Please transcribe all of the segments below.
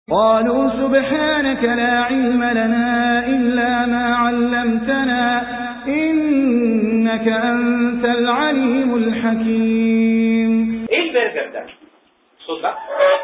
قالوا سبحانك لا علم لنا إلا ما علمتنا إنك أنت العليم الحكيم ايه البرجر ده صوت بقى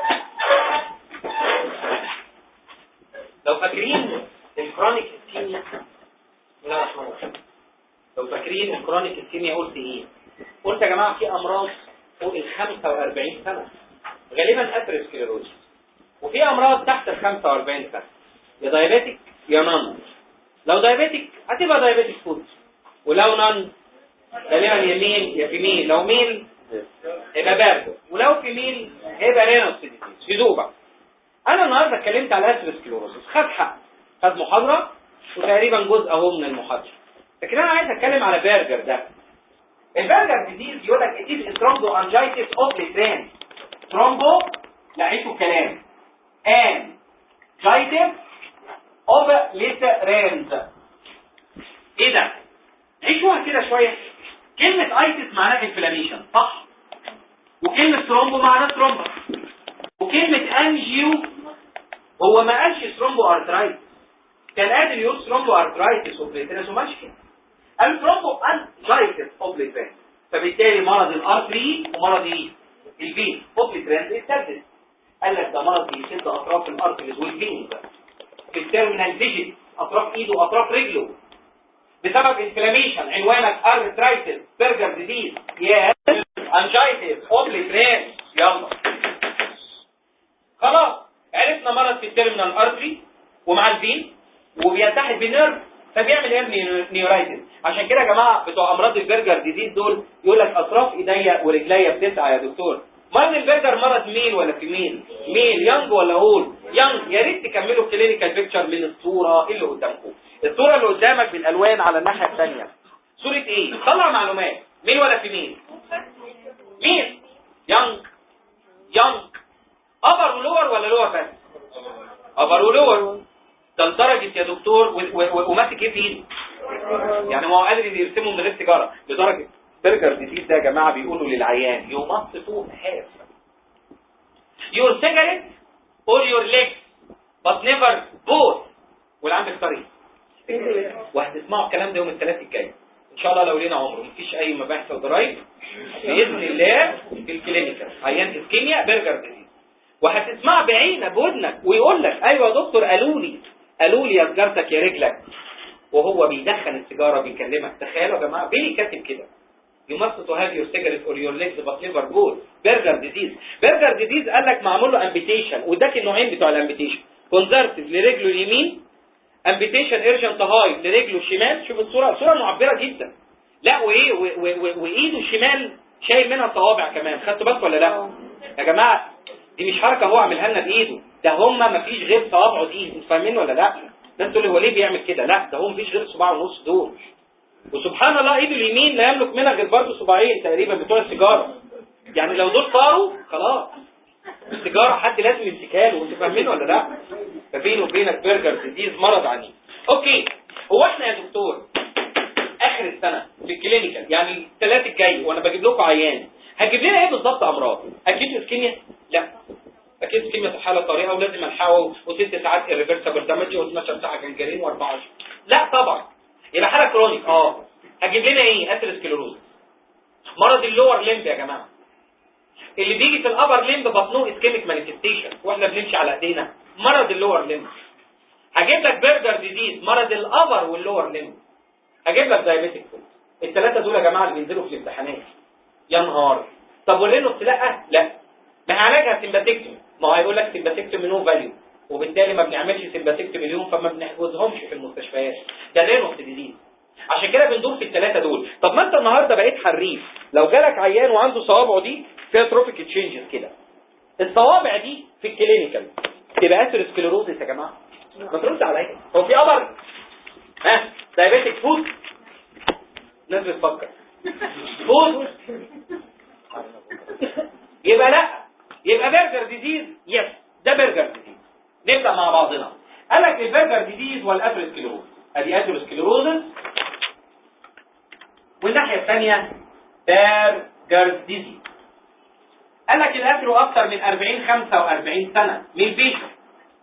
لو فاكرين الكرونيك اسكيميا بسم الله الرحمن الرحيم لو فاكرين الكرونيك اسكيميا قلت ايه قلت يا جماعه في امراض فوق ال 45 سنه غالبا اثيروسكليروز وفي امراض تحت ال 45 سنه يا دايابيتك يا نان لو دايابيتك هتبقى دايابيتك فود ولو نان غالبا يمين يا فيميل لو ميل يبقى بارد ولو فيميل هيبقى رينوس ديزيز هدوء بقى انا النهارده اتكلمت على اثيروسكليروز خد حق خد محاضره وتقريبا جزء اهو من المحاضره لكن انا عايز اتكلم على برجر ده البرجر ديزيز يقول لك اتيز ثرومبو انجايتس اوف ليتران ثرومبو لقيته كلام ان جايتس اوف ليترانز ايه ده عيشوها كده شويه كلمه ايتس معناها انفلاميشن صح وكلمه ثرومبو معناها ثرومبو وكلمه انجيو هو ما قالش ثرومبو ارترايتس كان قادر يقول ثرومبو ارترايتس اوبليترانس وما قالش كده قال ثرومبو انجايتس اوبليترانس فبالتالي مرض الارتري ومرض ايه الفين اوبليترانس اتسدد قال لك ده مرض بيشد اطراف الارتريز والفين في التيرمينال فيجن اطراف ايده واطراف رجله بسبب انفلاميشن عنوانك ارترايتس برجر ديزيز يا انجايتس اوبليترانس يلا خلاص عرفنا مرض في التيرمينال ارتري ومع الفين وبيلتحق بالنيرف فبيعمل ايه نيورايتس عشان كده يا جماعه بتوع امراض البرجر ديزيز دول يقول لك اطراف ايديا ورجليا بتسعى يا دكتور مرض البرجر مرض ميل ولا في ميل ميل يانج ولا اول يانج يا ريت تكملوا الكلينيكال بيكتشر من الصوره اللي قدامكم الصوره اللي قدامك بالالوان على الناحيه الثانيه صوره ايه طلع معلومات ميل ولا في ميل ميل يانج يانج ابر ولور ولا لور بس ابر ولور ده لدرجه يا دكتور وماسك ايه في ايده يعني هو قادر يرسمه من غير سيجاره لدرجه برجر ديزيز ده يا جماعه بيقولوا للعيان يو ماست فوق هاف يور سيجاريت اور يور ليجز بس نيفر بوث والعيان بيختار ايه وهتسمعوا الكلام ده يوم الثلاث الجاي ان شاء الله لو لينا عمر مفيش اي مباحث وضرايب باذن الله في الكلينيكال عيان اسكيميا برجر ديزيز وهتسمع بعينك بودنك ويقول لك ايوه يا دكتور قالوا لي قالوا لي يا سجارتك يا رجلك وهو بيدخن السيجاره بيكلمك تخيلوا يا جماعه بيلي كاتب كده You must to have your cigarette or your legs but never good. برجر ديزيز. برجر ديزيز قال لك معمول له امبيتيشن واداك النوعين بتوع الامبيتيشن. كونزرتيف لرجله اليمين امبيتيشن ايرجنت هاي لرجله الشمال شوف الصوره صوره معبره جدا. لا وايه وايده الشمال شايل منها صوابع كمان خدتوا بالكم ولا لا؟ يا جماعه دي مش حركه هو عاملها لنا بايده ده هم ما فيش غير صوابعه دي انتوا فاهمين ولا لا؟ ده انتوا اللي هو ليه بيعمل كده؟ لا ده هو ما فيش غير صباع ونص دول. وسبحان الله ايده اليمين لا يملك منها غير برضه صباعين تقريبا بتوع السيجاره يعني لو دول طاروا خلاص السيجاره حد لازم يمسكها له انتوا فاهمين ولا لا فبينه وبينك برجر ديزيز مرض عنيف اوكي هو احنا يا دكتور اخر السنه في الكلينيكال يعني الثلاث الجاي وانا بجيب لكم عيان هتجيب لنا ايه بالظبط امراض اكيد اسكيميا لا اكيد اسكيميا في حاله طريقه ولازم الحقه وست ساعات الريفرسبل دامج و12 ساعه جنجرين و24 لا طبعا يبقى حاله كرونيك اه هجيب لنا ايه اثيروسكليروز مرض اللور ليمب يا جماعه اللي بيجي في الابر ليمب بطنه اسكيميك مانيفستيشن واحنا بنمشي على ايدينا مرض اللور ليمب هجيب لك برجر ديزيز مرض الابر واللور ليمب هجيب لك دايابيتيك الثلاثه دول يا جماعه اللي بينزلوا في الامتحانات يا نهار طب والرينوس لا لا ما علاجها سيمباتيكتومي ما هو هيقول لك سيمباتيكتومي نو فاليو وبالتالي ما بنعملش سيمباتيكتومي اليوم فما بنحجزهمش في المستشفيات ده رينوس ديزيز عشان كده بندور في الثلاثه دول طب ما انت النهارده بقيت حريف لو جالك عيان وعنده صوابعه دي فيها تروفيك تشينجز كده الصوابع دي في الكلينيكال تبقى اثيروسكليروزس يا جماعه ما ترد عليا هو في قمر ها دايابيتك فود الناس بتفكر فود يبقى لا يبقى برجر ديزيز يس ده برجر ديزيز نبدا مع بعضنا قال لك البرجر ديزيز والاثيروسكليروز ادي اثيروسكليروزس والناحيه الثانيه برجر ديزيز قال لك الاثرو اكثر من 40 45 سنه من البيشن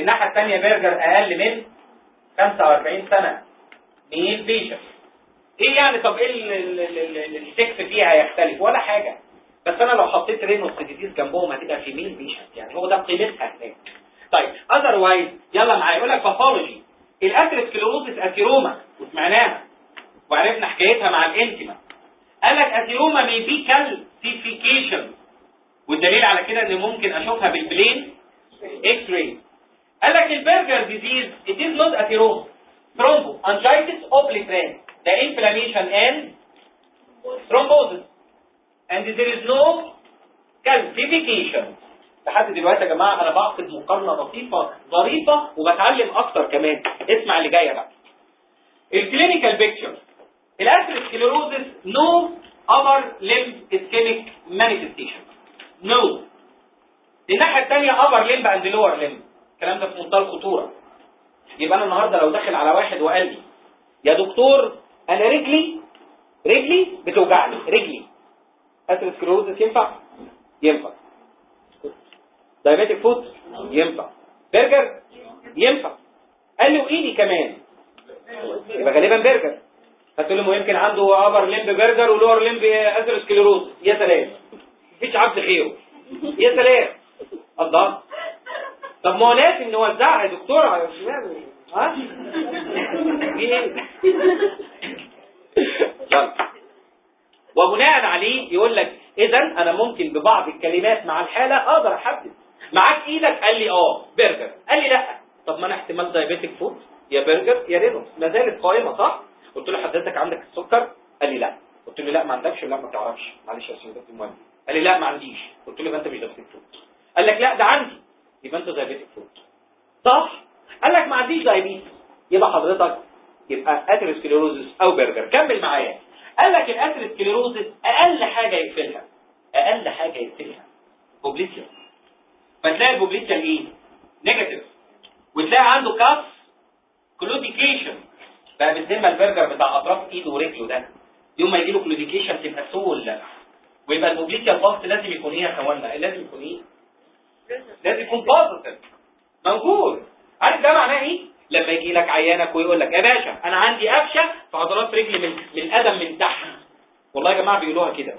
الناحيه الثانيه برجر اقل من 45 سنه مين بيشنت ايه يعني طب ايه السكس فيها هيختلف ولا حاجه بس انا لو حطيت رينوس ديزيز جنبهم هتبقى في مين بيشنت يعني هو ده قيمتها هناك طيب اذروايز يلا معايا يقول لك باثولوجي الاتروسكليروزس اثيروما وسمعناها وعرفنا حكايتها مع الانتما قال لك اثيروما مي بي كالسيفيكيشن والدليل على كده ان ممكن اشوفها بالبلين اكس راي قال لك البرجر ديزيز it is not اثيروما ثرومبو انجيتس اوبليتران ده inflammation and thrombosis and there is no calcification لحد دلوقتي يا جماعه انا بعقد مقارنه لطيفه ظريفه وبتعلم اكتر كمان اسمع اللي جايه بقى الكلينيكال بيكتشر الاسكليروزس نو upper limb ischemic manifestation نو الناحيه الثانيه upper limb and lower limb الكلام ده في منتهى الخطوره يبقى انا النهارده لو داخل على واحد وقال لي يا دكتور انا رجلي رجلي بتوجعني رجلي اسكليروزس ينفع ينفع دايبيتك فوت ينفع برجر ينفع قال لي وايدي كمان يبقى غالبا برجر هتقول له يمكن عنده ابر لمب برجر ولور لمب اثيروسكليروز يا سلام مفيش عبد خيره يا سلام الله طب ما هو لازم نوزعها يا دكتور على الشمال ها في ايه يلا وبناء عليه يقول لك اذا انا ممكن ببعض الكلمات مع الحاله اقدر احدد معاك ايدك قال لي اه برجر قال لي لا طب ما انا احتمال دايبيتك فود يا برجر يا رينوس ما زالت قائمه صح قلت له حضرتك عندك السكر قال لي لا قلت له لا ما عندكش لا ما تعرفش معلش يا سيدي المهم قال لي لا ما عنديش قلت له يبقى انت مش دايبيتك فود قال لك لا ده عندي يبقى انت دايبيتك فود صح قال لك ما عنديش دايبيتس يبقى حضرتك يبقى اثيروسكليروزس او برجر كمل معايا قال لك الاثيروسكليروزس اقل حاجه يقفلها اقل حاجه يقفلها بوبليتيا فتلاقي البوبليتيا ايه نيجاتيف وتلاقي عنده كاف كلوديكيشن بقى بالذمه البرجر بتاع اطراف ايده ورجله ده يوم ما يجي له كلوديكيشن تبقى سول ويبقى البوبليتيا الباست لازم يكون ايه يا اخوانا لازم يكون ايه لازم يكون بوزيتيف موجود عارف ده معناه ايه لما يجي لك عيانك ويقول لك يا باشا انا عندي قفشه في عضلات رجلي من من القدم من تحت والله يا جماعه بيقولوها كده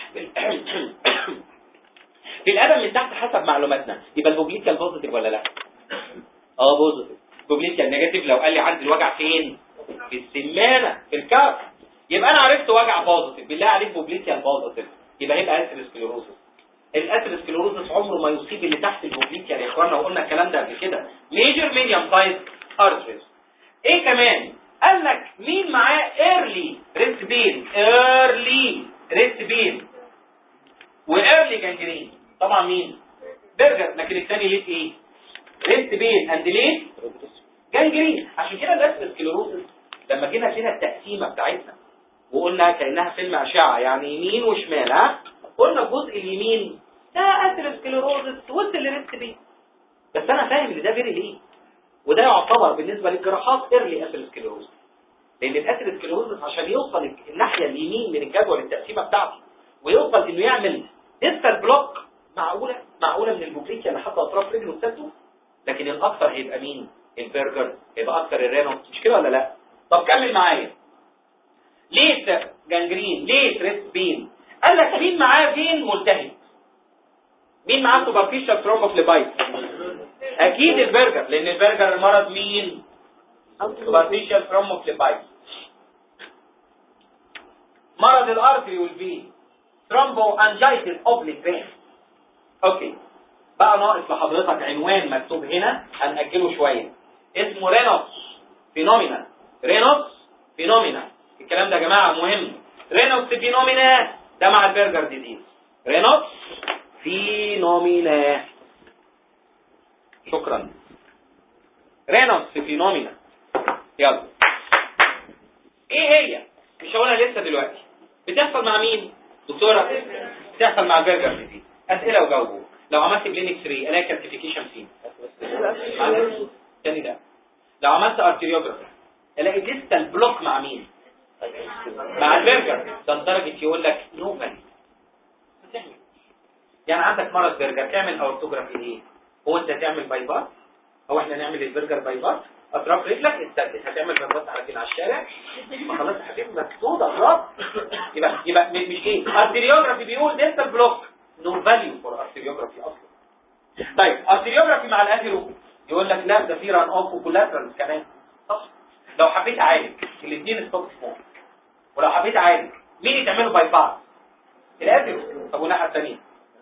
في القدم من تحت حسب معلوماتنا يبقى البوبليتيا البوزيتيف ولا لا اه بوزيتيف البوبليتيا النيجاتيف لو قال لي عندي الوجع فين في السمانه في الكف يبقى انا عرفت وجع بوزيتيف بالله عليك بوبليتيا البوزيتيف يبقى هيبقى اثيروسكليروسس الاثيروسكليروسس عمره ما يصيب اللي تحت البوبليتيا يا اخوانا وقلنا الكلام ده قبل كده ميجر ميديوم سايز ارتريز ايه كمان قال لك مين معاه ايرلي ريست بين ايرلي ريست بين وايرلي جانجرين طبعا مين برجر لكن الثاني ليه ايه ريست بين اند ليه جانجرين عشان كده ده السكليروسس لما جينا كده التقسيمه بتاعتنا وقلنا كانها فيلم اشعه يعني يمين وشمال ها قلنا الجزء اليمين ده اثيروسكليروسس وصل لريست بين بس انا فاهم ان ده فيري ليه وده يعتبر بالنسبه للجراحات ايرلي اثيروسكليروسس لان الاثيروسكليروسس عشان يوصل الناحيه اليمين من الجدول التقسيمه بتاعته ويوصل انه يعمل ديستال بلوك معقوله معقوله من البوبليكيا لحد اطراف رجله وسته لكن الاكثر هيبقى مين البرجر هيبقى اكثر الرينو مش كده ولا لا طب كمل معايا ليه جانجرين ليه تريس بين قال لك مين معاه فين ملتهب مين معاه سوبرفيشال ثرومبوفليبايت اكيد البرجر لان البرجر المرض مين سوبرفيشال ثرومبوفليبايت مرض الارتري والفين ثرومبو انجيتس اوبليك اوكي بقى ناقص لحضرتك عنوان مكتوب هنا هنأجله شوية اسمه رينوس فينومينا رينوس فينومينا الكلام ده يا جماعة مهم رينوس فينومينا ده مع البرجر ديزيز رينوس فينومينا شكرا رينوس فينومينا يلا ايه هي مش هقولها لسه دلوقتي بتحصل مع مين دكتورة بتحصل مع البرجر ديزيز اسئله وجاوبوا لو عملت بلينك 3 الاقي كالسيفيكيشن فين تاني ده لو عملت ارتريوجرافي الاقي ديستال بلوك مع مين مع البرجر ده لدرجه يقول لك نو فالي يعني عندك مرض برجر تعمل اورتوجرافي ليه هو انت تعمل باي باس او احنا نعمل البرجر باي باس اطراف رجلك اتثبت هتعمل باي باس على كده على الشارع ما خلاص يا حبيبي مسدوده خلاص يبقى يبقى م- مش ايه ارتريوجرافي بيقول ديستال بلوك نو فاليو فور ارتريوجرافي اصلا طيب ارتريوجرافي مع الاثيرو يقول لك لا ده في ران اوف وكولاترال كمان صح لو حبيت اعالج الاثنين ستوب سمول ولو حبيت اعالج مين يتعملوا باي باس الاثيرو طب والناحيه الثانيه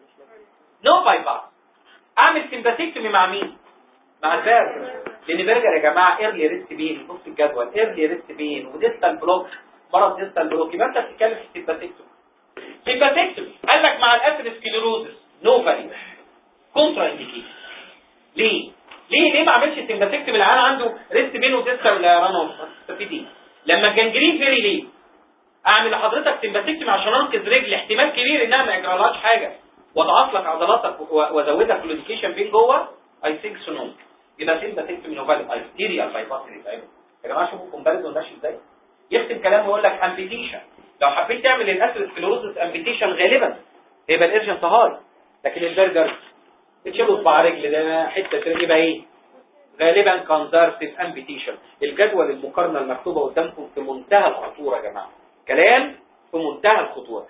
نو باي باس اعمل سمباثيكتومي مع مين مع البرجر لان برجر يا جماعه ايرلي ريست بين بص الجدول ايرلي ريست بين وديستال بلوك مرض ديستال بلوك يبقى انت بتتكلم في سمباثيكتومي سمباثيكتومي قال لك مع الاسيروسكليروزس نو فاليو كونترا انديكيشن ليه ليه ليه ما عملش سمباثيكتومي العيان عنده ريست بين وديستال رانوس دي لما الجنجرين فيري ليه اعمل لحضرتك سمباثيكتومي عشان انقذ رجل احتمال كبير انها ما يجرالهاش حاجه واضعف لك عضلاتك و- وازود لك فلوديكيشن بين جوه اي ثينك سو نو يبقى سمباثيكتومي نوفال ارتيريال بايباس اللي بيتعمل يا جماعه شوفوا الكومباريزون ماشي ازاي يختم كلامه يقول لك امبيتيشن لو حبيت تعمل الاسيروسكليروزس امبيتيشن غالبا هيبقى الارجنت هاي لكن البرجر بتشيله صباع رجل ده حته كده يبقى ايه غالبا كونزرفتيف امبيتيشن الجدول المقارنه المكتوبه قدامكم في منتهى الخطوره يا جماعه كلام في منتهى الخطوره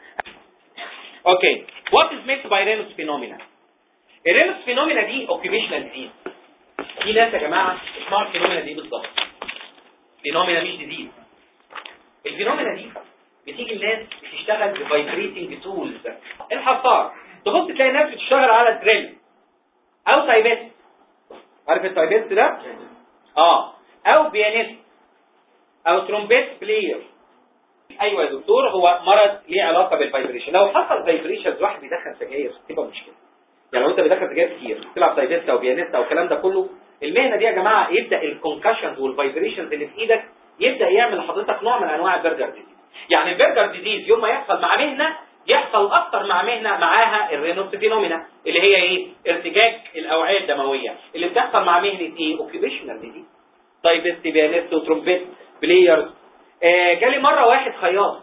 اوكي وات از ميكس باي رينوس فينومينا الرينوس فينومينا دي اوكيبيشنال ديزيز في ناس يا جماعه اسمها الفينومينا دي بالظبط فينومينا مش ديزيز الفينومينا دي بتيجي الناس بتشتغل بفايبريتنج تولز الحصار تبص تلاقي ناس بتشتغل على دريل او سايبات عارف السايبات ده اه او بيانيست او ترومبيت بلاير ايوه يا دكتور هو مرض ليه علاقه بالفايبريشن لو حصل فايبريشن واحد بيدخن سجاير تبقى مشكله يعني لو انت بتدخن سجاير كتير تلعب سايبات او بيانيست او الكلام ده كله المهنه دي يا جماعه يبدا الكونكشنز والفايبريشنز اللي في ايدك يبدا يعمل لحضرتك نوع من انواع البرجر ديزيز يعني البرجر ديزيز يوم ما يحصل مع مهنه يحصل اكتر مع مهنه معاها الرينوس فينومينا اللي هي ايه ارتجاج الاوعيه الدمويه اللي بتحصل مع مهنه ايه اوكيبيشنال دي طيب استبيانيست وترومبيت بلايرز آه جالي مره واحد خياط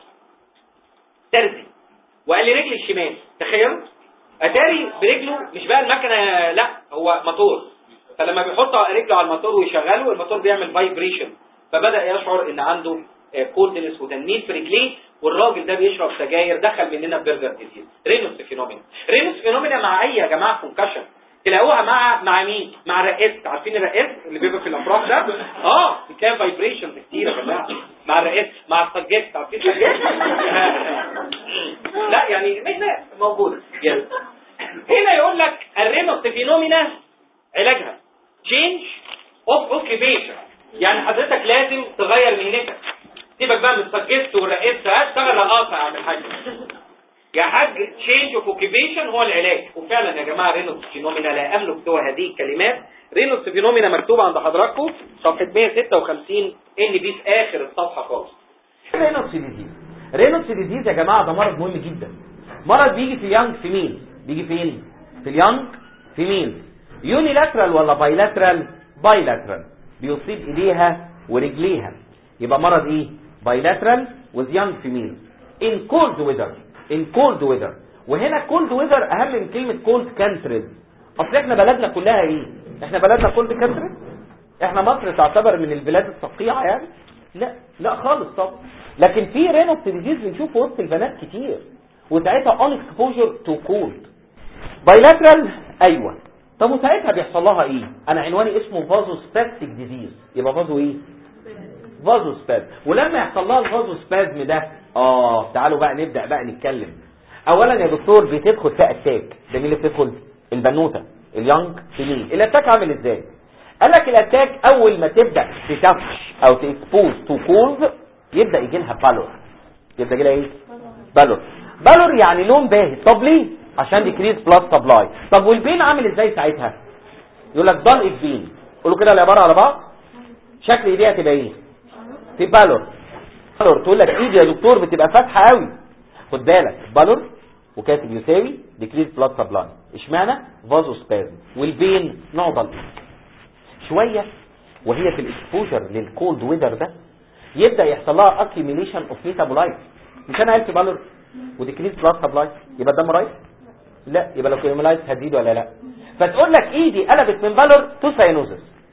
ترزي وقال لي رجلي الشمال تخيل اتاري برجله مش بقى المكنه لا هو موتور فلما بيحط رجله على الموتور ويشغله الموتور بيعمل فايبريشن فبدا يشعر ان عنده كولدنس وتنميل في رجليه والراجل ده بيشرب سجاير دخل مننا في برجر ديزيز رينوس فينومينا رينوس فينومينا مع اي يا جماعه كونكشن تلاقوها مع مع مين مع الرئيس عارفين الرئيس اللي بيبقى في الافراح ده اه بتلاقي فايبريشنز كتير يا جماعه مع الرئيس مع السجات عارفين السجات لا يعني مهنه موجوده يس هنا يقول لك الرينوس فينومينا علاجها change of occupation يعني حضرتك لازم تغير مهنتك سيبك بقى من السجست والرئيس اشتغل رقاصه اعمل حاجه يا حاج change of occupation هو العلاج وفعلا يا جماعه رينوس فينومينا لا املك سوى هذه الكلمات رينوس فينومينا مكتوبه عند حضراتكم صفحه 156 ان بي في اخر الصفحه خالص رينوس ديزيز رينوس ديزيز يا جماعه ده مرض مهم جدا مرض بيجي في اليانج فيميل بيجي فين في اليانج فيميل يونيلاترال ولا بايلاترال بايلاترال بيصيب ايديها ورجليها يبقى مرض ايه بايلاترال with young female in cold weather in cold weather وهنا cold weather اهم من كلمه cold countries اصل احنا بلدنا كلها ايه احنا بلدنا cold countries احنا مصر تعتبر من البلاد الصقيعه يعني لا لا خالص طب لكن في رينوس ديزيز بنشوفه وسط البنات كتير وساعتها on exposure to cold بايلاترال ايوه طب وساعتها بيحصل لها ايه انا عنواني اسمه فازو سباستيك ديزيز يبقى فازو ايه فازو سبازم ولما يحصل لها الفازو سبازم ده اه تعالوا بقى نبدا بقى نتكلم اولا يا دكتور بتدخل في اتاك ده مين اللي بتدخل البنوته اليونج فيميل الاتاك عامل ازاي قال لك الاتاك اول ما تبدا تتفش او تكسبوز تو كولز يبدا يجي لها بالور يبدا يجي لها ايه بالور بالور يعني لون باهت طب ليه عشان ديكريز بلس سبلاي طب والبين عامل ازاي ساعتها يقول لك ضل البين قولوا كده العباره على بعض شكل ايديها تبقى ايه في بالور بالور تقول لك ايدي يا دكتور بتبقى فاتحه قوي خد بالك بالور وكاتب يساوي ديكريز بلس سبلاي اشمعنى فازو سبازم والبين نوع ضل شويه وهي في الاكسبوجر للكولد ويذر ده يبدا يحصل لها اكيميليشن اوف ميتابولايت مش انا قلت بالور وديكريز بلس سبلاي يبقى الدم رايح لا يبقى لو كيمولايت هتزيد ولا لا فتقول لك ايدي قلبت من بالور تو ساينوزس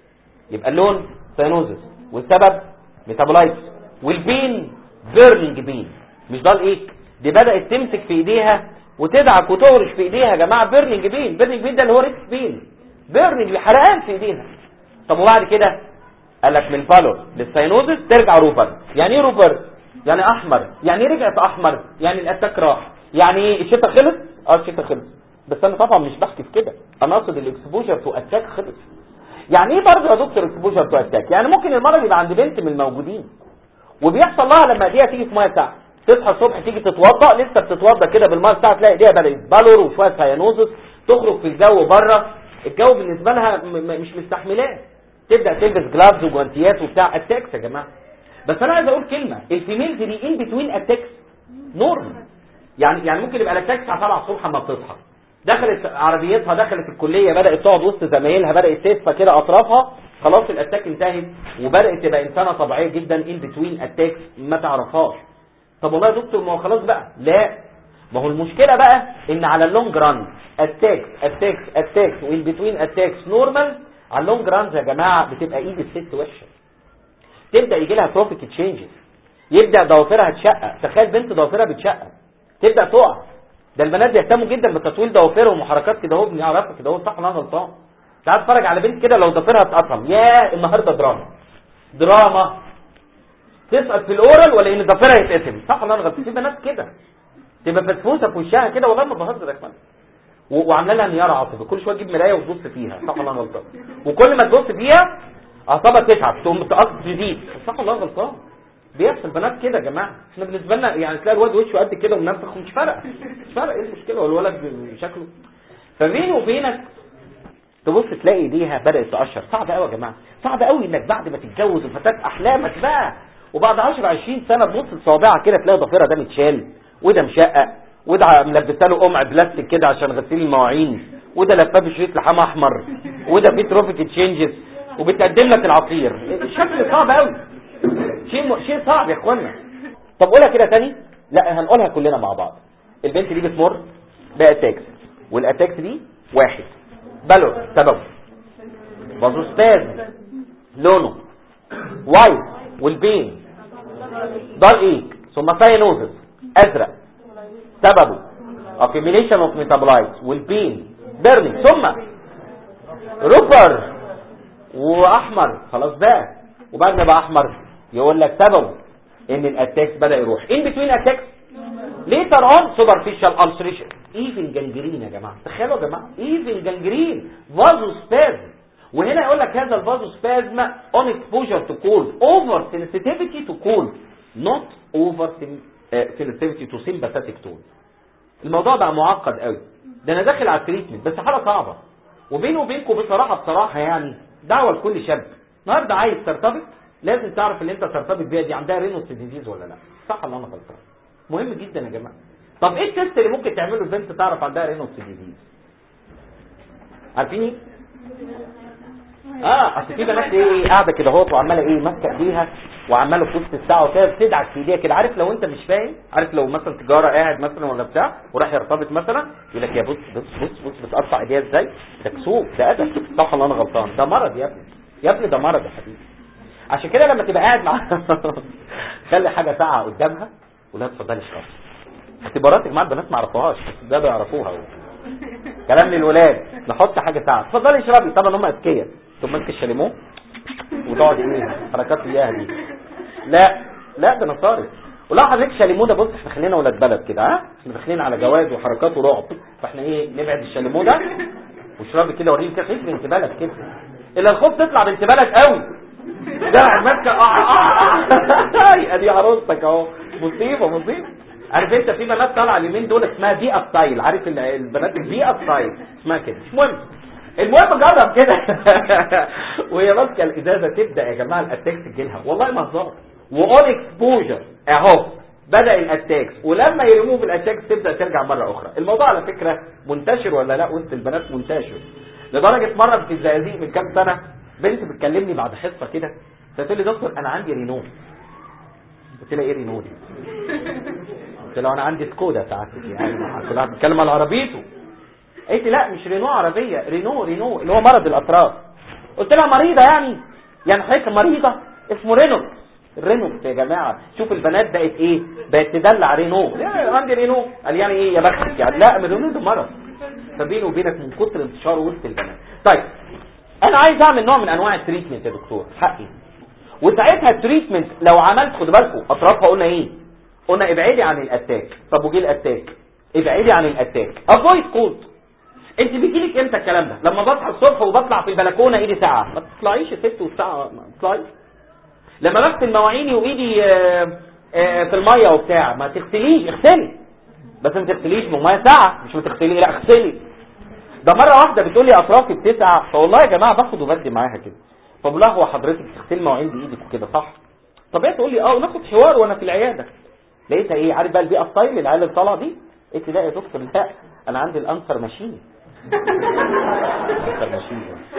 يبقى اللون ساينوزس والسبب ميتابولايتس والبين بيرنينج بين مش ده الايه دي بدات تمسك في ايديها وتدعك وتهرش في ايديها يا جماعه بيرنينج بين بيرنينج بين ده اللي هو ريكس بين بيرنينج حرقان في ايديها طب وبعد كده قال لك من البالور للساينوزس ترجع روبر يعني ايه روبر يعني احمر يعني ايه رجعت احمر يعني الاتاك راح يعني ايه الشتاء خلص اه الشتاء خلص بس انا طبعا مش بحكي في كده انا اقصد الاكسبوجر تو اتاك خلص يعني ايه برضه يا دكتور اكسبوجر تو اتاك يعني ممكن المرض يبقى عند بنت من الموجودين وبيحصل لها لما ايديها تيجي في ميه ساقعه تصحى الصبح تيجي تتوضا لسه بتتوضا كده بالميه الساقعه تلاقي ايديها بدات بالور وشويه سيانوزس تخرج في الجو بره الجو بالنسبه لها م- م- مش مستحملاه تبدا تلبس جلافز وجوانتيات وبتاع اتاكس يا جماعه بس انا عايز اقول كلمه الفيميلز دي ان بتوين اتاكس نورمال يعني يعني ممكن يبقى الاتاكس الساعه 7 الصبح اما بتصحى دخلت عربيتها دخلت الكليه بدات تقعد وسط زمايلها بدات تدفى كده اطرافها خلاص الاتاك انتهت وبدات تبقى انسانه طبيعيه جدا ان بتوين اتاكس ما تعرفهاش طب والله يا دكتور ما هو خلاص بقى لا ما هو المشكله بقى ان على اللونج ران اتاكس اتاكس اتاكس وان بتوين اتاكس نورمال على اللونج ران يا جماعه بتبقى ايد الست وحشه تبدا يجي لها تروفيك تشينجز يبدا ضوافرها تشقق تخيل بنت ضوافرها بتشقق تبدا تقع ده البنات بيهتموا جدا بتطويل ضوافرهم وحركات كده اهو بنعرفها كده اهو صح ولا أنا غلطان تعال اتفرج على بنت كده لو ضوافرها اتقطم يا النهارده دراما دراما تسقط في الاورال ولا ان ضوافرها يتقسم صح ولا انا غلطان في بنات كده تبقى فتفوسه في وشها كده والله ما بهزر يا اخوان و- وعامله لها انهيار عاطفي كل شويه تجيب مرايه وتبص فيها صح ولا انا غلطان وكل ما تبص فيها اعصابها تتعب تقوم تقص تزيد صح ولا أنا غلطان بيحصل بنات كده يا جماعه احنا بالنسبه لنا يعني تلاقي الواد وشه قد كده ومنفخ ومش فارقه مش فارقه ايه المشكله هو الولد شكله فبيني وبينك تبص تلاقي ايديها بدات تقشر صعب قوي يا جماعه صعب قوي انك بعد ما تتجوز وفتاه احلامك بقى وبعد 10 20 سنه تبص لصوابعها كده تلاقي ضفيرها ده متشال وده مشقق وده ملبسه له قمع بلاستيك كده عشان غسيل المواعين وده لفاه بشريط لحام احمر وده فيه تروفيك تشينجز وبتقدم لك العصير الشكل صعب قوي شيء م... شيء صعب يا اخوانا طب قولها كده تاني لا هنقولها كلنا مع بعض البنت دي بتمر باتاكس والاتاكس دي واحد بالور سببه بازوستاز لونه وايت والبين دار ايك ثم ساينوزس ازرق سببه accumulation of metabolites والبين بيرنينج ثم روبر واحمر خلاص بقى وبعد ما بقى احمر يقول لك سببه ان الاتاكس بدا يروح ان بتوين اتاكس ليتر اون سوبرفيشال ulceration ايفن جنجرين يا جماعه تخيلوا يا جماعه ايفن جنجرين فازو سبازم وهنا يقول لك هذا الفازو سبازم اون اكسبوجر تو كولد اوفر سنسيتيفيتي تو كولد نوت اوفر سنسيتيفيتي تو سيمباثيك تون الموضوع بقى معقد قوي ده انا داخل على التريتمنت بس حاله صعبه وبيني وبينكم بصراحه بصراحه يعني دعوه لكل شاب النهارده عايز ترتبط لازم تعرف اللي انت ترتبط بيها دي عندها رينوس ديزيز ولا لا صح ولا انا غلطان مهم جدا يا جماعه طب ايه التست اللي ممكن تعمله البنت تعرف عندها رينوس ديزيز عارفين ايه اه اصل في بنات ايه قاعده كده اهوت وعماله ايه ماسكه ايديها وعماله في وسط الساعه وكده بتدعك في ايديها كده عارف لو انت مش فاهم عارف لو مثلا تجاره قاعد مثلا ولا بتاع وراح يرتبط مثلا يقول لك يا بص بص بص بص بتقطع ايديها ازاي ده كسوف ده ادب صح ولا انا غلطان ده مرض يا ابني يا ابني ده مرض يا حبيبي عشان كده لما تبقى قاعد مع خلي حاجه ساعه قدامها ولا اتفضلي اشربي اختبارات يا جماعه البنات ما يعرفوهاش بس ده بيعرفوها هو. كلام للولاد نحط حاجه ساعه اتفضلي اشربي طبعا هم اذكياء تقوم ماسك الشاليمو وتقعد ايه حركات اياها دي لا لا ده انا صارف ولا حضرتك شاليمو ده بص احنا خلينا ولاد بلد كده ها احنا داخلين على جواز وحركات ورعب فاحنا ايه نبعد الشاليمو ده واشربي كده وريني كده خيط بنت بلد كده الا الخوف تطلع بنت بلد قوي ده قاعد ماسكه اه اه اه ادي عروستك اهو مصيبه مصيبه عارف انت في بنات طالعه اليومين دول اسمها دي ستايل عارف ال- البنات الدي ستايل اسمها كده مش مهم المهم جرب كده وهي ماسكه الازازه تبدا يا جماعه الاتاكس تجيلها والله ما هزار واون اكسبوجر اهو بدا الاتاكس ولما يرموه بالاتاكس تبدا ترجع مره اخرى الموضوع على فكره منتشر ولا لا وسط البنات منتشر لدرجه مره في الزقازيق من كام سنه بنت بتكلمني بعد حصه كده فتقول لي دكتور انا عندي رينو قلت لها ايه رينو دي قلت لها انا عندي سكودا ساعتك يعني كنا بنتكلم على عربيته قالت لي لا مش رينو عربيه رينو رينو اللي هو مرض الاطراف قلت لها مريضه يعني يعني حضرتك مريضه اسمه رينوكس الرينوكس يا جماعه شوف البنات بقت ايه بقت تدلع رينو يا عندي رينو قال يعني ايه يا بختك يعني لا من رينو ده مرض فبيني وبينك من كتر انتشاره وسط البنات طيب انا عايز اعمل نوع من انواع التريتمنت يا دكتور حقي وساعتها التريتمنت لو عملت خد بالكم اطرافها قلنا ايه قلنا ابعدي عن الاتاك طب وجي الاتاك ابعدي عن الاتاك افويد كولد انت بيجيلك امتى الكلام ده لما بصحى الصبح وبطلع في البلكونه ايدي ساعه ما تطلعيش يا ست والساعه ما تطلعيش لما بغسل مواعيني وايدي آه، آه، في الميه وبتاع ما تغسليش اغسلي بس ما تغسليش من ميه ساعه مش ما تغسلي لا اغسلي ده مره واحده بتقول لي اطرافي بتسعى فوالله يا جماعه باخد وبدي معاها كده فبقول لها هو حضرتك تغسلي مواعين بايدك وكده صح طب هي تقول لي اه وناخد حوار وانا في العياده لقيتها ايه عارف بقى البيئه ستايل العيال اللي طالعه دي قلت لا يا دكتور لا انا عندي الانسر ماشين الانسر ماشين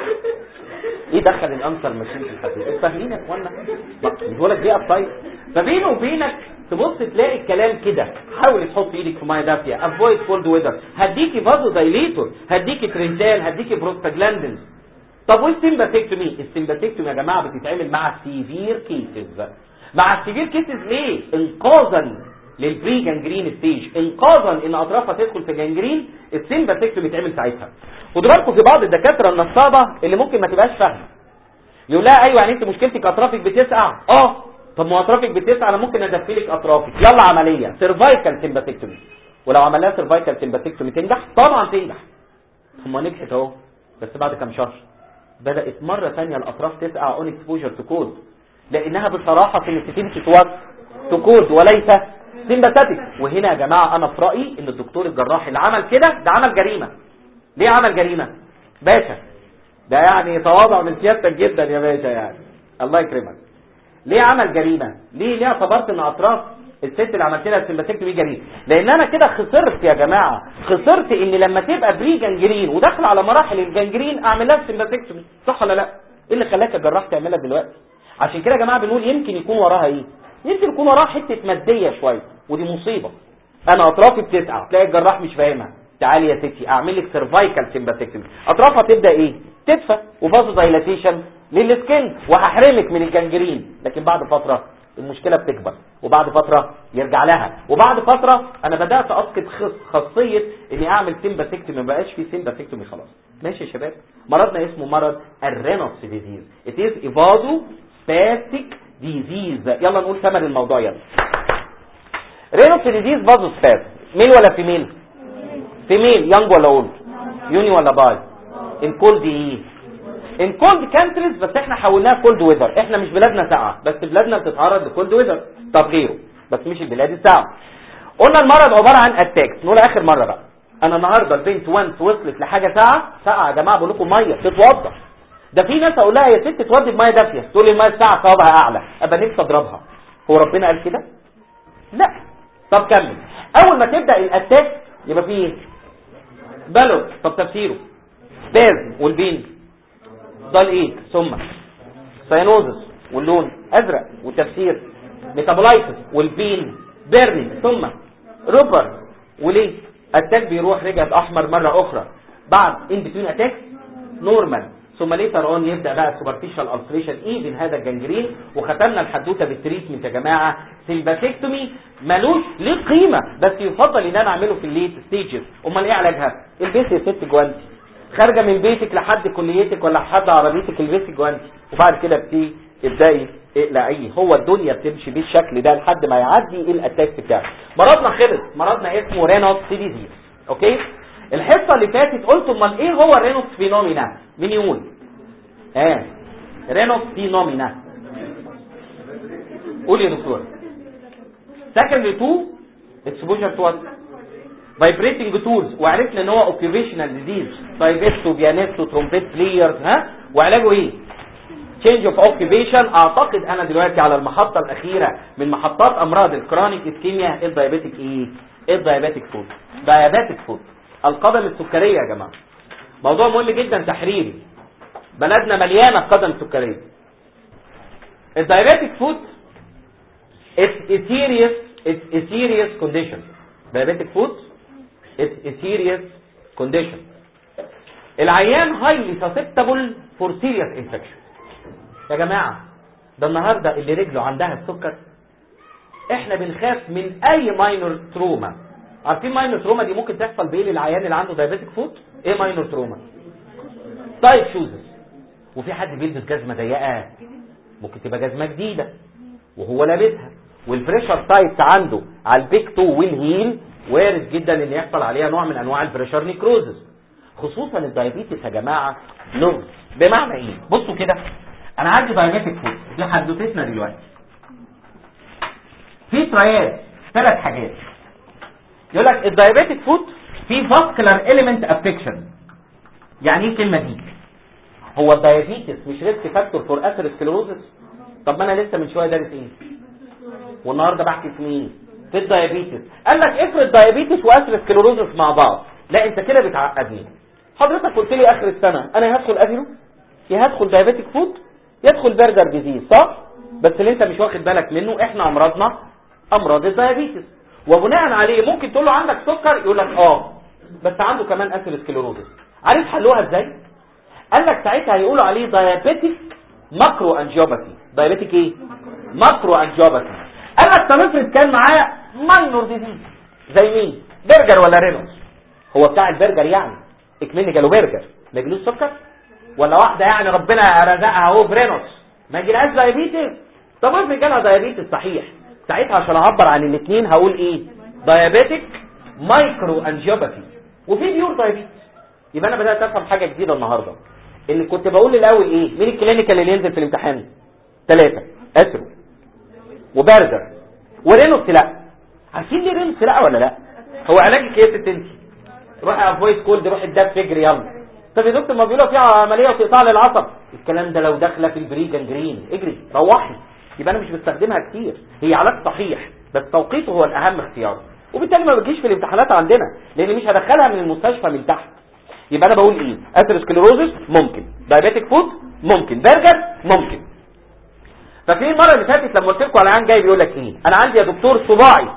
ايه دخل الانسر ماشين في الحديث فاهمين يا اخوانا مش بقول لك بيئه ستايل فبينه وبينك تبص تلاقي الكلام كده حاول تحط ايدك في ميه دافيه افويد كولد ويذر هديكي فازو دايليتور هديكي ترينتال هديكي بروستاجلاندين طب والسيمباتيكتومي السيمباتيكتومي يا جماعه بتتعمل مع السيفير كيسز مع السيفير كيسز ليه انقاذا للبري جانجرين ستيج انقاذا ان اطرافها تدخل في جانجرين السيمباتيكتومي يتعمل ساعتها خدوا بالكم في بعض الدكاتره النصابه اللي ممكن ما تبقاش فاهمه يقول لها ايوه يعني انت مشكلتك اطرافك بتسقع اه طب ما اطرافك بتسقع انا ممكن ادفي لك اطرافك يلا عمليه سيرفايكال سيمباتيكتومي ولو عملناها سيرفايكال سيمباتيكتومي تنجح طبعا تنجح ثم نجحت اهو بس بعد كام شهر بدات مره ثانيه الاطراف تسقع اون اكسبوجر تو كود لانها بصراحه سنسيتيفيتي توات تو كود وليس سيمباتيك وهنا يا جماعه انا في رايي ان الدكتور الجراح اللي عمل كده ده عمل جريمه ليه عمل جريمه باشا ده يعني تواضع من سيادتك جدا يا باشا يعني الله يكرمك ليه عمل جريمه ليه ليه اعتبرت ان اطراف الست اللي عملت لها السمباتيكتومي جريمه لان انا كده خسرت يا جماعه خسرت ان لما تبقى بري جنجرين وداخل على مراحل الجنجرين اعمل لها السمباتيكتومي صح ولا لا ايه اللي خلاك يا جراح تعملها دلوقتي عشان كده يا جماعه بنقول يمكن يكون وراها ايه يمكن يكون وراها حته ماديه شويه ودي مصيبه انا اطرافي بتسعى تلاقي الجراح مش فاهمها تعالي يا ستي اعمل لك سيرفايكال سمباتيكتومي اطرافها تبدا ايه تدفى وفازو دايلاتيشن للسكن وهحرمك من الجنجرين لكن بعد فتره المشكله بتكبر وبعد فتره يرجع لها وبعد فتره انا بدات اسقط خص- خاصيه اني اعمل سمباتيكتومي ما بقاش في سمباتيكتومي خلاص ماشي يا شباب مرضنا اسمه مرض الرينوكس ديزيز ات از ايفازو سباستيك ديزيز يلا نقول ثمن الموضوع يلا رينوكس ديزيز فازو سباس ميل ولا فيميل فيميل يانج ولا اولد يوني ولا باي ان كولد ايه ان كولد كانتريز بس احنا حولناها كولد ويذر احنا مش بلادنا ساقعه بس بلادنا بتتعرض لكولد ويذر طب غيره بس مش البلاد الساقعه قلنا المرض عباره عن اتاكس نقول اخر مره بقى انا النهارده البنت وانس وصلت لحاجه ساقعه ساقعه يا جماعه بقول لكم ميه تتوضى ده في ناس اقول لها يا ست تودي بميه دافيه تقول لي الميه الساقعه ثوابها اعلى ابقى نفسي اضربها هو ربنا قال كده لا طب كمل اول ما تبدا الاتاك يبقى فيه ايه بلو طب تفسيره باز والبين ضل ايه ثم ساينوزس واللون ازرق والتفسير ميتابولايتس والبين بيرنينج ثم روبر وليه التاك بيروح رجع احمر مره اخرى بعد ان بتوين اتاك نورمال ثم ليتر اون يبدا بقى سوبرفيشال التريشن ايفن هذا الجنجرين وختمنا الحدوته بالتريتمنت يا جماعه سيمباثيكتومي ملوش ليه قيمه بس يفضل ان انا اعمله في الليت ستيجز امال ايه علاجها البس يا ست جوانتي خارجه من بيتك لحد كليتك ولا لحد عربيتك البسي جوانتي وبعد كده بتيجي ابداي اقلعيه هو الدنيا بتمشي بالشكل ده لحد ما يعدي الاتاك بتاعه مرضنا خلص مرضنا اسمه رينوس ديزيز اوكي الحصه اللي فاتت قلت امال ايه هو الرينوس فينومينا مين يقول اه رينوس فينومينا قول يا دكتور سكندري تو اكسبوجر تو فايبريتنج تولز وعرفنا ان هو اوكيبيشنال ديزيز فايبستو بيانيستو ترومبيت بلايرز ها وعلاجه ايه تشينج اوف اوكيبيشن اعتقد انا دلوقتي على المحطه الاخيره من محطات امراض الكرونيك اسكيميا الدايابيتيك ايه الدايابيتيك فود دايابيتيك فود القدم السكريه يا جماعه موضوع مهم جدا تحريري بلدنا مليانه القدم السكريه الدايابيتيك فود it's a serious it's a serious condition diabetic food it's a serious condition العيان highly susceptible for serious infection يا جماعه ده النهارده اللي رجله عندها السكر احنا بنخاف من اي ماينور تروما عارفين ماينور تروما دي ممكن تحصل بايه للعيان اللي عنده دايابيتك فوت ايه ماينور تروما تايت شوزز وفي حد بيلبس جزمه ضيقه ممكن تبقى جزمه جديده وهو لابسها والبريشر تايت عنده على البيك تو والهيل وارد جدا ان يحصل عليها نوع من انواع البريشر نيكروزس خصوصا الدايابيتس يا جماعه لغز بمعنى ايه بصوا كده انا عندي دايابيتك فوت دي حدوتتنا دلوقتي في ترياد ثلاث حاجات يقول لك الدايابيتك فوت في فاسكولار اليمنت افكشن يعني ايه الكلمه دي هو الدايابيتس مش ريسك فاكتور فور اثيروسكليروزس طب ما انا لسه من شويه دارس ايه والنهارده بحكي في مين في الدايابيتس قال لك افرض دايابيتس واثيروسكليروزس مع بعض لا انت كده بتعقدني حضرتك قلت لي اخر السنه انا هدخل اثيرو يا هدخل دايابيتك فوت يدخل برجر ديزيز صح بس اللي انت مش واخد بالك منه احنا امراضنا امراض الدايابيتس وبناء عليه ممكن تقول له عندك سكر يقول لك اه بس عنده كمان اثيروسكليروزس عارف حلوها ازاي قال لك ساعتها هيقولوا عليه دايابيتك ماكرو انجيوباثي دايابيتك ايه ماكرو انجيوباثي قال لك طب افرض كان معاه ماينور ديزيز زي مين برجر ولا رينوس هو بتاع البرجر يعني اكمني جاله برجر ما يجيلوش سكر ولا واحده يعني ربنا رزقها اهو برينوس ما يجيلهاش دايابيتس طب افرض جالها دايابيتس صحيح ساعتها عشان اعبر عن الاثنين هقول ايه دايابيتك مايكرو انجيوباثي وفي بيور دايابيتس يبقى انا بدات افهم حاجه جديده النهارده ان كنت بقول الاول ايه مين الكلينيكال اللي ينزل في الامتحان ثلاثه اسرو وبرجر ورينوس لا عارفين ليه رينوس لا ولا لا هو علاجك ايه يا ست انت روح افويد كولد روح الدب اجري يلا طب يا دكتور ما بيقولوا في عمليه وتقطع للعصب الكلام ده لو داخله في البري جانجرين اجري روحي يبقى انا مش بستخدمها كتير هي علاج صحيح بس توقيته هو الاهم اختياره وبالتالي ما بتجيش في الامتحانات عندنا لان مش هدخلها من المستشفى من تحت يبقى انا بقول ايه اثيروسكليروزس ممكن دايابيتك فود ممكن برجر ممكن ففي المره اللي فاتت لما قلت لكم على عين جاي بيقول لك ايه انا عندي يا دكتور صباعي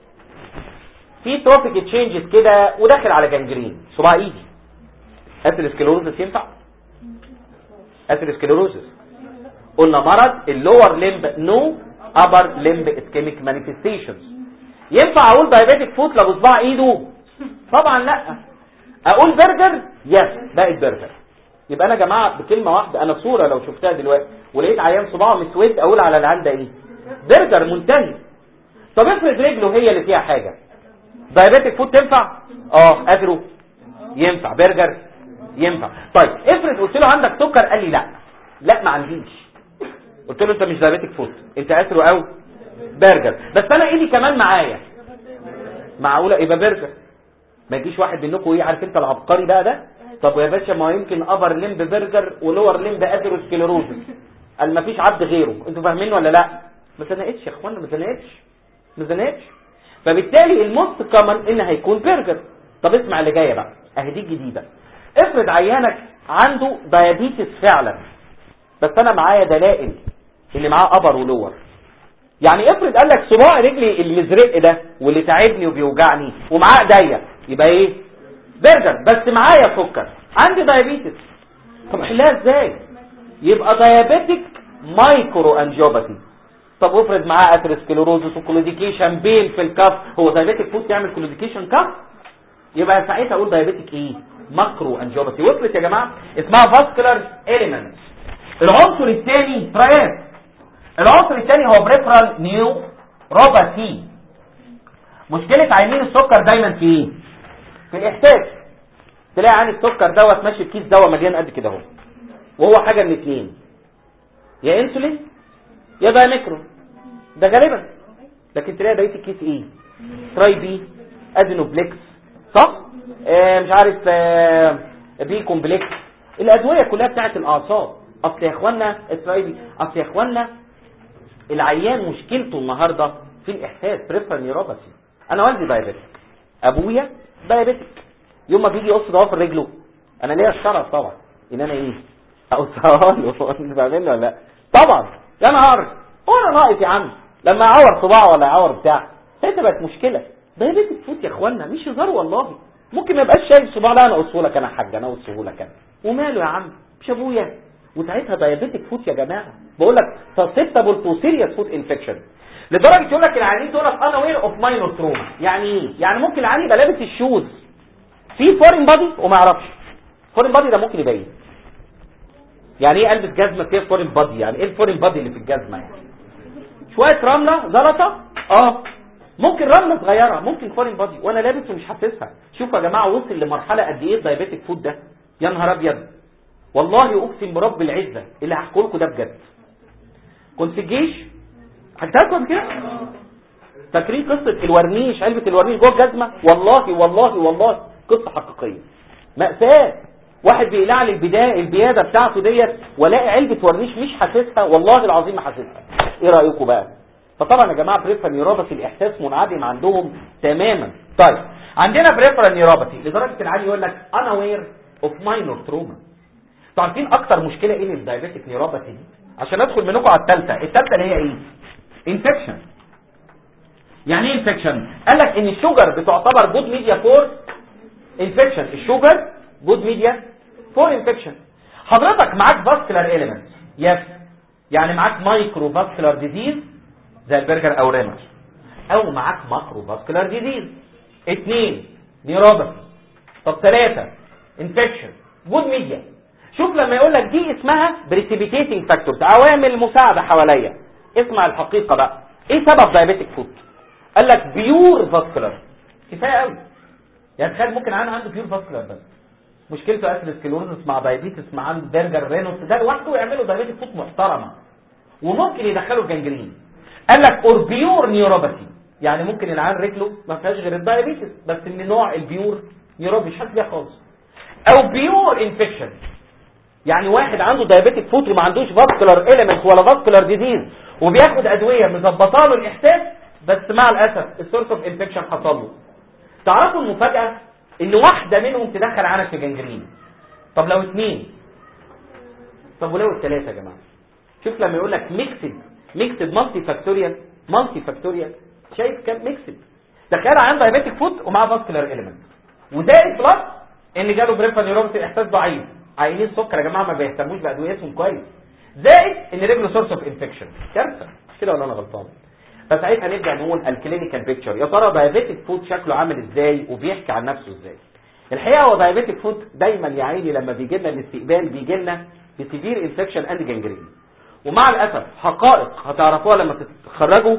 في تروفيك تشينجز كده وداخل على جنجرين صباع ايدي اثيروسكليروزس ينفع اثيروسكليروزس قلنا مرض اللور ليمب نو ابر ليمب اسكيميك مانيفستيشنز ينفع اقول دايابيتك فوت لو صباع ايده طبعا لا اقول برجر يس بقت برجر يبقى انا يا جماعه بكلمه واحده انا صوره لو شفتها دلوقتي ولقيت عيان صباعه مسود اقول على العيان ده ايه برجر منتهي طب افرض رجله هي اللي فيها حاجه دايابيتك فوت تنفع اه اثرو ينفع برجر ينفع طيب افرض قلت له عندك سكر قال لي لا لا ما عنديش قلت له انت مش دايابيتك فوت انت اثرو او برجر بس انا ايدي كمان معايا معقوله يبقى برجر ما يجيش واحد منكم ايه عارف انت العبقري بقى ده طب يا باشا ما يمكن ابر لمب برجر ولور لمب اثيروسكليروزس قال ما فيش عبد غيره انتوا فاهمين ولا لا ما زنقتش يا اخوانا ما زنقتش ما زنقتش فبالتالي الموست كومن ان هيكون برجر طب اسمع اللي جايه بقى اهي دي الجديده افرض عيانك عنده دايابيتس فعلا بس انا معايا دلائل اللي معاه ابر ولور يعني افرض قال لك صباع رجلي المزرق ده واللي تعبني وبيوجعني ومعاه ايديا يبقى ايه برجر بس معايا سكر عندي دايابيتس طب احلها ازاي يبقى دايابيتك مايكرو انجيوباثي طب افرض معاه اثيروسكليروزس وكلوديكيشن بين في الكف هو دايابيتك فوت يعمل كلوديكيشن كف يبقى ساعتها اقول دايابيتك ايه ماكرو انجيوباثي وصلت يا جماعه اسمها فاسكولار اليمنت العنصر الثاني ترايات العنصر الثاني هو بريفرال نيوروباثي مشكله عينين السكر دايما في ايه في الاحساس تلاقي عين السكر دوت ماشي بكيس دواء مليان قد كده اهو وهو حاجه من اثنين يا انسولين يا دايميكرو ده غالبا لكن تلاقي بقيه الكيس ايه تراي بي ادينوبليكس صح آه مش عارف آه بي كومبلكس الادويه كلها بتاعت الاعصاب اصل يا اخوانا التراي بي اصل يا اخوانا العيان مشكلته النهارده في الاحساس بريفرال نيوروباثي انا والدي دايابيتك ابويا دايابيتك يوم ما بيجي يقص ضوافر رجله انا ليا الشرف طبعا ان انا ايه اقصها له انت فاهمني ولا لا طبعا يا نهار هو انا ناقص يا عم لما يعور صباعه ولا يعور بتاع ساعتها بقت مشكله دايابيتك فوت يا اخوانا مش هزار والله ممكن ما يبقاش شايف صباع لا انا اقصه لك انا حاج انا اقصه لك انا وماله يا عم مش ابويا وساعتها دايابيتك فوت يا جماعه بقول لك susceptible to serious food infection لدرجه يقول لك العيانين دول انا وير اوف ماينور تروما يعني ايه يعني ممكن العيان يبقى لابس الشوز في فورين بادي وما يعرفش فورين بادي ده ممكن يبين يعني ايه البس جزمه فيها فورين بادي يعني ايه الفورين بادي اللي في الجزمه يعني شويه رمله زلطه اه ممكن رمله صغيره ممكن فورين بادي وانا لابس ومش حاسسها شوفوا يا جماعه وصل لمرحله قد ايه الدايابيتك فود ده يا نهار ابيض والله اقسم برب العزه اللي هحكي لكم ده بجد كنت في الجيش حكيتها لكم قبل كده فاكرين قصه الورنيش علبه الورنيش جوه الجزمه والله والله والله قصه حقيقيه ماساه واحد بيقلع لي البدايه البياده بتاعته ديت والاقي علبه ورنيش مش حاسسها والله العظيم ما حاسسها ايه رايكم بقى فطبعا يا جماعه بريفرال نيوروباثي الاحساس منعدم عندهم تماما طيب عندنا بريفرال نيوروباثي لدرجه العيال يقول لك انا وير اوف ماينور تروما انتوا عارفين اكتر مشكله ايه للدايابيتك نيوروباثي دي عشان ادخل منكم على الثالثه الثالثه اللي هي ايه انفكشن يعني ايه انفكشن قال لك ان الشوجر بتعتبر جود ميديا فور انفكشن الشوجر جود ميديا فور انفكشن حضرتك معاك فاسكولار اليمنت يس يعني معاك مايكرو فاسكولار ديزيز زي البرجر او ريمر او معاك ماكرو فاسكولار ديزيز اثنين نيوروباثي طب ثلاثة انفكشن جود ميديا شوف لما يقول لك دي اسمها بريسيبيتيتنج فاكتورز عوامل مساعدة حواليا اسمع الحقيقة بقى ايه سبب دايابيتك فوت قال لك بيور فاسكولار كفايه قوي يعني تخيل ممكن عيان عنده بيور فاسكولار بس مشكلته اثيروسكليروزس مع دايابيتس مع عنده برجر رينوس ده لوحده يعملوا دايابيتك فوت محترمه وممكن يدخلوا جنجرين قال لك اور بيور نيوروباثي يعني ممكن العيان رجله ما فيهاش غير الدايابيتس بس من نوع البيور نيوروباثي مش حاسس بيها خالص او بيور انفكشن يعني واحد عنده دايابيتك فوت وما عندوش فاسكولار اليمنت ولا فاسكولار ديزيز وبياخد ادويه مظبطه له الاحساس بس مع الاسف السورس اوف انفكشن حصل له تعرفوا المفاجاه ان واحده منهم تدخل عنك في جنجرين طب لو اثنين طب ولو الثلاثه يا جماعه شوف لما يقول لك ميكسد ميكسد مالتي فاكتوريال مالتي فاكتوريال شايف كام ميكسد تخيل عنده دايابيتك فوت ومعاه فاسكولار اليمنت وزائد بلس ان جاله بريفا نيوروباثي احساس ضعيف عينين السكر يا جماعه ما بيهتموش بادويتهم كويس زائد ان رجله سورس اوف انفكشن كارثه مش كده ولا انا غلطان فساعتها نبدا نقول الكلينيكال بيكتشر يا ترى دايابيتك فود شكله عامل ازاي وبيحكي عن نفسه ازاي الحقيقه هو دايابيتك فود دايما يا عيني لما بيجي لنا الاستقبال بيجي لنا بسيفير انفكشن اند جنجرين ومع الاسف حقائق هتعرفوها لما تتخرجوا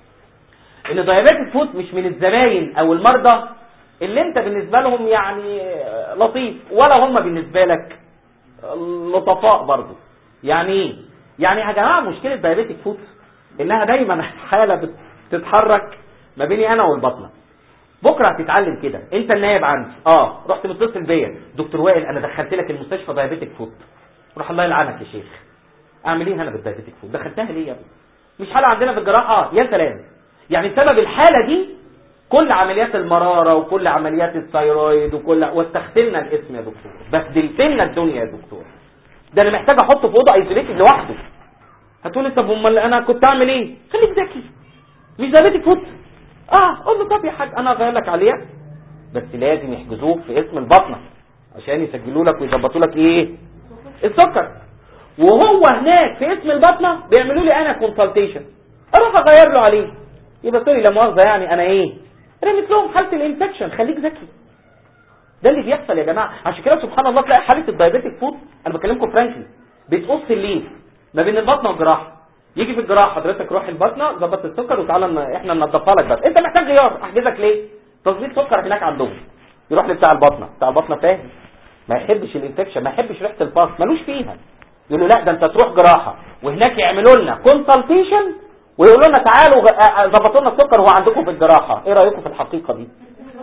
ان دايابيتك فود مش من الزباين او المرضى اللي انت بالنسبه لهم يعني لطيف ولا هم بالنسبه لك لطفاء برضه يعني ايه يعني يا جماعه مشكله دايابيتك فود انها دايما حاله بتتحرك ما بيني انا والبطنه بكره هتتعلم كده انت النائب عندي اه رحت متصل بيا دكتور وائل انا دخلت لك المستشفى دايابيتك فود روح الله يلعنك يا شيخ اعمل ايه انا بالدايابيتك فود دخلتها ليه يا ابني مش حاله عندنا في الجراحه يا سلام يعني سبب الحاله دي كل عمليات المراره وكل عمليات الثايرويد وكل واستخدمنا الاسم يا دكتور بهدلتنا الدنيا يا دكتور ده انا محتاج احطه في اوضه ايزوليتد لوحده هتقولي طب امال انا كنت اعمل ايه خليك ذكي مش دايابيتك فوت اه قول له طب يا حاج انا هغير لك عليها بس لازم يحجزوك في اسم البطنه عشان يسجلوا لك ويظبطوا لك ايه السكر وهو هناك في اسم البطنه بيعملوا لي انا كونسلتيشن اروح اغير له عليه يبقى سوري لا مؤاخذه يعني انا ايه رميت لهم حاله الانفكشن خليك ذكي ده اللي بيحصل يا جماعه عشان كده سبحان الله تلاقي حاله الدايابيتك فود انا بكلمكم فرانكلي بتقص الليل ما بين البطنه والجراحه يجي في الجراحه حضرتك روح البطنه ظبط السكر وتعالى ن- احنا ننضفها لك بس انت محتاج غيار احجزك ليه تظبيط سكر هناك عندهم يروح لبتاع البطنه بتاع البطنه فاهم ما يحبش الانفكشن ما يحبش ريحه الفاس ملوش فيها يقول له لا ده انت تروح جراحه وهناك يعملوا لنا كونسلتيشن ويقولوا لنا تعالوا غ- آه، ظبطوا لنا السكر وهو عندكم في الجراحه ايه رايكم في الحقيقه دي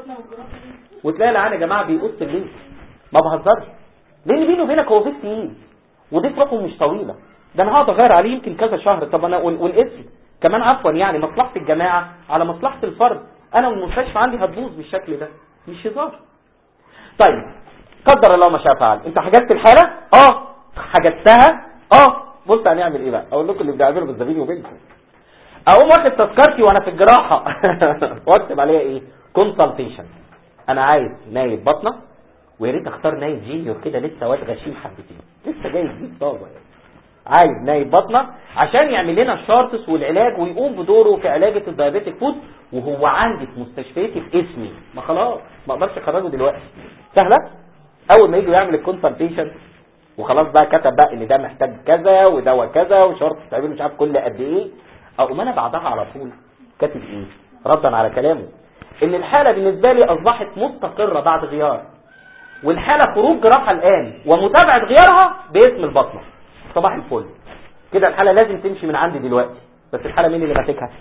وتلاقي العيال يا جماعه بيقص الليل ما بهزرش لان بيني وبينك هو بيت تقيل ودي فترته مش طويله ده انا هقعد اغير عليه يمكن كذا شهر طب انا وال- والاسم كمان عفوا يعني مصلحه الجماعه على مصلحه الفرد انا والمستشفى عندي هتبوظ بالشكل ده مش هزار طيب قدر الله ما شاء فعل انت حجزت الحاله اه حجزتها اه بص هنعمل ايه بقى اقول لكم اللي بنعمله بس ده بيني وبينكم اقوم واخد تذكرتي وانا في الجراحه واكتب عليها ايه كونسلتيشن انا عايز نايب بطنه ويا ريت اختار نايب جينيور كده لسه واد غشيم حبتين لسه جاي جديد طابه يعني عايز نايب بطنه عشان يعمل لنا الشارتس والعلاج ويقوم بدوره في علاج الدايابيتك فود وهو عندي في مستشفياتي في اسمي ما خلاص ما اقدرش اخرجه دلوقتي سهله اول ما يجوا يعمل الكونسلتيشن وخلاص بقى كتب بقى ان ده محتاج كذا ودواء كذا وشرط تعمل مش عارف كل قد ايه اقوم انا بعدها على طول كاتب ايه ردا على كلامه ان الحاله بالنسبه لي اصبحت مستقره بعد غيار والحاله خروج جراحه الان ومتابعه غيارها باسم البطنه صباح الفل كده الحاله لازم تمشي من عندي دلوقتي بس الحاله مين اللي ماسكها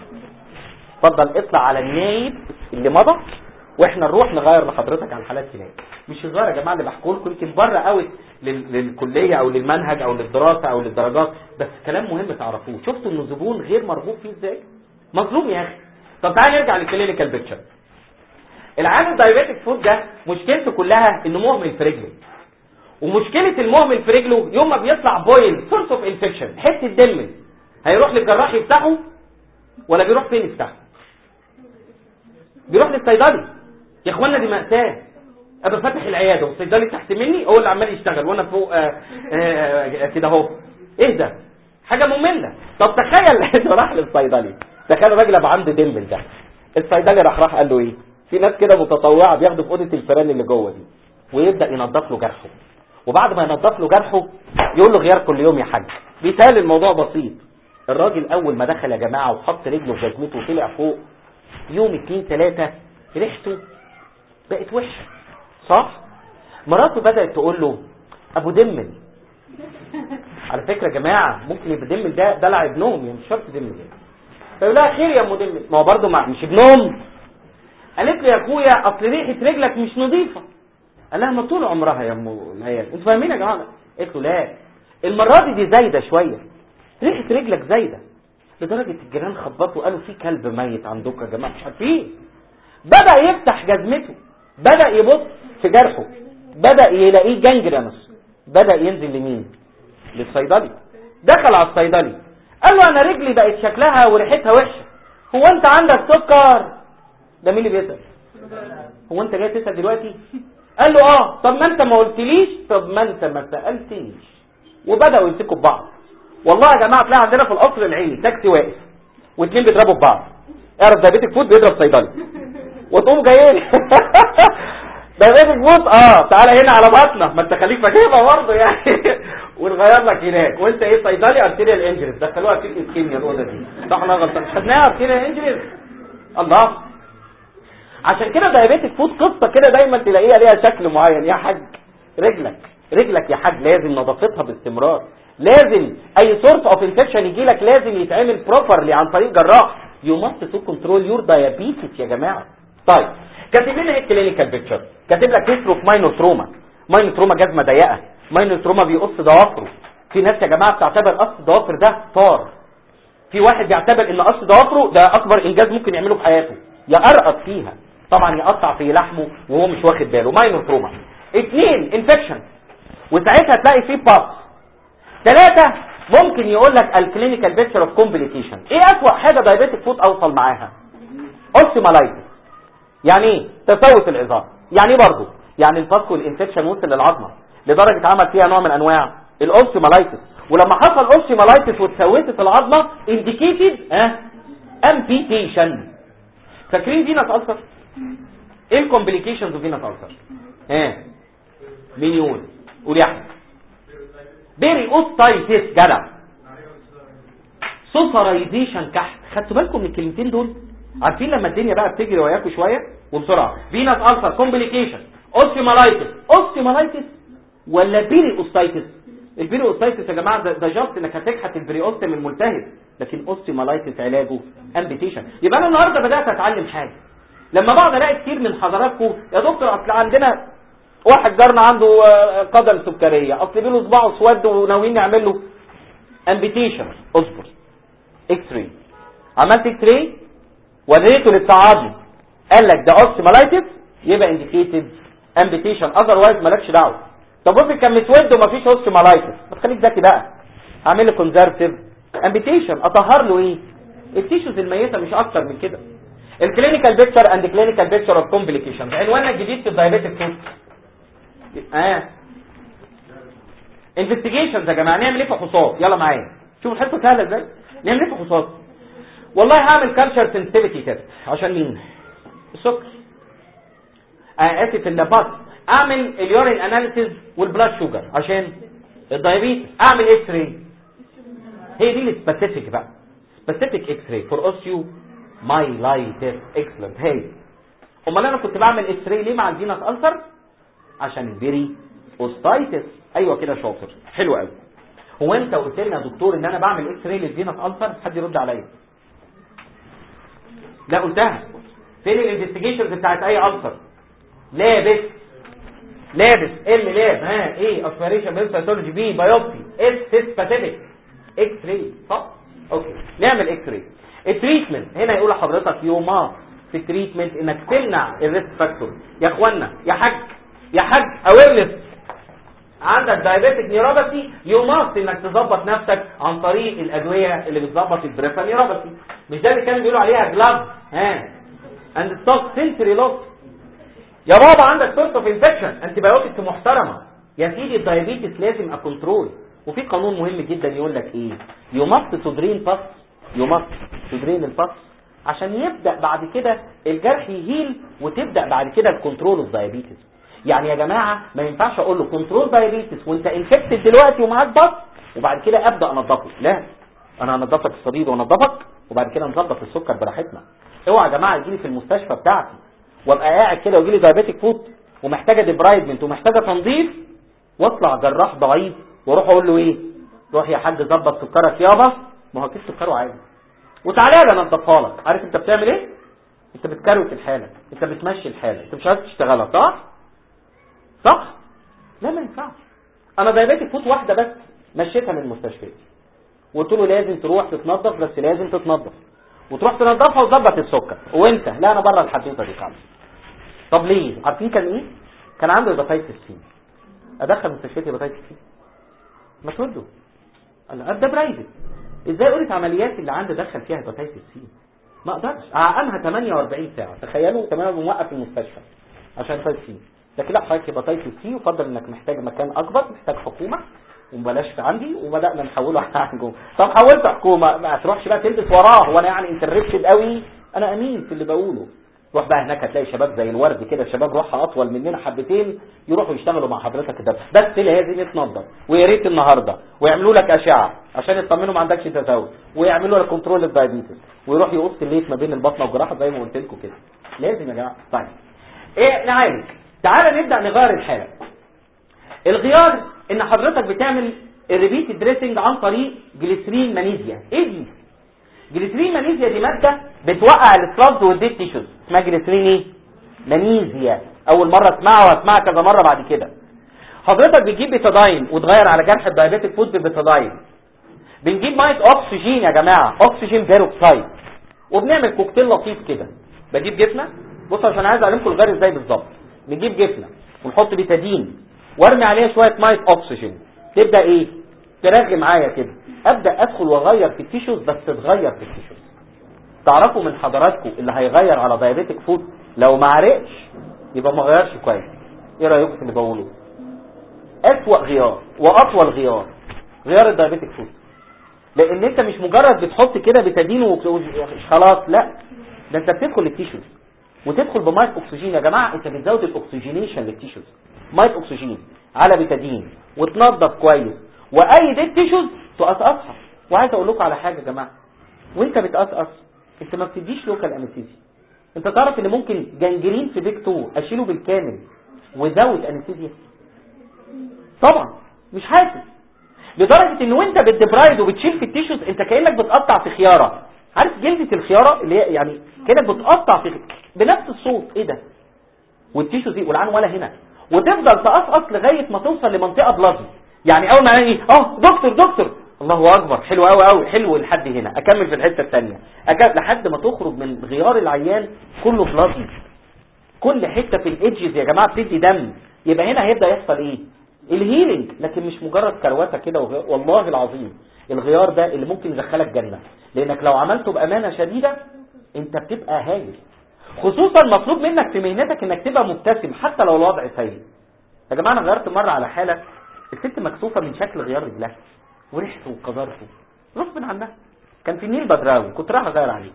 اتفضل اطلع على النايب اللي مضى واحنا نروح نغير لحضرتك على الحالات هناك مش هزار يا جماعه اللي بحكيه لكم يمكن بره قوي لل- للكليه او للمنهج او للدراسه او للدرجات بس كلام مهم تعرفوه شفتوا ان الزبون غير مرغوب فيه ازاي مظلوم يا اخي طب تعالى نرجع للكلينيكال بيكتشر العيان الدايابيتك فود ده مشكلته كلها انه مهمل في رجله ومشكله المهمل في رجله يوم ما بيطلع بويل سورس اوف انفكشن حته دم هيروح للجراح يفتحه ولا بيروح فين يفتحه بيروح للصيدلي يا اخوانا دي مأساة ابقى فاتح العياده والصيدلي تحت مني هو اللي عمال يشتغل وانا فوق آه، آه، كده اهو ايه ده حاجه ممله طب تخيل انه راح للصيدلي تخيل راجل ابو عنده دمبل ده الصيدلي راح راح قال له ايه في ناس كده متطوعه بياخدوا في اوضه الفيران اللي جوه دي ويبدا ينظف له جرحه وبعد ما ينظف له جرحه يقول له غيار كل يوم يا حاج بيسهل الموضوع بسيط الراجل اول ما دخل يا جماعه وحط رجله في جزمته وطلع فوق يوم اتنين تلاتة ريحته بقت وحشة صح مراته بدأت تقول له ابو دمل على فكرة يا جماعة ممكن يبقى دمل ده دلع ابنهم يعني مش شرط دمل يعني فيقول لها خير يا ام دمل ما هو برضه مع- مش ابنهم قالت له يا اخويا اصل ريحة رجلك مش نظيفة قال لها ما طول عمرها يا ام العيال انتوا فاهمين يا جماعة قالت له لا المرة دي دي زايدة شوية ريحة رجلك زايدة لدرجة الجيران خبطوا قالوا في كلب ميت عندكم يا جماعة مش عارفين بدأ يفتح جزمته بدأ يبص في جرحه بدأ يلاقيه جنجرانوس بدأ ينزل لمين للصيدلي دخل على الصيدلي قال له انا رجلي بقت شكلها وريحتها وحشة هو انت عندك سكر ده مين اللي بيسأل هو انت جاي تسأل دلوقتي قال له اه طب ما انت ما قلتليش طب ما انت ما سألتنيش وبدأوا يمسكوا ببعض والله يا جماعه تلاقي عندنا في القصر العيني تاكسي واقف واثنين بيضربوا ببعض اعرف دايبيتك فود بيضرب صيدلي وتقوم جايين دايبيتك فود اه تعالى هنا على بطنه ما انت خليك فاكرها برضه يعني ونغير لك هناك وانت ايه صيدلي ارتيريال انجريز دخلوها في الاسكيميا الاوضه دي صح ولا غلطان خدناها ارتيريال انجريز الله عشان كده دايبيتك فود قصه كده دايما تلاقيها ليها شكل معين يا حاج رجلك رجلك يا حاج لازم نظافتها باستمرار لازم اي سورس اوف انفكشن يجي لك لازم يتعمل بروبرلي عن طريق جراح يو ماست تو كنترول يور دايابيتس يا جماعه طيب كاتب لنا ايه الكلينيكال بيكتشر كاتب لك هيسترو في ماينور تروما ماينور تروما جزمه ضيقه ماينور تروما بيقص ضوافره في ناس يا جماعه بتعتبر قص الضوافر ده طار في واحد بيعتبر ان قص ضوافره ده اكبر انجاز ممكن يعمله في حياته يقرقط فيها طبعا يقطع في لحمه وهو مش واخد باله ماينور تروما اثنين انفكشن وساعتها تلاقي فيه باب ثلاثة ممكن يقول لك الكلينيكال بيكتشر اوف كومبليكيشن ايه اسوأ حاجة دايبيتك فوت اوصل معاها اوستيمالايتس يعني ايه تسوس العظام يعني ايه برضه يعني الفاسك والانفكشن وصل للعظمه لدرجه عمل فيها نوع من انواع الاوستيمالايتس ولما حصل اوستيمالايتس وتسوست العظمه انديكيتد ها امبيتيشن فاكرين فينس ألسر ايه الكومبليكيشنز اوف فينس ألسر ها مين يقول قول يا احمد بيري اوستايتس جدع سوسرايزيشن كحت خدتوا بالكم من الكلمتين دول عارفين لما الدنيا بقى بتجري وياكم شويه وبسرعه فينس ألسر كومبليكيشن اوستيمالايتس اوستيمالايتس ولا بيري اوستايتس البيري اوستايتس يا جماعه ده, ده جاست انك هتكحت البري اوستم الملتهب لكن اوستيمالايتس علاجه امبيتيشن يبقى انا النهارده بدات اتعلم حاجه لما بقعد الاقي كتير من حضراتكم يا دكتور اصل عندنا واحد جارنا عنده آه، قدم سكريه اصل له صباعه اسود وناويين نعمل له امبيتيشن اصبر اكس راي عملت اكس راي وريته للتعاضي قال لك ده اوستيمالايتس يبقى انديكيتد امبيتيشن اذروايز مالكش دعوه طب افرض كان مسود ومفيش اوستيمالايتس ما تخليك ذكي بقى هعمل له كونزرفتيف امبيتيشن اطهر له ايه التيشوز الميته مش اكتر من كده الكلينيكال بيكتشر اند كلينيكال بيكتشر اوف كومبليكيشن عنواننا الجديد في الدايابيتك فود اه انفستيجيشنز يا جماعه نعمل ايه فحوصات يلا معايا شوفوا الحته سهله ازاي نعمل ايه فحوصات والله هعمل كالتشر سنسيتيفيتي تيست عشان مين السكر آه اسف النبات اعمل اليورين اناليسيز والبلاد شوجر عشان الدايابيتس اعمل اكس راي هي دي السبيسيفيك بقى سبيسيفيك اكس راي فور اوستيو مايلايتس اكسلنت هي امال انا كنت بعمل اكس راي ليه مع الفينس السر عشان البيري اوستايتس ايوه كده شاطر حلو قوي هو انت قلت لنا يا دكتور ان انا بعمل اكس راي للفينس السر حد يرد عليا لا قلتها فين الانفستيجيشنز بتاعت اي السر لابس لابس ال لاب ها ايه اسبيريشن بيل سيتولوجي بي بايوبسي اس سبيسيفيك اكس راي صح اوكي نعمل اكس راي التريتمنت هنا يقول لحضرتك يوما في التريتمنت انك تمنع الريسك فاكتور يا اخوانا يا حاج يا حاج اويرنس عندك دايابيتك نيوروباثي يو ماست انك تظبط نفسك عن طريق الادويه اللي بتظبط البريفا نيوروباثي مش ده اللي كانوا بيقولوا عليها جلاف ها اند ستوك سنسوري لوس يا بابا عندك سورس اوف انفكشن انتي بايوتكس محترمه يا سيدي الدايابيتس لازم اكونترول وفي قانون مهم جدا يقول لك ايه يو ماست تدرين باس يو ماست تدرين الباس عشان يبدا بعد كده الجرح يهيل وتبدا بعد كده الكنترول اوف دايابيتس يعني يا جماعه ما ينفعش اقول له كنترول دايابيتس وانت انفكتد دلوقتي ومعاك باس وبعد كده ابدا انضفه لا انا هنضفك الصديد وانضفك وبعد كده نظبط السكر براحتنا اوعى يا جماعه يجي لي في المستشفى بتاعتي وابقى قاعد كده ويجي لي دايابيتك فوت ومحتاجه ديبرايدمنت ومحتاجه تنظيف واطلع جراح ضعيف واروح اقول له ايه روح يا حاج ظبط سكرك يابا ما هو اكيد سكره عادي وتعالى لي انضفها لك عارف انت بتعمل ايه انت بتكروت الحاله انت بتمشي الحاله انت مش عارف تشتغلها صح صح لا ما ينفعش انا دايابيتك فوت واحده بس مشيتها من المستشفى وقلت له لازم تروح تتنضف بس لازم تتنضف وتروح تنضفها وتظبط السكر وانت لا انا بره الحدوته دي خالص طب ليه عارفين كان ايه كان عنده هيباتيتس سي ادخل مستشفيات هيباتيتس سي ما تردوا قال ده برايفت ازاي قلت عمليات اللي عندي دخل فيها هيباتيتس سي ما اقدرش اعقمها 48 ساعه تخيلوا تمام موقف المستشفى عشان هيباتيتس سي لكن لا حضرتك هيباتيتس سي وفضل انك محتاج مكان اكبر محتاج حكومه وبلاش في عندي وبدانا نحوله على حكومه طب حولت حكومه ما تروحش بقى تلبس وراه وانا يعني انترستد قوي انا امين في اللي بقوله روح بقى هناك هتلاقي شباب زي الورد كده شباب روحها اطول مننا حبتين يروحوا يشتغلوا مع حضرتك ده بس لازم يتنضف ويا ريت النهارده ويعملوا لك اشعه عشان يطمنوا ما عندكش تزاوج ويعملوا لك كنترول للدايابيتس ويروح يقص الليت ما بين البطنه والجراحه زي ما قلت لكم كده لازم يا جماعه طيب ايه نعالج تعالى نبدا نغير الحاله الغيار ان حضرتك بتعمل الريبيت دريسنج عن طريق جليسرين مانيزيا ايه دي جليسرين مانيزيا دي ماده بتوقع السلابز والديت تيشوز اسمها جليسرين ايه مانيزيا اول مره اسمعها واسمعها كذا مره بعد كده حضرتك بتجيب بيتاداين وتغير على جرح الدايابيتك فود بالبيتاداين بنجيب ميه اكسجين يا جماعه اكسجين بيروكسايد وبنعمل كوكتيل لطيف كده بجيب جبنه بصوا عشان عايز اعلمكم الغير ازاي بالظبط نجيب جبنه ونحط بيتادين وارمي عليها شويه ميه اكسجين تبدا ايه ترغي معايا كده ابدا ادخل واغير في التيشوز بس تتغير في التيشوز تعرفوا من حضراتكم اللي هيغير على دايابيتك فود لو ما عرقش يبقى ما غيرش كويس ايه رايكم في اللي بقوله اسوأ غيار واطول غيار غيار الدايابيتك فود لان انت مش مجرد بتحط كده بتدين خلاص لا ده انت بتدخل التيشوز وتدخل بميه اكسجين يا جماعه انت بتزود الاكسجينيشن للتيشوز ميه اكسجين على بتادين وتنظف كويس واي ديت تيشوز تقصقصها وعايز اقول لكم على حاجه يا جماعه وانت بتقصقص انت ما بتديش لوكال انستيزيا انت تعرف ان ممكن جنجرين في بيك 2 اشيله بالكامل وزود انستيزيا طبعا مش حاسس لدرجه ان وانت بتدبرايد وبتشيل في التيشوز انت كانك بتقطع في خياره عارف جلده الخياره اللي هي يعني كانك بتقطع في بنفس الصوت ايه ده والتيشوز دي والعين ولا هنا وتفضل تقصقص لغايه ما توصل لمنطقه بلازما يعني اول ما الاقي اه دكتور دكتور الله اكبر حلو قوي قوي حلو لحد هنا اكمل في الحته الثانيه لحد ما تخرج من غيار العيان كله بلازما كل حته في الايدجز يا جماعه بتدي دم يبقى هنا هيبدا يحصل ايه الهيلينج لكن مش مجرد كروته كده وغير. والله العظيم الغيار ده اللي ممكن يدخلك جنه لانك لو عملته بامانه شديده انت بتبقى هايل خصوصا مطلوب منك في مهنتك انك تبقى مبتسم حتى لو الوضع سيء يا جماعه انا غيرت مره على حاله الست مكسوفه من شكل غيار رجلها وريحته وقذرته غصب عنها كان في نيل بدراوي كنت رايح اغير عليه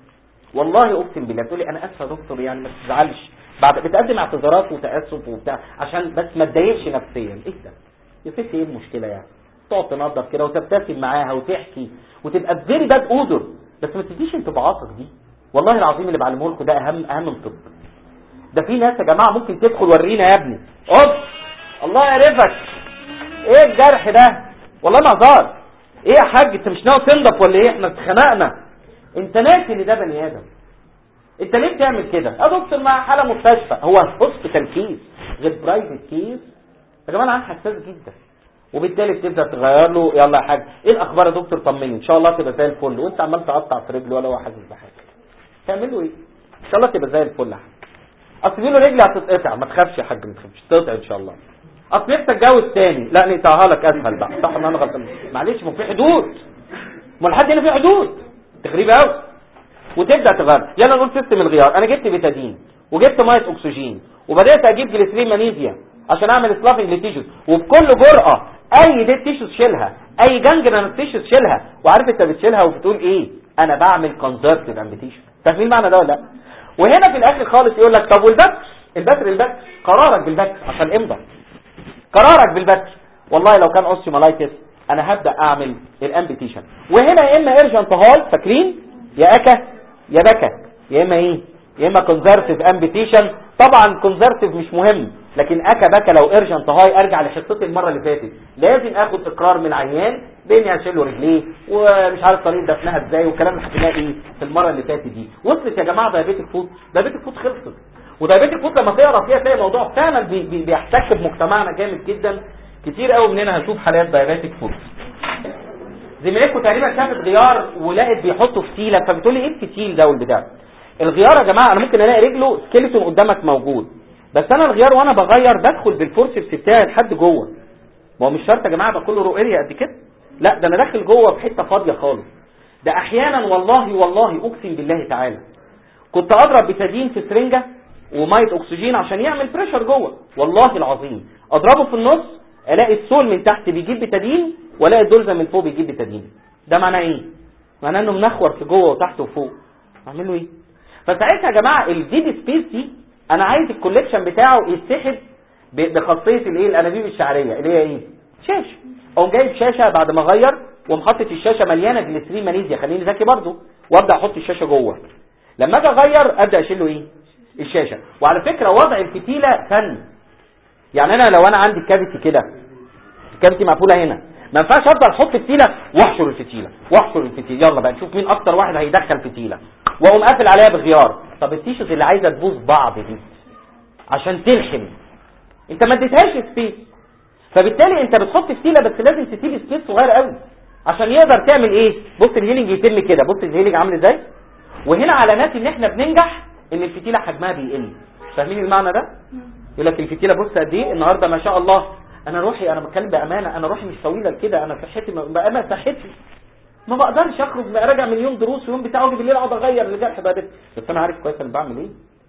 والله اقسم بالله تقول لي انا اسفه يا دكتور يعني ما تزعلش بعد بتقدم اعتذارات وتاسف وبتاع عشان بس ما تضايقش نفسيا ايه ده يا ستي ايه المشكله يعني تقعد تنظف كده وتبتسم معاها وتحكي وتبقى فيري باد اودر بس ما تديش انطباعاتك دي والله العظيم اللي بعلمه لكم ده اهم اهم من طب ده في ناس يا جماعه ممكن تدخل ورينا يا ابني اوب الله يعرفك ايه الجرح ده والله ما هزار ايه يا حاج انت مش ناوي تنضف ولا ايه احنا اتخنقنا انت ناسي ان ده بني ادم انت ليه بتعمل كده يا دكتور مع حاله مستشفى هو هوسبيتال كيس غير برايفت كيس يا جماعه انا حساس جدا وبالتالي بتبدا تغير له يلا يا حاج ايه الاخبار يا دكتور طمني ان شاء الله تبقى زي الفل وانت عمال تقطع في رجله ولا هو حاسس بحاجه تعمل له ايه ان شاء الله تبقى زي الفل يا حاج اصل له رجلي هتتقطع ما تخافش يا حاج ما تخافش تقطع ان شاء الله اصل نفسك تتجوز تاني لا نقطعها لك اسهل بقى صح ان انا غلطان معلش ما في حدود ما لحد هنا في حدود تخريب قوي وتبدا تغير يلا نقول سيستم الغيار انا جبت بيتادين وجبت ميه اكسجين وبدات اجيب جليسرين مانيزيا عشان اعمل سلافنج للتيشوز وبكل جرأة اي ديت تيشوز شيلها اي جانجران تيشوز شيلها وعارف انت بتشيلها وبتقول ايه انا بعمل كونزرفتيف امبيتيشن فاهمين المعنى ده ولا لا وهنا في الاخر خالص يقول لك طب والبكس البكر البكر قرارك بالبكر عشان امضى قرارك بالبكر والله لو كان اوستيومالايتس انا هبدا اعمل الامبيتيشن وهنا يا اما ايرجنت هاي فاكرين يا اكا يا بكا يا اما ايه يا اما كونزرفتيف امبيتيشن طبعا كونزرفتيف مش مهم لكن اكا بكا لو ايرجنت هاي ارجع لحصتي المره اللي فاتت لازم اخد اقرار من العيان باني اشيل له رجليه ومش عارف طريقه دفنها ازاي والكلام اللي حكيناه ايه في المره اللي فاتت دي وصلت يا جماعه دايابيتك فوت دايابيتك فوت خلصت ودايابيتك فوت لما تقرا فيها تلاقي الموضوع فعلا بي بي بيحتك بمجتمعنا جامد جدا كتير قوي مننا هنشوف حالات دايابيتك فوت زميلتكم تقريبا شافت غيار ولقت بيحطوا فتيله فبتقول لي ايه الفتيل ده والبتاع الغيار يا جماعه انا ممكن الاقي رجله سكيلتون قدامك موجود بس انا الغيار وانا بغير بدخل بالفورسبس بتاعي لحد جوه ما هو مش شرط يا جماعه يبقى كله رو اريا قد كده لا ده انا داخل جوه في حته فاضيه خالص ده احيانا والله والله اقسم بالله تعالى كنت اضرب بتادين في سرنجه وميه اكسجين عشان يعمل بريشر جوه والله العظيم اضربه في النص الاقي السول من تحت بيجيب بتادين والاقي الدولزه من فوق بيجيب بتادين ده معناه ايه معناه انه منخور في جوه وتحت وفوق اعمل له ايه فساعتها يا جماعه الديد سبيس دي انا عايز الكوليكشن بتاعه يتسحب بخاصيه الايه الانابيب الشعريه اللي هي ايه شاشه اقوم جايب شاشه بعد ما اغير ومحطط الشاشه مليانه جليسرين مانيزيا خليني ذكي برضو وابدا احط الشاشه جوه لما اجي اغير ابدا اشيل له ايه الشاشه وعلى فكره وضع الفتيله فن يعني انا لو انا عندي الكافيتي كده الكافيتي مقفوله هنا ما ينفعش افضل احط فتيله واحشر الفتيله واحشر الفتيله يلا بقى نشوف مين اكتر واحد هيدخل فتيله واقوم قافل عليها بغيار طب التيشرت اللي عايزه تبوظ بعض دي عشان تلحم انت ما اديتهاش سبيس فبالتالي انت بتحط فتيله بس لازم تسيب سبيس صغير قوي عشان يقدر تعمل ايه بص الهيلينج يتم كده بص الهيلينج عامل ازاي وهنا علامات ان احنا بننجح ان الفتيله حجمها بيقل فاهمين المعنى ده يقول لك الفتيله بص قد ايه النهارده ما شاء الله انا روحي انا بتكلم بامانه انا روحي مش طويله كده انا صحتي بامانه صحتي ما بقدرش اخرج راجع من يوم دروس ويوم بتاع واجي بالليل اقعد اغير الجرح بقى بس انا عارف كويس انا بعمل ايه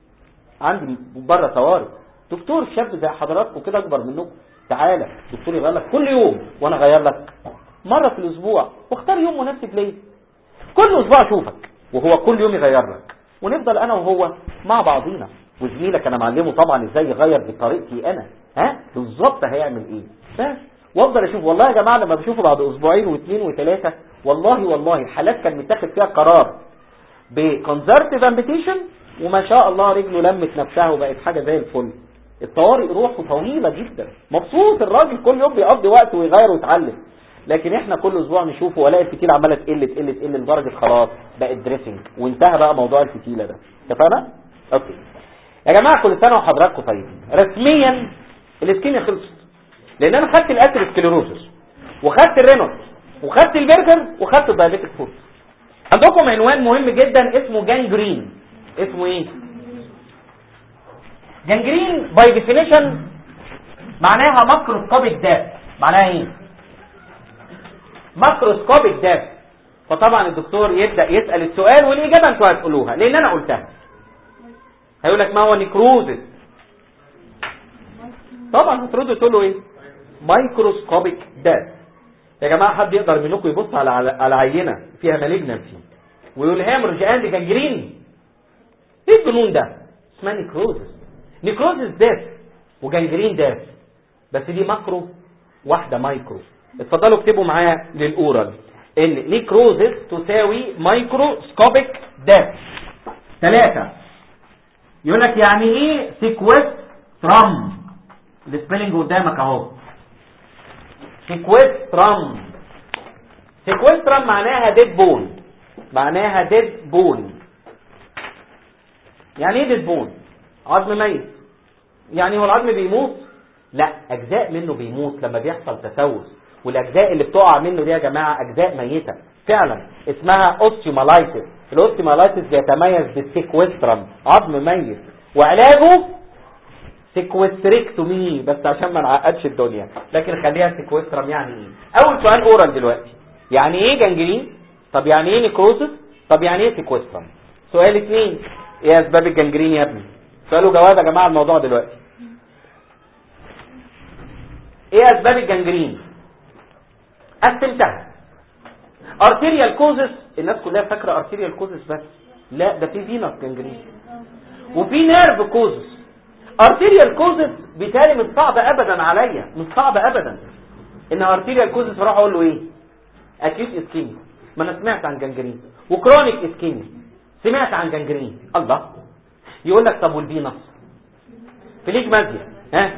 عندي بره طوارئ دكتور شاب زي حضراتكم كده اكبر منكم تعالى دكتور يغير لك كل يوم وانا اغير لك مره في الاسبوع واختار يوم مناسب ليه كل اسبوع اشوفك وهو كل يوم يغير لك ونفضل انا وهو مع بعضينا وزميلك انا معلمه طبعا ازاي يغير بطريقتي انا ها بالظبط هيعمل ايه بس وافضل اشوف والله يا جماعه لما بشوفه بعد اسبوعين واثنين وثلاثه والله والله حالات كان متاخد فيها قرار بكونزرتيف امبيتيشن وما شاء الله رجله لمت نفسها وبقت حاجه زي الفل الطوارئ روحه طويله جدا مبسوط الراجل كل يوم بيقضي وقت ويغير ويتعلم لكن احنا كل اسبوع نشوفه والاقي الفتيله عماله تقل تقل تقل لدرجه خلاص بقت دريسنج وانتهى بقى موضوع الفتيله ده اتفقنا؟ اوكي يا جماعه كل سنه وحضراتكم طيبين رسميا الاسكيميا خلصت لان انا خدت الاتروسكليروسس وخدت الرينوس وخدت البرجر وخدت الدايابيتك فود عندكم عنوان مهم جدا اسمه جانجرين اسمه ايه جانجرين باي ديفينيشن معناها ماكروسكوبيك داف معناها ايه ماكروسكوبيك داف فطبعا الدكتور يبدا يسال السؤال والاجابه انتوا هتقولوها لان انا قلتها هيقول لك ما هو نيكروزس طبعا هترد تقول له ايه مايكروسكوبيك داس يا جماعه حد يقدر منكم يبص على على عينه فيها مالجنسي ويقول هامرج اند جانجرين ايه الجنون ده اسمها نيكروزس نيكروزس داس وجانجرين داس بس دي ماكرو واحده مايكرو اتفضلوا اكتبوا معايا للاورال ان نيكروزس تساوي مايكروسكوبيك داس ثلاثة يقول لك يعني ايه سيكوسترام السبيلنج قدامك اهو سيكوسترام سيكوسترام معناها ديد بون معناها ديد بون يعني ايه ديد بون عظم ميت يعني هو العظم بيموت لا اجزاء منه بيموت لما بيحصل تسوس والاجزاء اللي بتقع منه دي يا جماعه اجزاء ميته فعلا اسمها اوستيومالايتس الاوستيومالايتس بيتميز بالسيكوسترم عظم ميت وعلاجه سيكوستريكتومي بس عشان ما نعقدش الدنيا لكن خليها سيكوسترم يعني ايه اول سؤال اورال دلوقتي يعني ايه جنجرين طب يعني ايه نيكروزس طب يعني ايه سيكوسترم سؤال اثنين ايه اسباب الجنجرين يا ابني سؤالوا جواب يا جماعه الموضوع دلوقتي ايه اسباب الجنجرين قسمتها ارتيريال كوزس الناس كلها فاكره ارتيريال كوزس بس لا ده في فينس جنجرين وفي نيرف كوزس ارتيريال كوزس بالتالي مش صعب ابدا عليا مش صعب ابدا ان ارتيريال كوزس اروح اقول له ايه اكيوت اسكيميا ما انا سمعت عن جنجرين وكرونيك اسكيميا سمعت عن جنجرين الله يقول لك طب والفينس فليج مازيا ها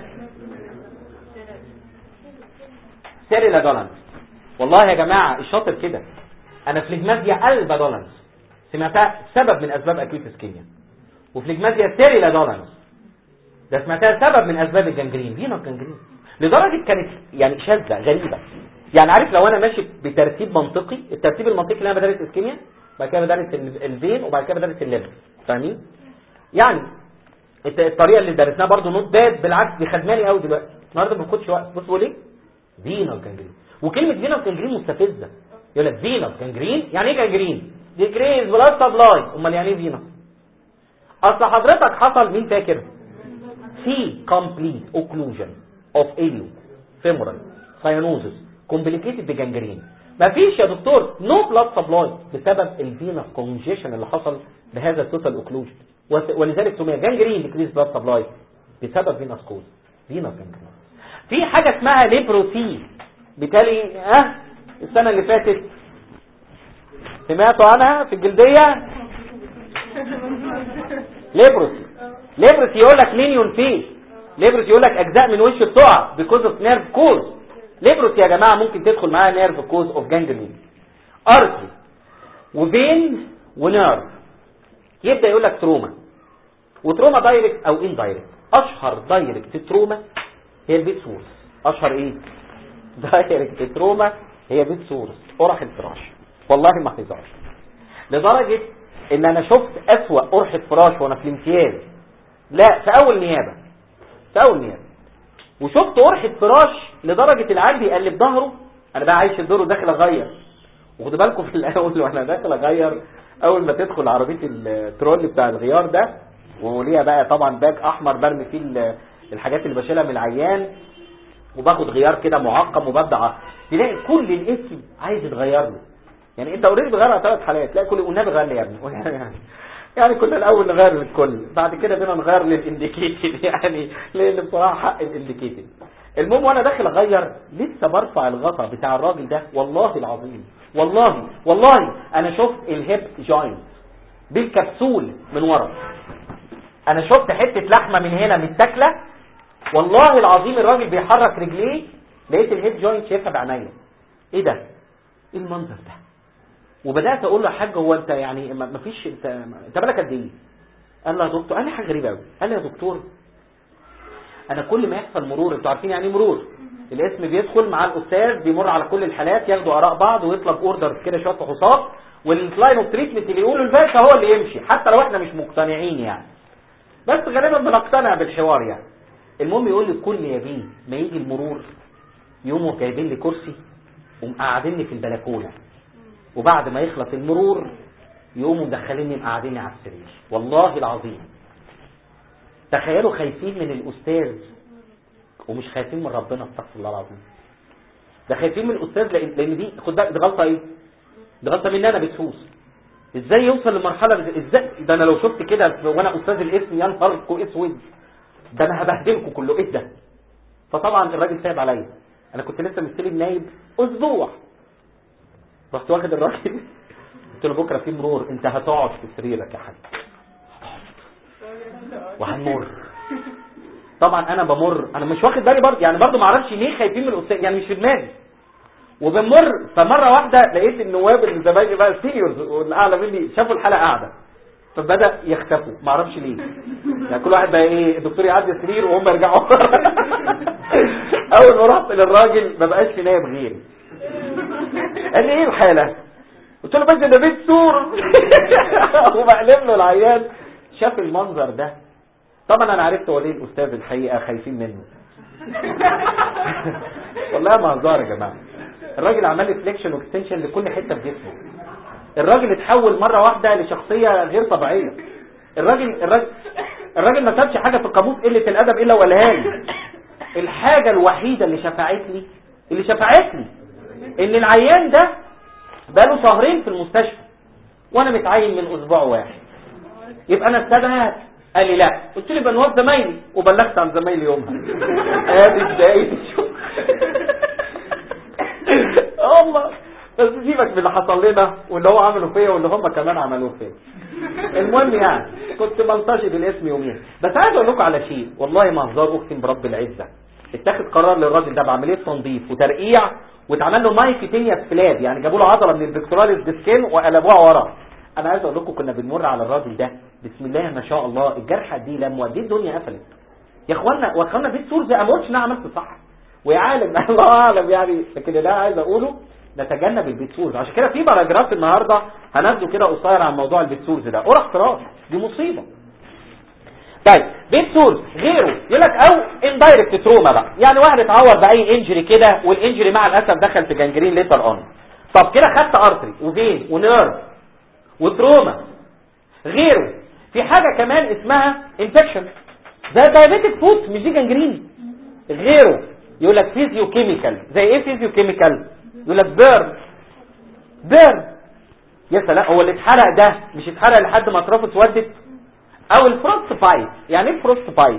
سيريلا دولانس والله يا جماعة الشاطر كده انا فليجمازيا البا دولانس سمعتها سبب من اسباب اكيوت اسكيميا وفليجمازيا سيريلا دولانس ده سمعتها سبب من اسباب الجنجرين فينا الجنجرين لدرجة كانت يعني شاذة غريبة يعني عارف لو انا ماشي بترتيب منطقي الترتيب المنطقي اللي انا بدرس اسكيميا بعد كده بدرس الفين وبعد كده بدرس الليفر فاهمين يعني الطريقه اللي درسناها برضو نوت باد بالعكس دي خدماني قوي دلوقتي النهارده ما باخدش وقت بص بقول ايه فينا جانجرين وكلمه فينا جانجرين مستفزه يقول لك فينا جانجرين يعني ايه جانجرين ديكريز بلاد سبلاي امال يعني ايه فينا اصل حضرتك حصل مين فاكر في كومبليت اوكلوجن اوف اليو فيمورال ساينوزس كومبليكيتد بجانجرين مفيش يا دكتور نو بلاد سبلاي بسبب الفينا كونجيشن اللي حصل بهذا التوتال اوكلوجن ولذلك سمي جانجرين ديكريز بلاد سبلاي بسبب فينس كوز فينس جانجرين في حاجة اسمها ليبروسي بالتالي ها السنة اللي فاتت سمعتوا عنها في الجلدية ليبروسي ليبروسي يقول لك لينيون فيه ليبروسي يقول لك اجزاء من وش بتقع بيكوز اوف نيرف كوز ليبروسي يا جماعة ممكن تدخل معاها نيرف كوز اوف جانجرين ارتري وفين ونيرف يبدأ يقول لك تروما وتروما دايركت او ان دايركت اشهر دايركت تروما هي البيت سورس اشهر ايه دايركت تروما هي بيت سورس قرح الفراش والله ما هزار لدرجة ان انا شفت اسوأ قرحة فراش وانا في الامتياز لا في اول نيابة في اول نيابة وشفت قرحة فراش لدرجة العيال بيقلب ظهره انا بقى عايش الدور وداخل اغير وخدوا بالكم في الاول وانا داخل اغير اول ما تدخل عربية الترول بتاع الغيار ده وليها بقى طبعا باج احمر برمي فيه الحاجات اللي بشيلها من العيان وباخد غيار كده معقم وببدا تلاقي كل الاسم عايز يتغير له يعني انت اوريدي بتغير على ثلاث حالات تلاقي كل والنبي غير لي يا ابني يعني يعني كنا الاول نغير للكل بعد كده بينا نغير للانديكيتد يعني لان بصراحه حق الانديكيتد المهم وانا داخل اغير لسه برفع الغطا بتاع الراجل ده والله العظيم والله والله انا شفت الهيب جوينت بالكبسول من ورا انا شفت حته لحمه من هنا متاكله والله العظيم الراجل بيحرك رجليه لقيت الهيب جوينت شايفها بعينيا ايه ده ايه المنظر ده وبدات اقول له يا حاج هو انت يعني ما فيش انت انت بالك قد ايه قال لي يا دكتور قال لي حاجه غريبه قوي قال لي يا دكتور انا كل ما يحصل مرور انتوا عارفين يعني ايه مرور الاسم بيدخل مع الاستاذ بيمر على كل الحالات ياخدوا اراء بعض ويطلب اوردر كده شويه فحوصات واللاين اوف تريتمنت اللي يقوله الباشا هو اللي يمشي حتى لو احنا مش مقتنعين يعني بس غالبا بنقتنع بالحوار يعني المهم يقول لي كل يا بيه ما يجي المرور يقوموا جايبين لي كرسي ومقعديني في البلكونه وبعد ما يخلص المرور يقوموا مدخليني مقعديني على السرير والله العظيم تخيلوا خايفين من الاستاذ ومش خايفين من ربنا استغفر الله العظيم ده خايفين من الاستاذ لان لان دي خد بالك دي غلطه ايه دي غلطه مني انا بتفوز ازاي يوصل لمرحله ازاي ده انا لو شفت كده وانا استاذ الاسم يا نهار اسود ده انا هبهدلكم كله ايه ده فطبعا الراجل تعب عليا انا كنت لسه مستلم نايب اسبوع رحت واخد الراجل قلت له بكره في مرور انت هتقعد في سريرك يا حاج وهنمر طبعا انا بمر انا مش واخد بالي برضه يعني برضه ما اعرفش ليه خايفين من الاستاذ يعني مش في دماغي وبنمر فمره واحده لقيت النواب اللي زمايلي بقى سينيورز واللي اعلى مني شافوا الحلقه قاعده فبدا يختفوا ما اعرفش ليه يعني كل واحد بقى ايه الدكتور يعدي السرير وهم يرجعوا اول ما رحت للراجل ما بقاش في نايب غيري قال لي ايه الحاله قلت له بس ده بيت سور وبقلب له العيان شاف المنظر ده طبعا انا عرفت هو ليه الاستاذ الحقيقه خايفين منه والله ما هزار يا جماعه الراجل عمل لي فليكشن واكستنشن لكل حته في جسمه الراجل اتحول مره واحده لشخصيه غير طبيعيه الراجل الراجل الراجل ما سابش حاجه في القاموس قله الادب الا وقالها لي الحاجه الوحيده اللي شفعت لي اللي شفعت لي ان العيان ده بقاله شهرين في المستشفى وانا متعين من اسبوع واحد يبقى انا استبعد قال لي لا قلت له بنواب زمايلي وبلغت عن زمايلي يومها ادي بدايه الشغل والله بس سيبك من اللي حصل لنا واللي هو عمله فيا واللي هم كمان عملوه فيا المهم يعني كنت بلطشي بالاسم يومين بس عايز اقول لكم على شيء والله ما هزار اقسم برب العزه اتاخد قرار للراجل ده بعمليه تنظيف وترقيع واتعمل له مايكيتينيا فلاب يعني جابوا له عضله من البكتوراليس ديسكين وقلبوها ورا انا عايز اقول لكم كنا بنمر على الراجل ده بسم الله ما شاء الله الجرحه دي لما دي الدنيا قفلت يا اخوانا واخوانا بيت سورز انا ما قلتش ان انا عملت صح ويا عالم الله اعلم يعني لكن اللي انا عايز اقوله نتجنب البيت سورز عشان كده في باراجراف النهارده هناخده كده قصير عن موضوع البيت سورز ده قرا اختراع دي مصيبه طيب بيت سورز غيره يقول لك او اندايركت تروما بقى يعني واحد اتعور باي انجري كده والانجري مع الاسف دخل في جنجرين ليتر اون طب كده خدت ارتري وفين ونيرف وتروما غيره في حاجه كمان اسمها انفكشن زي دايابيتك فوت مش دي جنجرين غيره يقول لك فيزيو كيميكال زي ايه فيزيو كيميكال يقول لك بيرن بيرن يا سلام هو اللي اتحرق ده مش اتحرق لحد ما اطرافه اسودت او الفروست بايت يعني ايه الفروست بايت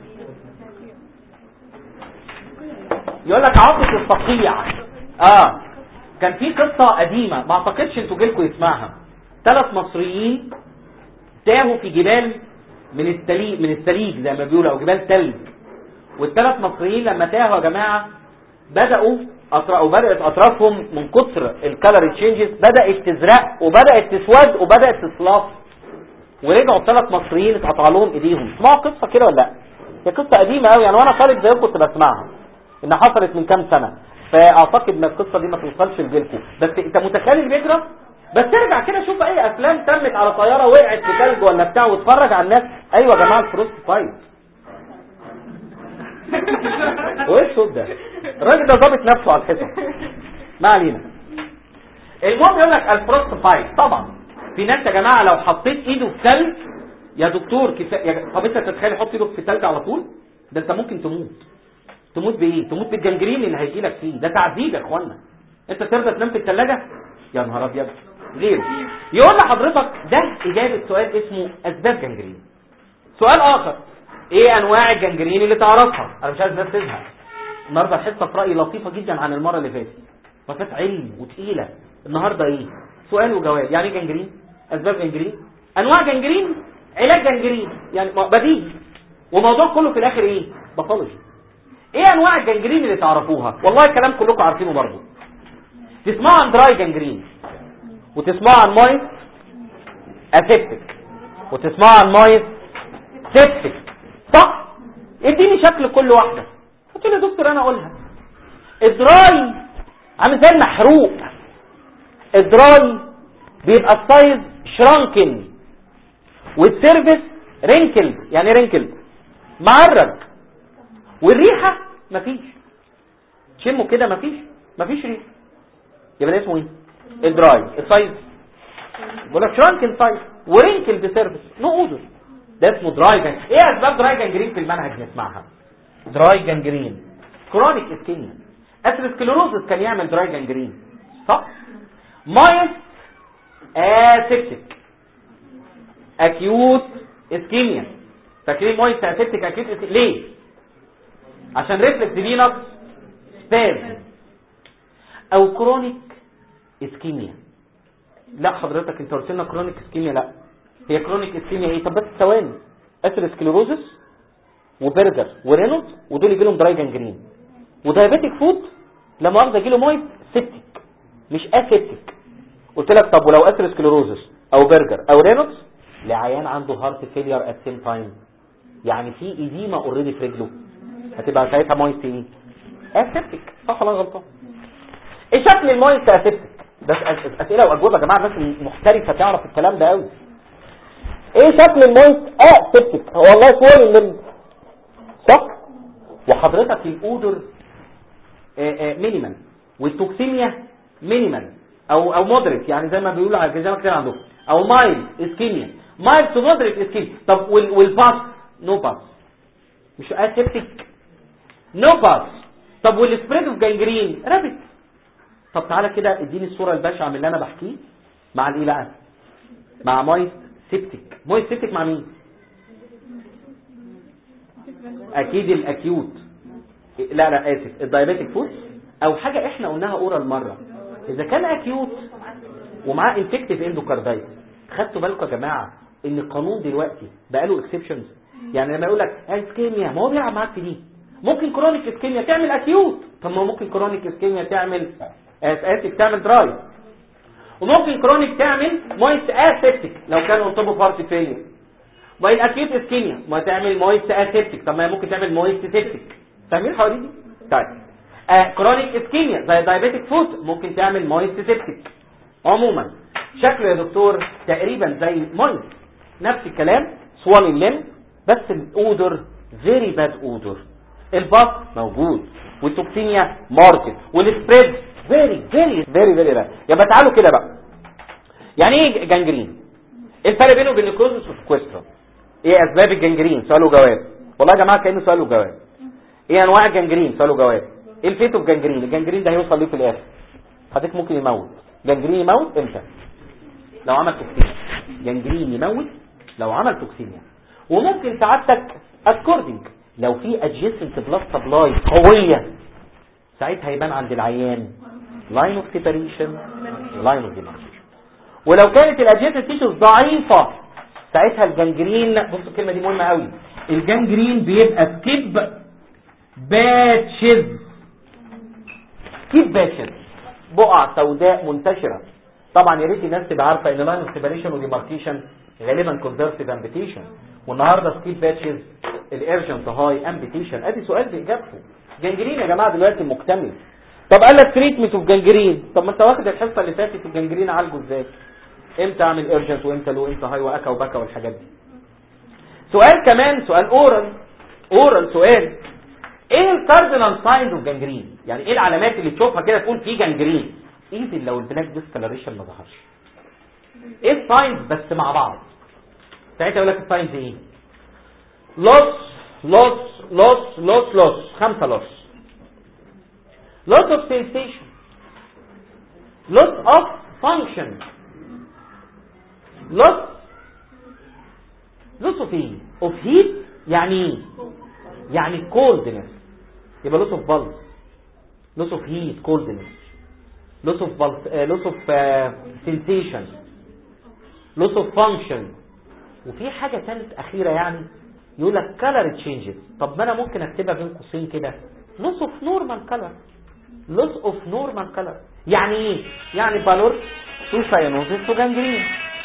يقول لك عاطف الصقيع اه كان في قصه قديمه ما اعتقدش انتوا جيلكم يسمعها ثلاث مصريين تاهوا في جبال من السليج من السليج زي ما بيقولوا او جبال ثلج والثلاث مصريين لما تاهوا يا جماعه بداوا أطر... وبدات اطرافهم من كتر الكالر تشينجز بدات تزرق وبدات تسود وبدات تصلف ورجعوا الثلاث مصريين اتقطع لهم ايديهم اسمعوا قصه كده ولا لا هي قصه قديمه قوي يعني وانا طالب زيكم كنت بسمعها انها حصلت من كام سنه فاعتقد ان القصه دي ما توصلش لجيلكم بس انت متخيل اللي بيجرى بس ارجع كده شوف اي افلام تمت على طياره وقعت في ثلج ولا بتاع واتفرج على الناس ايوه يا جماعه الفروست فايت وايه الصوت ده الراجل ده ظابط نفسه على الحصن ما علينا المهم يقول لك الفروست فايت طبعا في ناس يا جماعه لو حطيت ايده في ثلج يا دكتور كفا... يا... طب انت تتخيل يحط ايده في ثلج على طول ده انت ممكن تموت تموت بايه تموت بالجنجرين اللي هيجي لك فيه ده تعذيب يا اخوانا انت ترضى تنام في الثلاجه يا نهار ابيض غيره يقول لحضرتك ده اجابه سؤال اسمه اسباب جنجرين سؤال اخر ايه انواع الجنجرين اللي تعرفها انا مش عايز الناس تزهق النهارده الحصه في رايي لطيفه جدا عن المره اللي فاتت وفات علم وتقيله النهارده ايه سؤال وجواب يعني ايه جنجرين اسباب جنجرين انواع جنجرين علاج جنجرين يعني بديهي وموضوع كله في الاخر ايه باثولوجي ايه انواع الجنجرين اللي تعرفوها والله الكلام كلكم عارفينه برضه تسمعوا عن دراي جنجرين وتسمعوا عن مويس اسيبتك وتسمعوا عن مويس سيبتك صح اديني شكل كل واحده قلت له يا دكتور انا اقولها الدراي عامل زي المحروق الدراي بيبقى السايز شرانكن والسيرفيس رينكل يعني رينكل معرج والريحه مفيش تشمه كده مفيش مفيش ريحه يبقى ده اسمه ايه الدراي السايز بقول لك شرانكن سايز ورينكل بسيرفيس نو اودر ده اسمه دراي جنجرين ايه اسباب دراي جنجرين في المنهج نسمعها دراي جانجرين كرونيك اسكيميا اثيروسكليروزس كان يعمل دراي جانجرين صح مايس اسيبتيك اكيوت اسكيميا فاكرين مايس اسيبتيك اكيوت اسكيميا ليه عشان ريفلكس فينوس سبازم او كرونيك اسكيميا لا حضرتك انت قلت لنا كرونيك اسكيميا لا هي كرونيك اسكيميا ايه طب بس ثواني اثيروسكليروزس وبرجر ورينولدز ودول يجي لهم دراي جانجرين ودايابيتيك فود لما واخد يجي له مويت سيبتيك مش اسيبتيك قلت لك طب ولو اثيروسكليروزس او برجر او رينولدز لعيان عنده هارت فيلير ات سيم تايم يعني في ايديما اوريدي في رجله هتبقى ساعتها مويت ايه اسيبتيك صح ولا غلطان ايه شكل المويت اسيبتيك بس أس- اسئله واجوبه يا جماعه الناس محترفه تعرف الكلام ده قوي ايه شكل المويت اسيبتيك هو والله سوري اللي صح وحضرتك الاودر مينيمال والتوكسيميا مينيمال او او مودريت يعني زي ما بيقولوا على زي ما كده عندهم او مايل اسكيميا مايل تو مودريت اسكيميا طب وال- والباس نو باس مش اسيبتيك نو باس طب والسبريد اوف جانجرين رابط طب تعالى كده اديني الصوره البشعه من اللي انا بحكيه مع الايه بقى مع مايست سيبتيك مايست سيبتيك مع مين اكيد الاكيوت لا لا اسف الدايابيتيك فود او حاجه احنا قلناها اورال مره اذا كان اكيوت ومعاه انفكتيف اندوكاردايتس خدتوا بالكم يا جماعه ان القانون دلوقتي بقى له اكسبشنز يعني لما يقول لك اسكيميا ما هو بيلعب معاك في دي ممكن كرونيك اسكيميا تعمل اكيوت طب ما ممكن كرونيك اسكيميا تعمل اسف تعمل دراي وممكن كرونيك تعمل مويست اسيبتيك لو كان قلتبه بارتي فيلير ما الاكيوت اسكيميا ما تعمل مويست اسيبتيك طب ما هي ممكن تعمل مويست سيبتيك فاهمين الحواري دي طيب آه كرونيك اسكيميا زي دايابيتيك فوت ممكن تعمل مويست سيبتيك عموما شكله يا دكتور تقريبا زي مويست نفس الكلام سوان اللم بس الاودر فيري باد اودر الباص موجود والتوكسينيا ماركت والسبريد فيري فيري فيري فيري باد يبقى تعالوا كده بقى يعني ايه جانجرين ايه الفرق بينه وبين الكروزس والسكويسترا ايه اسباب الجنجرين سؤال وجواب والله يا جماعه كانه سؤال وجواب ايه انواع الجنجرين سؤال وجواب ايه الفيت اوف جنجرين الجنجرين ده هيوصل ليه في الاخر حضرتك ممكن يموت جنجرين يموت امتى لو عمل توكسيميا جنجرين يموت لو عمل توكسيميا وممكن سعادتك اكوردنج لو في ادجيسنت بلاد سبلاي قويه ساعتها يبان عند العيان لاين اوف سيبريشن لاين اوف ديماركيشن ولو كانت الادجيسنت تيشوز ضعيفه ساعتها الجنجرين بصوا الكلمه دي مهمه قوي الجنجرين بيبقى سكيب باتشز سكيب باتشز بقع سوداء منتشره طبعا يا ريت الناس تبقى عارفه ان لاين اوف سيبريشن وديماركيشن غالبا كونفرسيف امبيتيشن والنهارده سكيب باتشز الارجنت هاي امبيتيشن ادي سؤال باجابته جنجرين يا جماعه دلوقتي مكتمل طب قال لك تريتمنت اوف جنجرين طب ما انت واخد الحصه اللي فاتت الجنجرين عالجه ازاي امتى اعمل ارجنت وامتى لو امتى هاي واكا وبكا والحاجات دي سؤال كمان سؤال اورال اورال سؤال ايه الكاردينال ساينز اوف جنجرين يعني ايه العلامات اللي تشوفها كده تقول في جنجرين ايزن لو البلاك ديسكلريشن ما ظهرش ايه الساينز بس مع بعض ساعتها يقول لك الساينز ايه لوس لوس لوس لوس لوس خمسه لوس loss of sensation loss of function loss loss of ايه of heat يعني ايه يعني coldness يبقى loss of pulse loss of heat coldness loss of pulse uh, loss of uh, sensation loss of function وفي حاجة ثالث أخيرة يعني يقول لك color changes طب ما أنا ممكن أكتبها بين قوسين كده loss of normal color loss of normal color يعني ايه يعني بالور تو ساينوزيس وجانجرين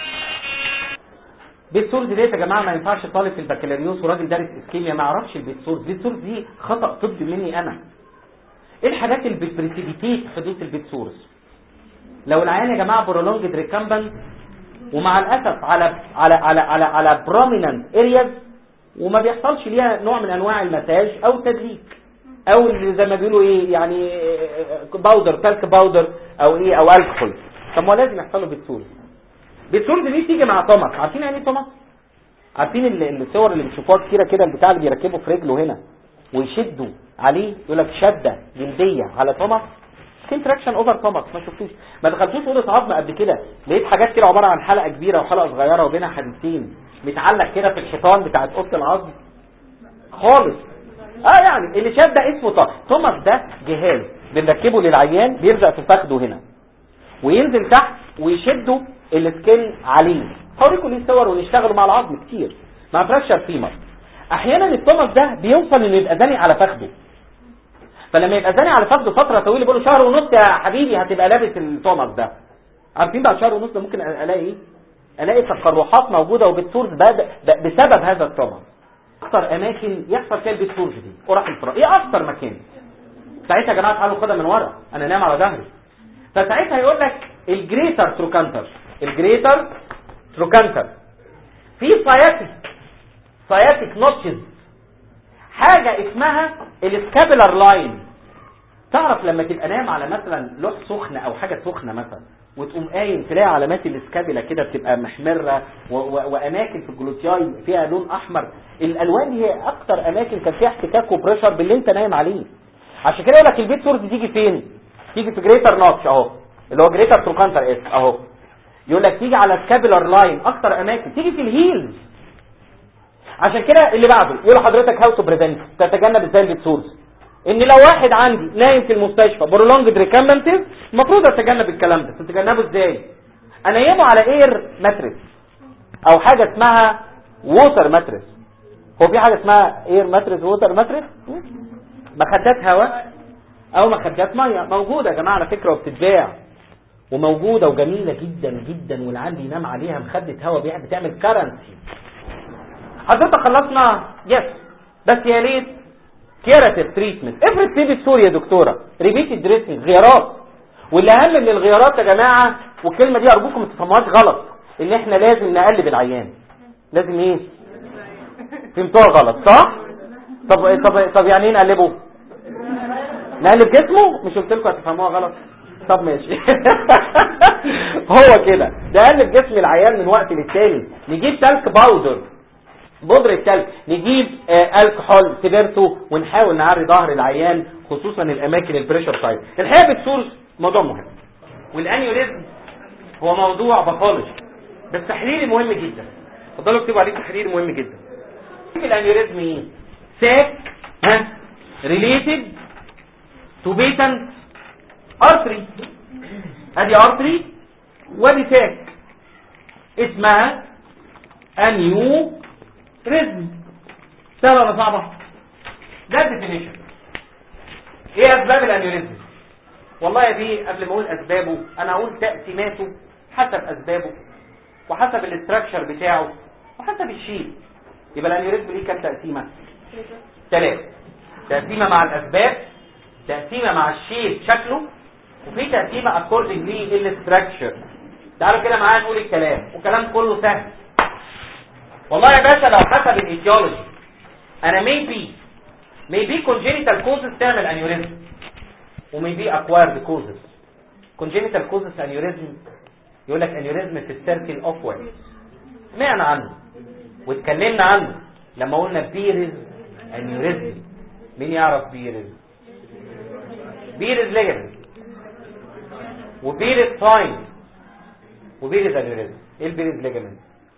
بيت سورس ديت يا جماعه ما ينفعش طالب في البكالوريوس وراجل دارس اسكيميا ما يعرفش البيت سورس بيت سورس دي خطا طبي مني انا ايه الحاجات اللي بتبريسيبيتيت حدوث البيت سورس لو العيان يا جماعه برولونجد ريكامبنت ومع الاسف على على على على على بروميننت ارياز وما بيحصلش ليها نوع من انواع المساج او تدليك او اللي زي ما بيقولوا ايه يعني باودر كالك باودر او ايه او الكحول طب ما لازم يحصل له بتسول بتسول دي تيجي مع طمس عارفين يعني ايه طمس عارفين ال- الصور اللي بتشوفوها كتيره كده البتاع اللي بيركبه في رجله هنا ويشدوا عليه يقول لك شده جلديه على توماس سكين تراكشن اوفر توماس ما شفتوش ما دخلتوش اوضه عظم قبل كده لقيت حاجات كده عباره عن حلقه كبيره وحلقه صغيره وبينها حديدتين متعلق كده في الحيطان بتاعت اوضه العظم خالص اه يعني اللي شاف ده اسمه توماس توماس ده جهاز بنركبه للعيان بيلزق في فخده هنا وينزل تحت ويشدوا السكين عليه هوريكم ليه صور ونشتغلوا مع العظم كتير مع فراكشر فيمر احيانا التوماس ده بيوصل انه يبقى زانق على فخده فلما يبقى زانق على فخده فتره طويله بيقولوا شهر ونص يا حبيبي هتبقى لابس التوماس ده عارفين بعد شهر ونص ده ممكن الاقي ايه الاقي تقرحات موجوده وبتسورز بسبب هذا التوماس اكتر اماكن يحصل فيها البتسورج دي قرح الفراغ ايه اكتر مكان ساعتها يا جماعه تعالوا خدها من ورا انا نام على ظهري فساعتها يقول لك الجريتر تروكانتر الجريتر تروكانتر في ساياتيك ساياتيك نوتشز حاجة اسمها السكابلر لاين تعرف لما تبقى نايم على مثلا لوح سخنة او حاجة سخنة مثلا وتقوم قايم تلاقي علامات الاسكابيلا كده بتبقى محمرة و و واماكن في الجلوتياي فيها لون احمر الالوان دي هي اكتر اماكن كان فيها احتكاك وبريشر باللي انت نايم عليه عشان كده يقول لك البيت سورس تيجي فين تيجي في جريتر نوتش اهو اللي هو جريتر تروكانتر اس اهو يقول لك تيجي على سكابلر لاين اكتر اماكن تيجي في الهيلز عشان كده اللي بعده يقول لحضرتك هاو تو بريفنت تتجنب ازاي البيت سورس ان لو واحد عندي نايم في المستشفى برولونج ريكامبنتيف المفروض اتجنب الكلام ده تتجنبه ازاي انيمه على اير ماتريس او حاجه اسمها ووتر ماتريس هو في حاجه اسمها اير ماتريس ووتر ماتريس مخدات هواء او مخدات ميه موجوده يا جماعه على فكره وبتتباع وموجوده وجميله جدا جدا والعيال بينام عليها مخده هواء بتعمل كرنسي حضرتك خلصنا يس بس يا ريت كيراتيف تريتمنت افرض تيجي سوري يا دكتوره ريبيت دريسنج غيارات واللي اهم من الغيارات يا جماعه والكلمه دي ارجوكم ما تفهموهاش غلط ان احنا لازم نقلب العيان لازم ايه فهمتوها غلط صح طب طب طب يعني ايه نقلبه نقلب جسمه مش قلت لكم هتفهموها غلط طب ماشي هو كده نقلب جسم العيان من وقت للتاني نجيب تلك باودر بودرة تلج نجيب آه الكحول سيجارته ونحاول نعري ظهر العيان خصوصا الاماكن البريشر سايد الحقيقه بالسورس موضوع مهم والانيوريزم هو موضوع باثولوجي بس تحليلي مهم جدا اتفضلوا اكتبوا عليه تحليل مهم جدا الانيوريزم ايه ساك ها ريليتد تو بيتنت ارتري ادي ارتري وادي ساك اسمها انيو رزم سهلة ولا صعبة ده الديفينيشن ايه اسباب الانيوريزم والله يا دي قبل ما اقول اسبابه انا اقول تقسيماته حسب اسبابه وحسب الاستراكشر بتاعه وحسب الشيء يبقى الانيوريزم ليه كام تقسيمه ثلاثة تقسيمه مع الاسباب تقسيمه مع الشيء شكله وفي تقسيمه اكوردنج للاستراكشر تعالوا كده معايا نقول الكلام والكلام كله سهل والله يا باشا لو حسب الايديولوجي انا maybe maybe congenital causes تعمل انيوريزم وmaybe acquired causes congenital causes انيوريزم يقول لك انيوريزم في السيركل اوف ويل سمعنا عنه واتكلمنا عنه لما قلنا بيرز انيوريزم مين يعرف بيرز بيرز ليجمنت وبيرز ساين وبيرز انيوريزم ايه البيرز ليجمنت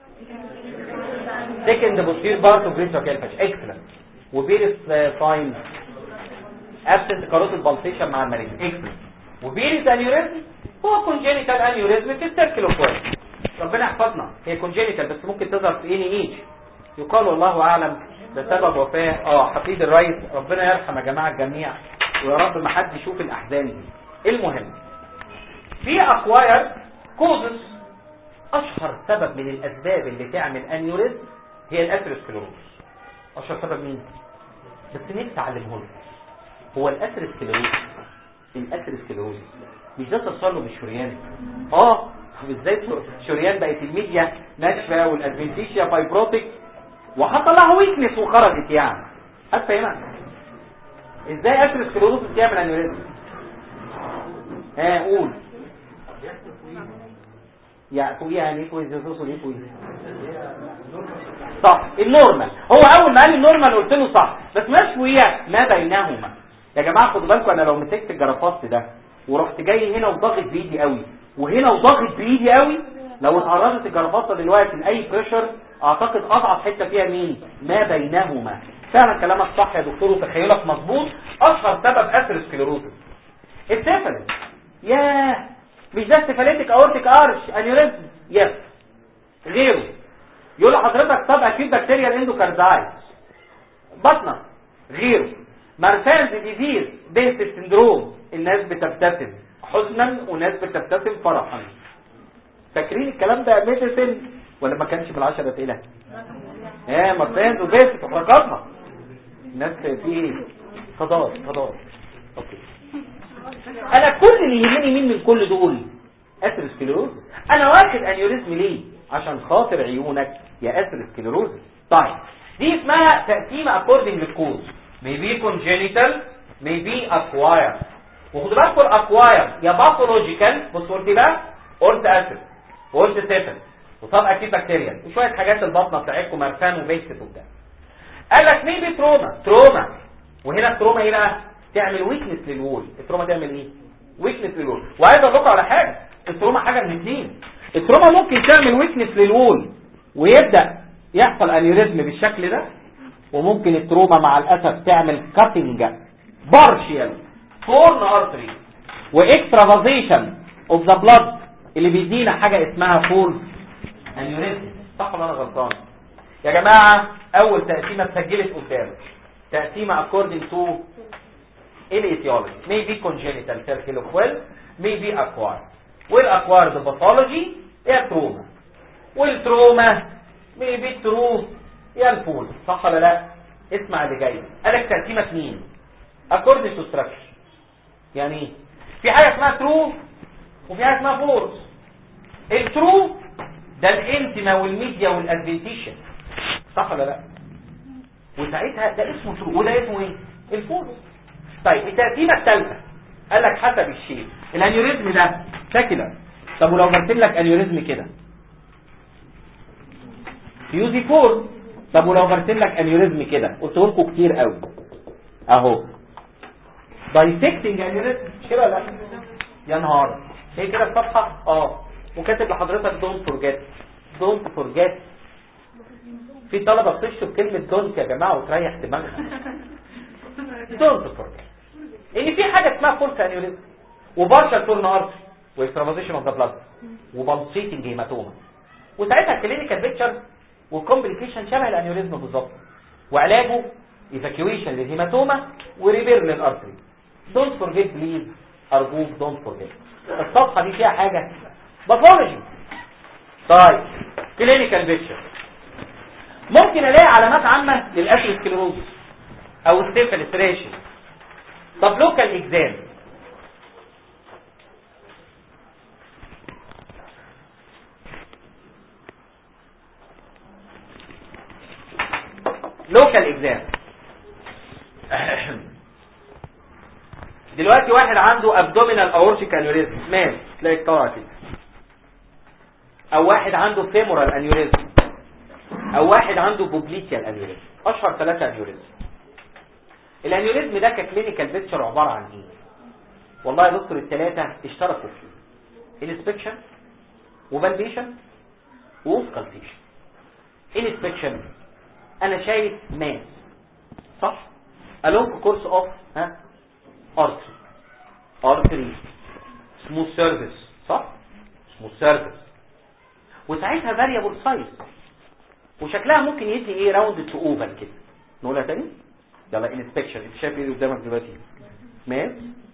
second posterior part of great calcium excellent وبيرس ساين absent carotid pulsation مع المريض excellent وبيرس انيوريزم هو congenital انيوريزم في السيركل اوف ربنا يحفظنا هي congenital بس ممكن تظهر في any age يقال والله اعلم ده سبب وفاه اه حفيد الرئيس ربنا يرحم يا جماعه الجميع ويا رب ما حد يشوف الاحزان دي المهم في اكواير كوزس اشهر سبب من الاسباب اللي تعمل انيوريزم هي الاثيروسكليروز اشهر سبب مين بس نفسي اعلمه لكم هو الاثيروسكليروز الاثيروسكليروز مش ده تصلب بالشريان اه ازاي الشريان بقت الميديا ناشفه والادفنتيشيا فايبروتيك وحصل لها ويكنس وخرجت يعني حتى هنا ازاي اثيروسكليروز بتعمل انيوريزم ها قول يعني فوقيها يعني ايه كويس يوصل ايه كويس صح النورمال هو اول ما قال لي النورمال قلت له صح بس مش فوقيها ما بينهما يا جماعه خدوا بالكم انا لو مسكت الجرافاست ده ورحت جاي هنا وضاغط بايدي قوي وهنا وضاغط بايدي قوي لو اتعرضت الجرافاست دلوقتي لاي بريشر اعتقد اضعف حته فيها مين ما بينهما فعلا كلامك صح يا دكتور وتخيلك مظبوط اشهر سبب اثيروسكليروزس السيفلس ياه مش ده السيفاليتيك اورتيك ارش انيوريزم يس غيره يقول لحضرتك طب اكيد بكتيريا الاندوكاردايت بطنه غيره مارفانز ديزيز بيست سندروم الناس بتبتسم حزنا وناس بتبتسم فرحا فاكرين الكلام ده ميديسن ولا ما كانش بالعشرة اسئله اه مارفانز وبيست وحركاتها الناس في ايه خضار خضار اوكي انا كل اللي يهمني مين من كل دول اثيروسكليروز انا واخد انيوريزم ليه عشان خاطر عيونك يا اثيروسكليروز طيب دي اسمها تقسيمه اكوردنج للكوز maybe congenital maybe acquired وخدوا بالكم الاكواير يا باثولوجيكال بص قلت بقى قلت اسيد وقلت سيفن وطب اكيد بكتيريا وشويه حاجات البطنه بتاعتكم مرفان وبيست وبتاع قال لك ميبي تروما تروما وهنا التروما ايه بقى تعمل ويكنس للوول التروما تعمل ايه ويكنس للوول وعايز اقول لكم على حاجه التروما حاجه من اثنين التروما ممكن تعمل ويكنس للوول ويبدا يحصل انيوريزم بالشكل ده وممكن التروما مع الاسف تعمل كاتنج بارشيال فورن ارتري واكسترافازيشن اوف ذا بلاد اللي بيدينا حاجه اسمها فول انيوريزم صح ولا انا غلطان يا جماعه اول تقسيمه اتسجلت قدامك تقسيمه according to الاتيولوجي maybe congenital circle of well maybe acquired والاكوارد باثولوجي هي تروما والتروما maybe true هي الفول صح ولا لا اسمع اللي جاي قالك تقسيمه مين according to structure يعني ايه في حاجه اسمها true وفي حاجه اسمها false الترو ده الانتما والميديا والادفنتيشن صح ولا لا وساعتها ده اسمه ترو وده اسمه ايه الفولس طيب التقسيمه الثالثه قال لك حسب الشيء الانيوريزم ده ساكلر طب ولو برسم لك انيوريزم كده فيوزي فور طب ولو برسم لك انيوريزم كده قلت لكم كتير قوي اهو دايسكتنج انيوريزم مش كده ولا لا يا نهار هي كده الصفحه اه وكاتب لحضرتك دونت فورجيت دونت فورجيت في طلبه بتشتم كلمه دونت يا جماعه وتريح دماغها دونت فورجيت ان في حاجه اسمها فولس انيوريزم وبارشال تورن ارتري واكسترافازيشن اوف ذا بلاد وبلسيتنج هيماتوما وساعتها الكلينيكال بيكتشر والكومبليكيشن شبه الانيوريزم بالظبط وعلاجه ايفاكيويشن للهيماتوما وريبير للارتري دونت فورجيت بليز ارجوك دونت فورجيت الصفحه دي فيها حاجه باثولوجي طيب كلينيكال بيكتشر ممكن الاقي علامات عامه للاسيروسكليروز او السيفلس راشي طب لوكال اكزام لوكال اكزام دلوقتي واحد عنده ابدومينال اورتيك انيوريزم مال تلاقي الطاقه كده او واحد عنده فيمورال انيوريزم او واحد عنده بوبليتيال انيوريزم اشهر ثلاثه انيوريزم الانيوريزم ده ككلينيكال بيكتشر عباره عن ايه والله يا دكتور الثلاثه اشتركوا فيه انسبكشن وفالبيشن وسكالتيشن انسبكشن انا شايف ماس صح along course of ها artery artery smooth surface صح smooth surface وساعتها variable size وشكلها ممكن يدي ايه راوند تو اوفال كده نقولها تاني يلا انسبكشن انت شايف ايه قدامك دلوقتي ماس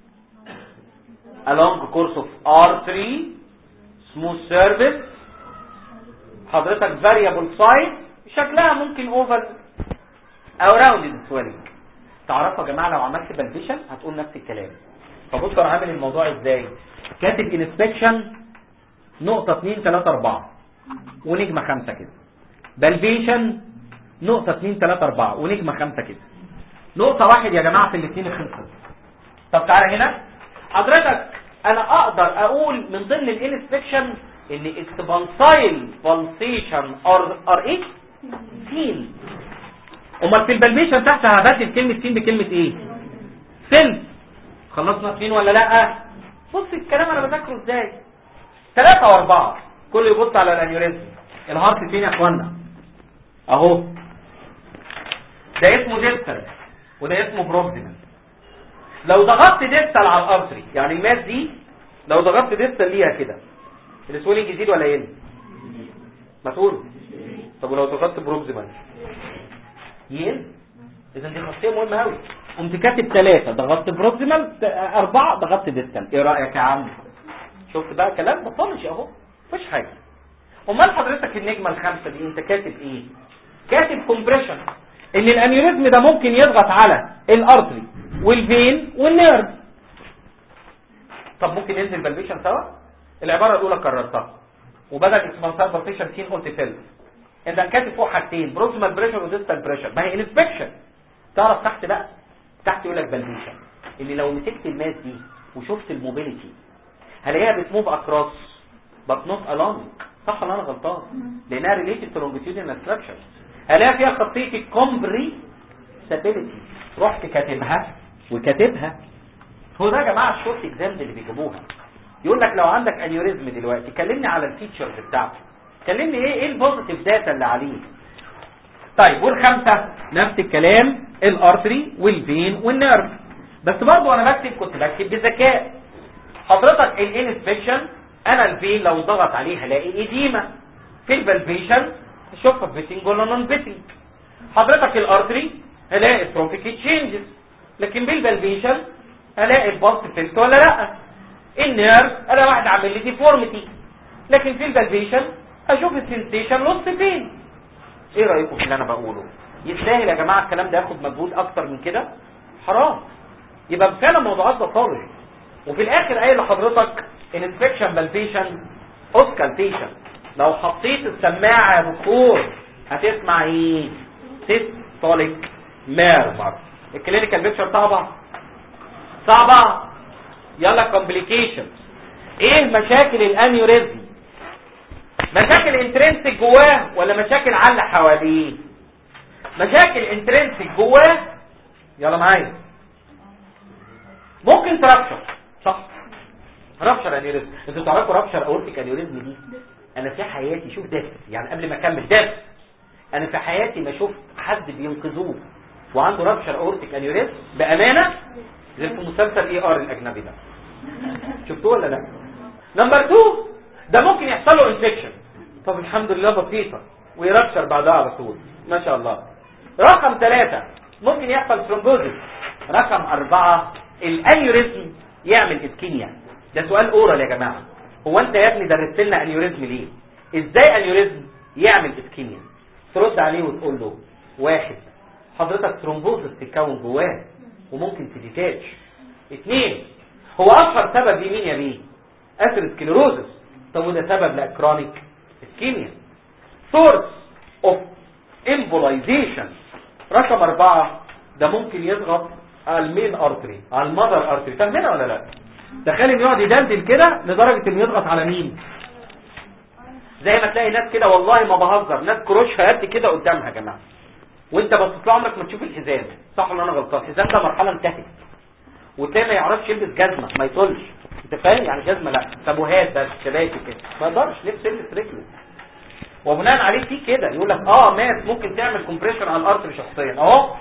along course of artery smooth surface حضرتك variable size شكلها ممكن اوفال او راوندد سويلنج تعرفوا يا جماعه لو عملت بلبيشن هتقول نفس الكلام فبص انا عامل الموضوع ازاي كاتب انسبكشن نقطة 2 3 4 ونجمة 5 كده بلبيشن نقطة 2 3 4 ونجمة 5 كده نقطة واحد يا جماعة في الاثنين خلصت طب تعالى هنا حضرتك انا اقدر اقول من ضمن الانسبكشن ان اكسبانسايل بالسيشن ار ار ايه سين امال في البلبيشن تحت هبدل كلمه سين بكلمه ايه سن خلصنا اثنين ولا لا بص الكلام انا بذاكره ازاي ثلاثة واربعة كل يبص على الانيوريزم الهارت فين يا اخوانا اهو ده اسمه ديستال وده اسمه بروكسيمال لو ضغطت ديستال على الارتري يعني الماس دي لو ضغطت ديستال ليها كده السويلنج يزيد ولا يقل ما تقول طب ولو ضغطت بروكسيمال يقل اذا دي خاصيه مهمه قوي قمت كاتب ثلاثة ضغطت بروكسيمال أربعة ضغطت ديستال إيه رأيك يا عم شفت بقى كلام بطلش أهو مفيش حاجة أمال حضرتك النجمة الخامسة دي أنت كاتب إيه كاتب كومبريشن إن الأنيوريزم ده ممكن يضغط على الأرتري والفين والنيرف طب ممكن ينزل بالبيشن سوا العبارة الأولى كررتها وبدل اسمها بالبيشن سين قلت فيلم انت كاتب فوق حاجتين بروكسيمال بريشر وديستال بريشر ما هي انسبكشن تعرف تحت بقى تحت يقول لك بلبيشن اللي لو مسكت الماس دي وشفت الموبيليتي هلاقيها بتموف اكروس بس نوت along صح ولا انا غلطان لانها ريليتد تو لونجيتيودينال ستراكشر هلاقيها فيها خطيه الكومبري سابيليتي رحت كاتبها وكاتبها هو ده يا جماعه الشورت اكزام اللي بيجيبوها يقول لك لو عندك انيوريزم دلوقتي كلمني على الفيتشرز بتاعته كلمني ايه ايه البوزيتيف داتا اللي عليه طيب والخمسه نفس الكلام الارتري والفين والنيرف بس برضو انا بكتب كنت بكتب بذكاء حضرتك الانسبكشن انا الفين لو ضغط عليه هلاقي ايديما في البلفيشن اشوفها فيتنج ولا نون فيتنج حضرتك الارتري هلاقي تروفيك تشينجز لكن بالبلفيشن هلاقي البلس فيلت ولا لا النيرف انا واحد عامل لي ديفورميتي لكن في البلفيشن اشوف السنسيشن نص فين ايه رايكم في اللي انا بقوله يستاهل يا جماعه الكلام ده ياخد مجهود اكتر من كده حرام يبقى فعلا موضوعات بطالج وفي الاخر قايل لحضرتك انسبكشن بالبيشن اوسكالتيشن لو حطيت السماعه يا دكتور هتسمع ايه سيستوليك ميرمر الكلينيكال بيكتشر صعبه صعبه يلا كومبليكيشن ايه مشاكل الانيوريزم مشاكل انترنسك جواه ولا مشاكل علق حواليه مشاكل انترنسك جواه يلا معايا ممكن ترابشر صح رابشر انيوريزم انتوا تعرفوا رابشر اورتيك انيوريزم دي انا في حياتي شوف ده يعني قبل ما اكمل ده انا في حياتي ما شفت حد بينقذوه وعنده رابشر اورتيك انيوريزم بامانه غير في مسلسل اي ار الاجنبي ده شفتوه ولا لا نمبر 2 ده ممكن يحصل له انفكشن طب الحمد لله بسيطه ويرابشر بعدها على طول ما شاء الله رقم ثلاثة ممكن يحصل ثرومبوزيس رقم أربعة الانيوريزم يعمل اسكيميا ده سؤال اورال يا جماعة هو انت يا ابني درست لنا انيوريزم ليه ازاي انيوريزم يعمل اسكيميا ترد عليه وتقول له واحد حضرتك ثرومبوزيس تتكون جواه وممكن تديتاتش اثنين هو اشهر سبب لمين يا بيه اثيروسكليروزس طب وده سبب لاكرونيك اسكيميا سورس اوف امبولايزيشن رقم أربعة ده ممكن يضغط على المين ارتري على المذر ارتري فاهمينها ولا لا تخيل انه يقعد يدندن كده لدرجة انه يضغط على مين زي ما تلاقي ناس كده والله ما بهزر ناس كروشها قد كده قدامها يا جماعه وانت بصيت له عمرك ما تشوف الحزام صح ولا انا غلطان الحزام ده مرحله انتهت وتلاقي ما يعرفش يلبس جزمه ما يطولش انت فاهم يعني جزمه لا تابوهات بس شباشب كده ما يقدرش لبس يلبس رجله وبناء عليه في كده يقول لك اه ماس ممكن تعمل كومبريشن على الارتري شخصيا اهو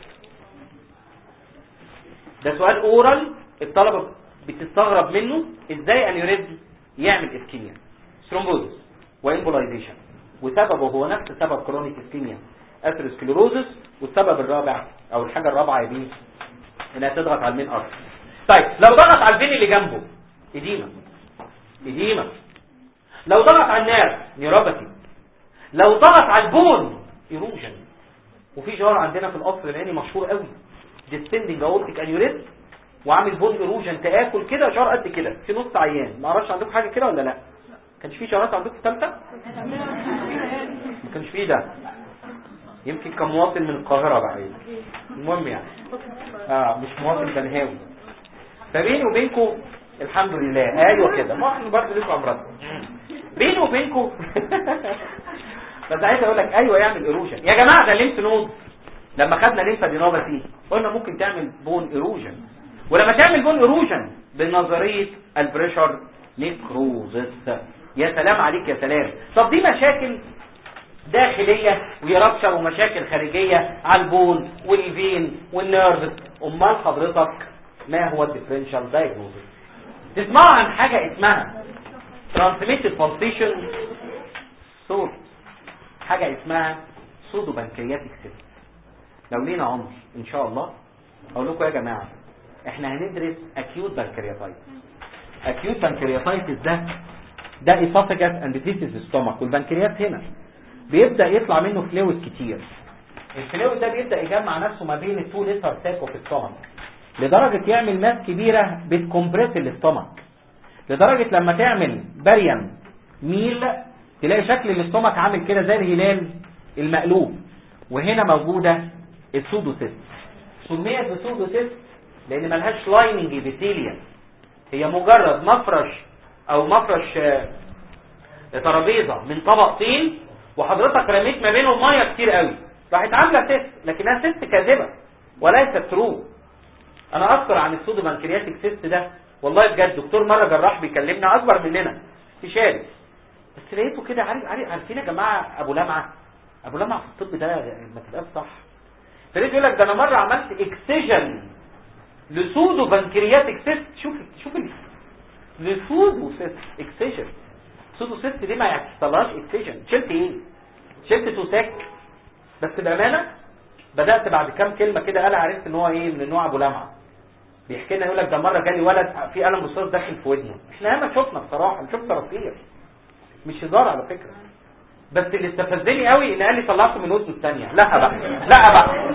ده سؤال اورال الطلبه بتستغرب منه ازاي انيوريزم يعمل اسكيميا ثرومبوزس وامبولايزيشن وسببه هو نفس سبب كرونيك اسكيميا اثيروسكليروزس والسبب الرابع او الحاجه الرابعه يا بيه انها تضغط على المين ارتري طيب لو ضغط على الفين اللي جنبه اديمه اديمه لو ضغط على النيرف نيوروباثي لو ضغط على البون ايروجن وفي جار عندنا في القصر العيني مشهور قوي ديستندنج اورتيك انيوريزم وعامل بون ايروجن تاكل كده جار قد كده في نص عيان ما اعرفش عندكم حاجه كده ولا لا كانش في جارات عندكم في ثالثه ما كانش في ده يمكن كان مواطن من القاهره بقى المهم يعني اه مش مواطن بنهاوي فبيني وبينكم الحمد لله ايوه كده ما احنا برضه لكم امراض بيني وبينكم بس عايز اقول لك ايوه يعمل ايروجن يا جماعه ده الليمف نود لما خدنا ليمفادينوباثي قلنا ممكن تعمل بون ايروجن ولما تعمل بون ايروجن بنظريه البريشر نيكروزس يا سلام عليك يا سلام طب دي مشاكل داخلية ويربشر ومشاكل خارجية على البون والفين والنيرف امال حضرتك ما هو الديفرنشال دايجنوزس تسمعوا عن حاجة اسمها transmitted pulsation صوت حاجة اسمها سودو بنكرياتيك سيست لو لينا عمر ان شاء الله اقول لكم يا جماعة احنا هندرس acute pancreatitis acute pancreatitis ده ده esophagus and this is stomach والبنكرياس هنا بيبدأ يطلع منه فلويد كتير الفلويد ده بيبدأ يجمع نفسه ما بين التو لتر ساكو في الستومك لدرجة يعمل ماس كبيرة بتكمبريس الاستومك لدرجة لما تعمل بريم ميل تلاقي شكل الاستومك عامل كده زي الهلال المقلوب وهنا موجودة السودوسيست سميت بسودوسيست لان ملهاش لايننج ابيثيليا هي مجرد مفرش او مفرش آه، ترابيزه من طبق طين وحضرتك رميت ما بينهم ميه كتير قوي راحت عامله سيست لكنها سيست كاذبه وليست ترو انا اذكر عن السودو بنكرياتيك سيست ده والله بجد دكتور مره جراح بيكلمنا اكبر مننا في شارع بس لقيته كده عارف عارف عارفين يا جماعه ابو لمعه ابو لمعه في الطب ده ما تبقاش صح فلقيت يقول لك ده انا مره عملت اكسجن لسودو بنكرياتيك سيست شوف شوف ال- لسودو سيست اكسجن سودو سيست دي ما يحصلهاش اكسجن شلت ايه شلت توساك بس بامانه بدات بعد كام كلمه كده انا عرفت ان هو ايه من نوع ابو لمعه بيحكي لنا يقول لك ده مره جالي ولد في قلم رصاص داخل في ودنه احنا ياما شفنا بصراحه شفت صراصير مش هزار على فكره بس اللي استفزني قوي ان قال لي طلعته من ودنه الثانيه لا بقى لا بقى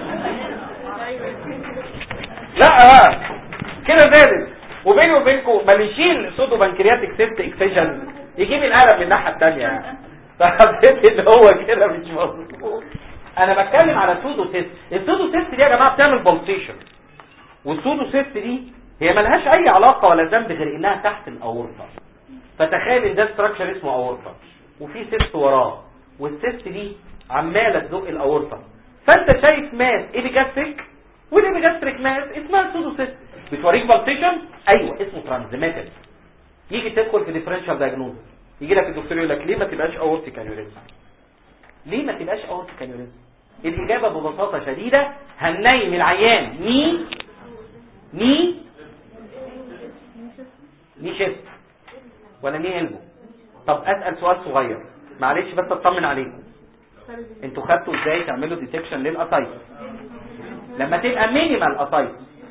لا بقى كده زادت وبيني وبينكم ما نشيل سودو بنكرياتيك سيست اكسجن يجيب القلم من الناحيه الثانيه فحسيت ان هو كده مش مظبوط انا بتكلم على سودو سيست السودو سيست دي يا جماعه بتعمل بلسيشن والسودو سيست دي هي ملهاش اي علاقه ولا ذنب غير انها تحت الاورطه فتخيل ان ده ستراكشر اسمه اورطه وفي سيست وراه والسيست دي عماله تزق الاورطه فانت شايف ماس ايبيجاستريك والايبيجاستريك ماس اسمها سودو سيست بتوريك بالتيشن ايوه اسمه ترانزميتد يجي تدخل في ديفرنشال دايجنوز يجي لك الدكتور يقول لك ليه ما تبقاش اورتيك انيوريزم ليه ما تبقاش اورتيك انيوريزم الاجابه ببساطه شديده هننيم العيان ني ني ني شيفت ولا ني قلبه طب اسال سؤال صغير معلش بس اطمن عليكم انتوا خدتوا ازاي تعملوا ديتكشن للاسايتس لما تبقى مينيمال اسايتس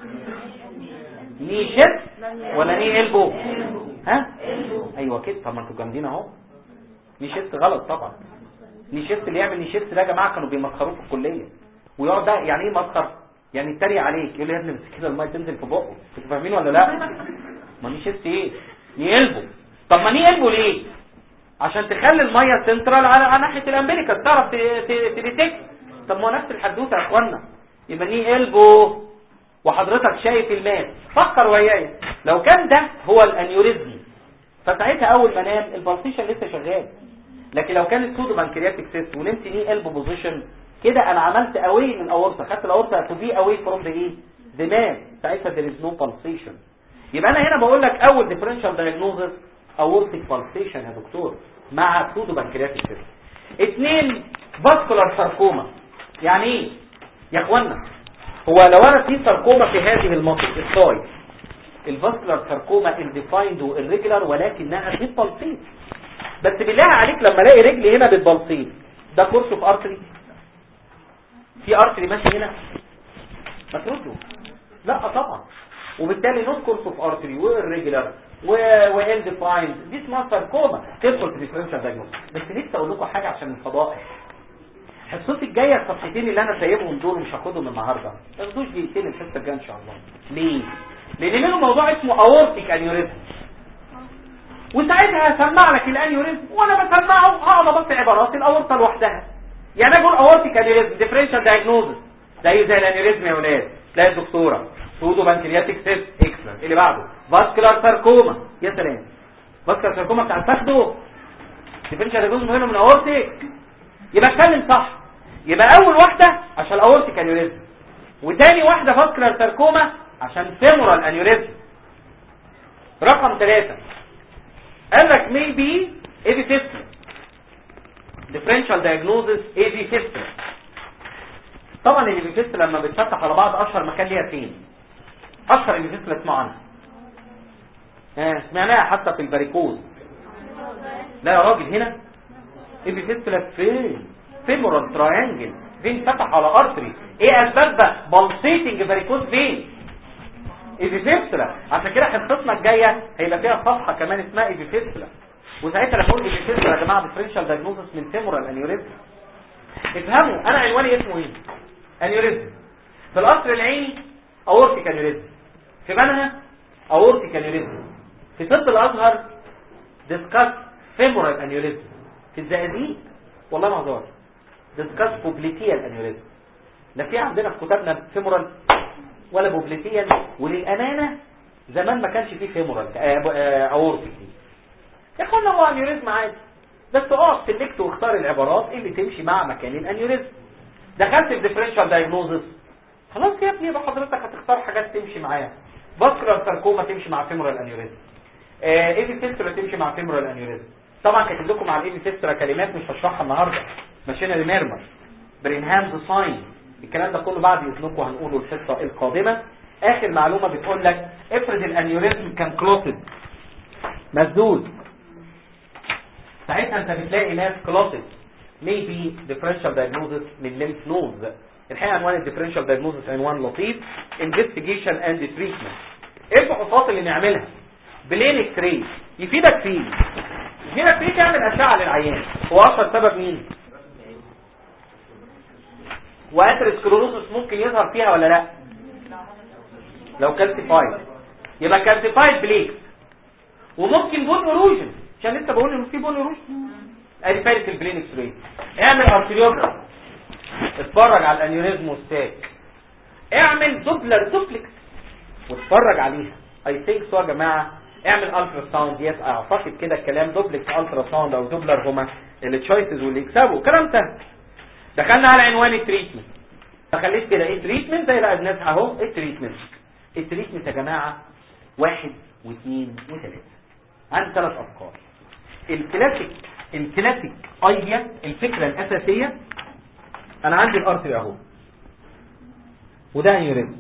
ني شيفت ولا ني قلبه ها ايوه كده طب ما انتوا جامدين اهو ني شيفت غلط طبعا ني شيفت اللي يعمل ني شيفت ده يا جماعه كانوا بيمسخروه في الكليه ويقعد ده يعني ايه مسخر يعني يتريق عليك يقول لي يا ابني بس كده الميه تنزل في بقه انتوا فاهمين ولا لا ما ني شيفت ايه ني قلبه طب ما ني قلبه ليه عشان تخلي الميه سنترال على على ناحيه الامريكا تعرف تديتكت طب ما هو نفس الحدوته يا اخوانا يبقى ني قلبه وحضرتك شايف الماس فكر وياي لو كان ده هو الانيوريزم فساعتها اول ما نام البلسيشن لسه شغال لكن لو كان السودو بانكرياتيك سيست ونمت ني قلب بوزيشن كده انا عملت اوي من اورطه خدت الاورطه تو بي اوي فروم ذا ايه دماغ ساعتها there is no pulsation يبقى انا هنا بقول لك اول ديفرنشال دايجنوزس اورتيك pulsation يا دكتور مع سودو بانكرياتيك سيست اثنين فاسكولار ساركوما يعني ايه يا اخوانا هو لو انا في ساركوما في هذه المنطقه الثاي الفاسكولار ساركوما الديفايند والريجولار ولكنها بتبلسيت بس بالله عليك لما الاقي رجلي هنا بتبلسيت ده كورس في ارتري في ارتري ماشي هنا ما ترده لا طبعا وبالتالي نوت كورس في ارتري والريجولار وال ديفايند دي اسمها ساركوما تدخل في ديفرنشال دايجنوز بس لسه اقول لكم حاجه عشان الفضائح حصتي الجايه الصفحتين اللي انا سايبهم دول مش هاخدهم النهارده ما تاخدوش دقيقتين الحصه الجايه ان شاء الله ليه لان منهم موضوع اسمه اورتيك انيوريزم وساعتها هسمع لك الانيوريزم وانا بسمعه هقعد ابص عبارات الاورطه لوحدها يعني انا اقول اورتيك انيوريزم ديفرنشال دايجنوزس زي زي الانيوريزم يا ولاد تلاقي الدكتوره سودو بانكرياتيك سيست اكسلنت اللي بعده فاسكولار ساركوما يا سلام فاسكولار ساركوما بتاع الفخذ ديفرنشال دايجنوزس هنا من اورتيك يبقى اتكلم صح يبقى اول واحده عشان الاورتيك انيوريزم وتاني واحده فاسكولار ساركوما عشان فيمورال انيوريزم رقم ثلاثة قال لك maybe AV fistula differential diagnosis AV fistula طبعا اللي فيستula لما بتفتح على بعض اشهر مكان ليها فين اشهر اللي فيستula اسمعوا عنها اه سمعناها حتى في الباريكوز لا يا راجل هنا AV fistula فين فيمورال تراينجل فين فتح على ارتري ايه اسباب ده بلسيتنج فاريكوز فين ايفي فيستولا عشان كده حصتنا الجايه هيبقى فيها صفحه كمان اسمها ايفي فيستولا وساعتها لما اقول ايفي فيستولا يا جماعه ديفرنشال دايجنوستس من فيمورال انيوريزم افهموا انا عنواني اسمه ايه انيوريزم في القصر العيني اورتيك انيوريزم في بنها اورتيك انيوريزم في طب الازهر ديسكاس فيمورال انيوريزم في الزقازيق والله ما هزار ديسكاس بوبليتيال انيوريزم لا في عندنا في كتابنا فيمورال ولا بوبليتيا وللأمانة زمان ما كانش فيه فيمورال اورتيك دي يا اخوانا هو انيوريزم عادي بس اقف سلكت واختار العبارات اللي تمشي مع مكان الانيوريزم دخلت في ديفرنشال دايجنوزس خلاص يا ابني يبقى حضرتك هتختار حاجات تمشي معاها فاسكولار ساركوما تمشي مع فيمورال انيوريزم ايفي فيسترا تمشي مع فيمورال انيوريزم طبعا كاتب لكم على الايفي فيسترا كلمات مش هشرحها النهارده ماشينا ريميرمر برينهامز ساين الكلام ده كله بعد اذنكم هنقوله الحصه القادمه اخر معلومه بتقول لك افرض الانيوريزم كان كلوتد مسدود ساعتها انت بتلاقي ناس كلوتد maybe differential diagnosis من lymph nodes الحقيقه عنوان الديفرنشال diagnosis عنوان لطيف investigation and treatment ايه الفحوصات اللي نعملها بلين اكس راي يفيدك فيه يفيدك فيه تعمل اشعه للعيان هو اشهر سبب مين واترسكلوروسس ممكن يظهر فيها ولا لا لو كالسيفايد يبقى كالسيفايد بليك وممكن بون اروجن عشان لسه بقول انه في بون اروجن ادي فايده البلين اكس راي اعمل ارتريوجرام اتفرج على الانيوريزم والستاك اعمل دوبلر دوبلكس واتفرج عليها اي ثينك سو يا جماعه اعمل الترا ساوند يس اعتقد كده الكلام دوبلكس الترا ساوند او دوبلر هما التشويسز واللي يكسبوا كلام سهل دخلنا على عنوان التريتمنت فخليت كده ايه تريتمنت زي بقى الناس اهو ايه التريتمنت التريتمنت يا جماعه واحد واثنين وثلاثه عندي ثلاث افكار الكلاسيك الكلاسيك ايديا الفكره الاساسيه انا عندي الارتري اهو وده انيوريزم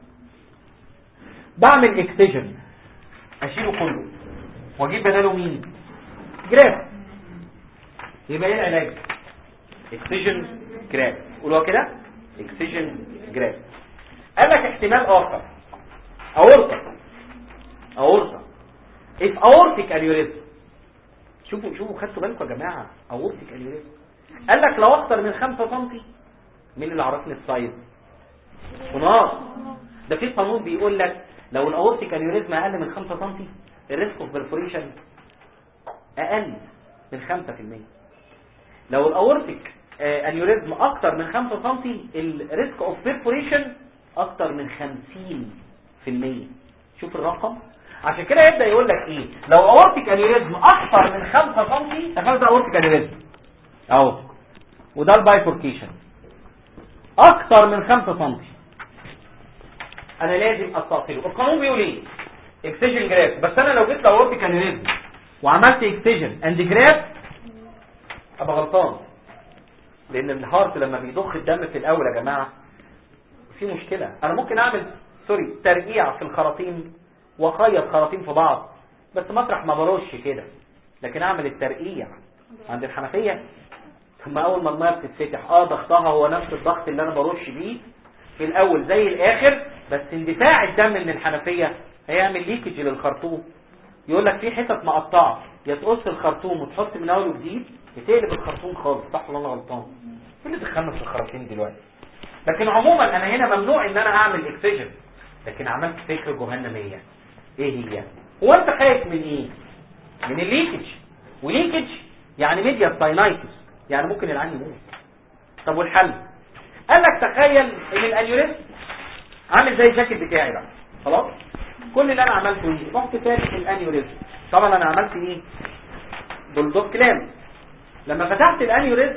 بعمل اكسجن اشيله كله واجيب بداله مين جراف يبقى ايه العلاج اكسجن جراف قولوا كده اكسجن جراف قال لك احتمال اخر اورطه اورطه اف اورتيك انيوريزم شوفوا شوفوا خدتوا بالكم يا جماعه اورتيك انيوريزم قال لك لو اكتر من 5 سم مين اللي عرفني السايز ونار ده في قانون بيقول لك لو الاورتيك انيوريزم اقل من 5 سم الريسك اوف بيرفوريشن اقل من 5% لو الاورتيك انيوريزم اكتر من 5 سم الريسك اوف بيرفوريشن اكتر من 50% شوف الرقم عشان كده يبدا يقول لك ايه لو اورتيك انيوريزم اكتر من 5 سم تخيل ده اورتيك انيوريزم اهو وده البايفوركيشن اكتر من 5 سم انا لازم استأصله القانون بيقول ايه اكسجن جراف بس انا لو جيت لاورتيك انيوريزم وعملت اكسجن اند جراف ابقى غلطان لان الهارت لما بيضخ الدم في الاول يا جماعه في مشكله انا ممكن اعمل سوري ترقيع في الخراطيم واخيط خراطيم في بعض بس مطرح ما برش كده لكن اعمل الترقيع عند الحنفيه ثم اول ما الميه بتتفتح اه ضغطها هو نفس الضغط اللي انا برش بيه في الاول زي الاخر بس اندفاع الدم من الحنفيه هيعمل ليكج للخرطوم يقول لك في حتت مقطعه يا تقص الخرطوم وتحط من اول وجديد بتقلب الخرطوم خالص صح ولا انا غلطان ايه اللي دخلنا في الخراطيم دلوقتي لكن عموما انا هنا ممنوع ان انا اعمل اكسجن لكن عملت فكره جهنميه ايه هي هو انت خايف من ايه من الليكج وليكج يعني ميديا ساينايتس يعني ممكن العين يموت طب والحل قال لك تخيل ان الانيوريزم عامل زي الجاكيت بتاعي بقى خلاص كل اللي انا عملته ايه رحت فاتح الانيوريزم طبعا انا عملت ايه بولدوك كلام لما فتحت الانيوريزم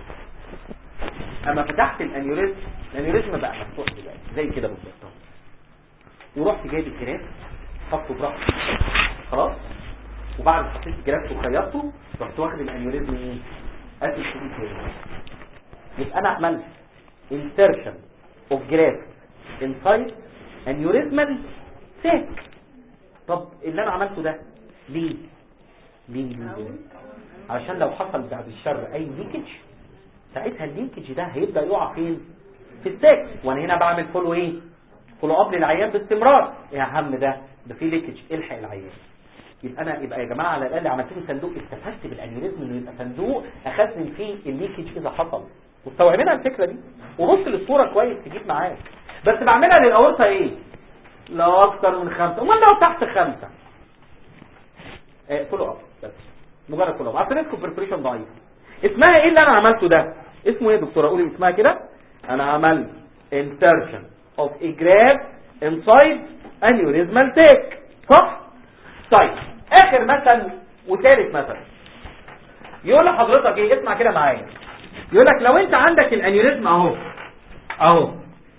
اما فتحت الانيوريزم الانيوريزم بقى مفتوح دلوقتي زي كده بالظبط ورحت جايب الجراف حطه براحتي خلاص وبعد ما حطيت الجراف وخيطته رحت واخد الانيوريزم ايه قافل فيه تاني يبقى انا عملت insertion of graft inside aneurysmal sac طب اللي انا عملته ده ليه ليه ليه, ليه؟ عشان لو حصل بعد الشر اي ليكج ساعتها اللينكج ده هيبدا يقع فين في الساك وانا هنا بعمل فولو ايه فولو اب للعيان باستمرار يا عم ده ده في ليكج الحق العيان يبقى انا يبقى يا جماعه على الاقل عملت له صندوق استفدت بالانيوريزم انه يبقى صندوق اخزن فيه الليكج اذا حصل مستوعبينها الفكره دي وبص للصوره كويس تجيب معاك بس بعملها للاورطه ايه لا اكتر من خمسة امال لو تحت خمسة ايه فولو اب بس مجرد فولو اب عفريتكم بريبريشن ضعيف اسمها ايه اللي انا عملته ده اسمه ايه يا دكتوره قولي اسمها كده انا عملت insertion of a graft inside aneurysmal sac صح طيب اخر مثل وثالث مثل يقول لحضرتك ايه اسمع كده معايا يقول لك لو انت عندك الانيوريزم اهو اهو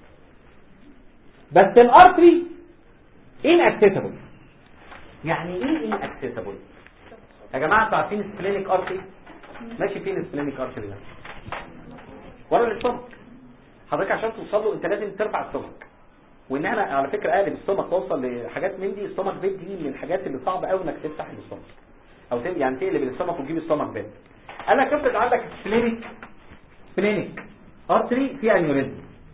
بس الارتري inaccessible يعني ايه inaccessible يا جماعه انتوا عارفين سبلينيك ارتري ماشي فين السبلينيك ارتري ده ورا الاستومك حضرتك عشان توصل له انت لازم ترفع السtomach وان انا على فكره اقلب السtomach توصل لحاجات من دي السtomach بيت دي من الحاجات اللي صعبه قوي انك تفتح السtomach او تم يعني تقلب السtomach وتجيب السtomach بيت انا كفت عندك سبلينيك سبلينيك ارتري فيها انيوريزم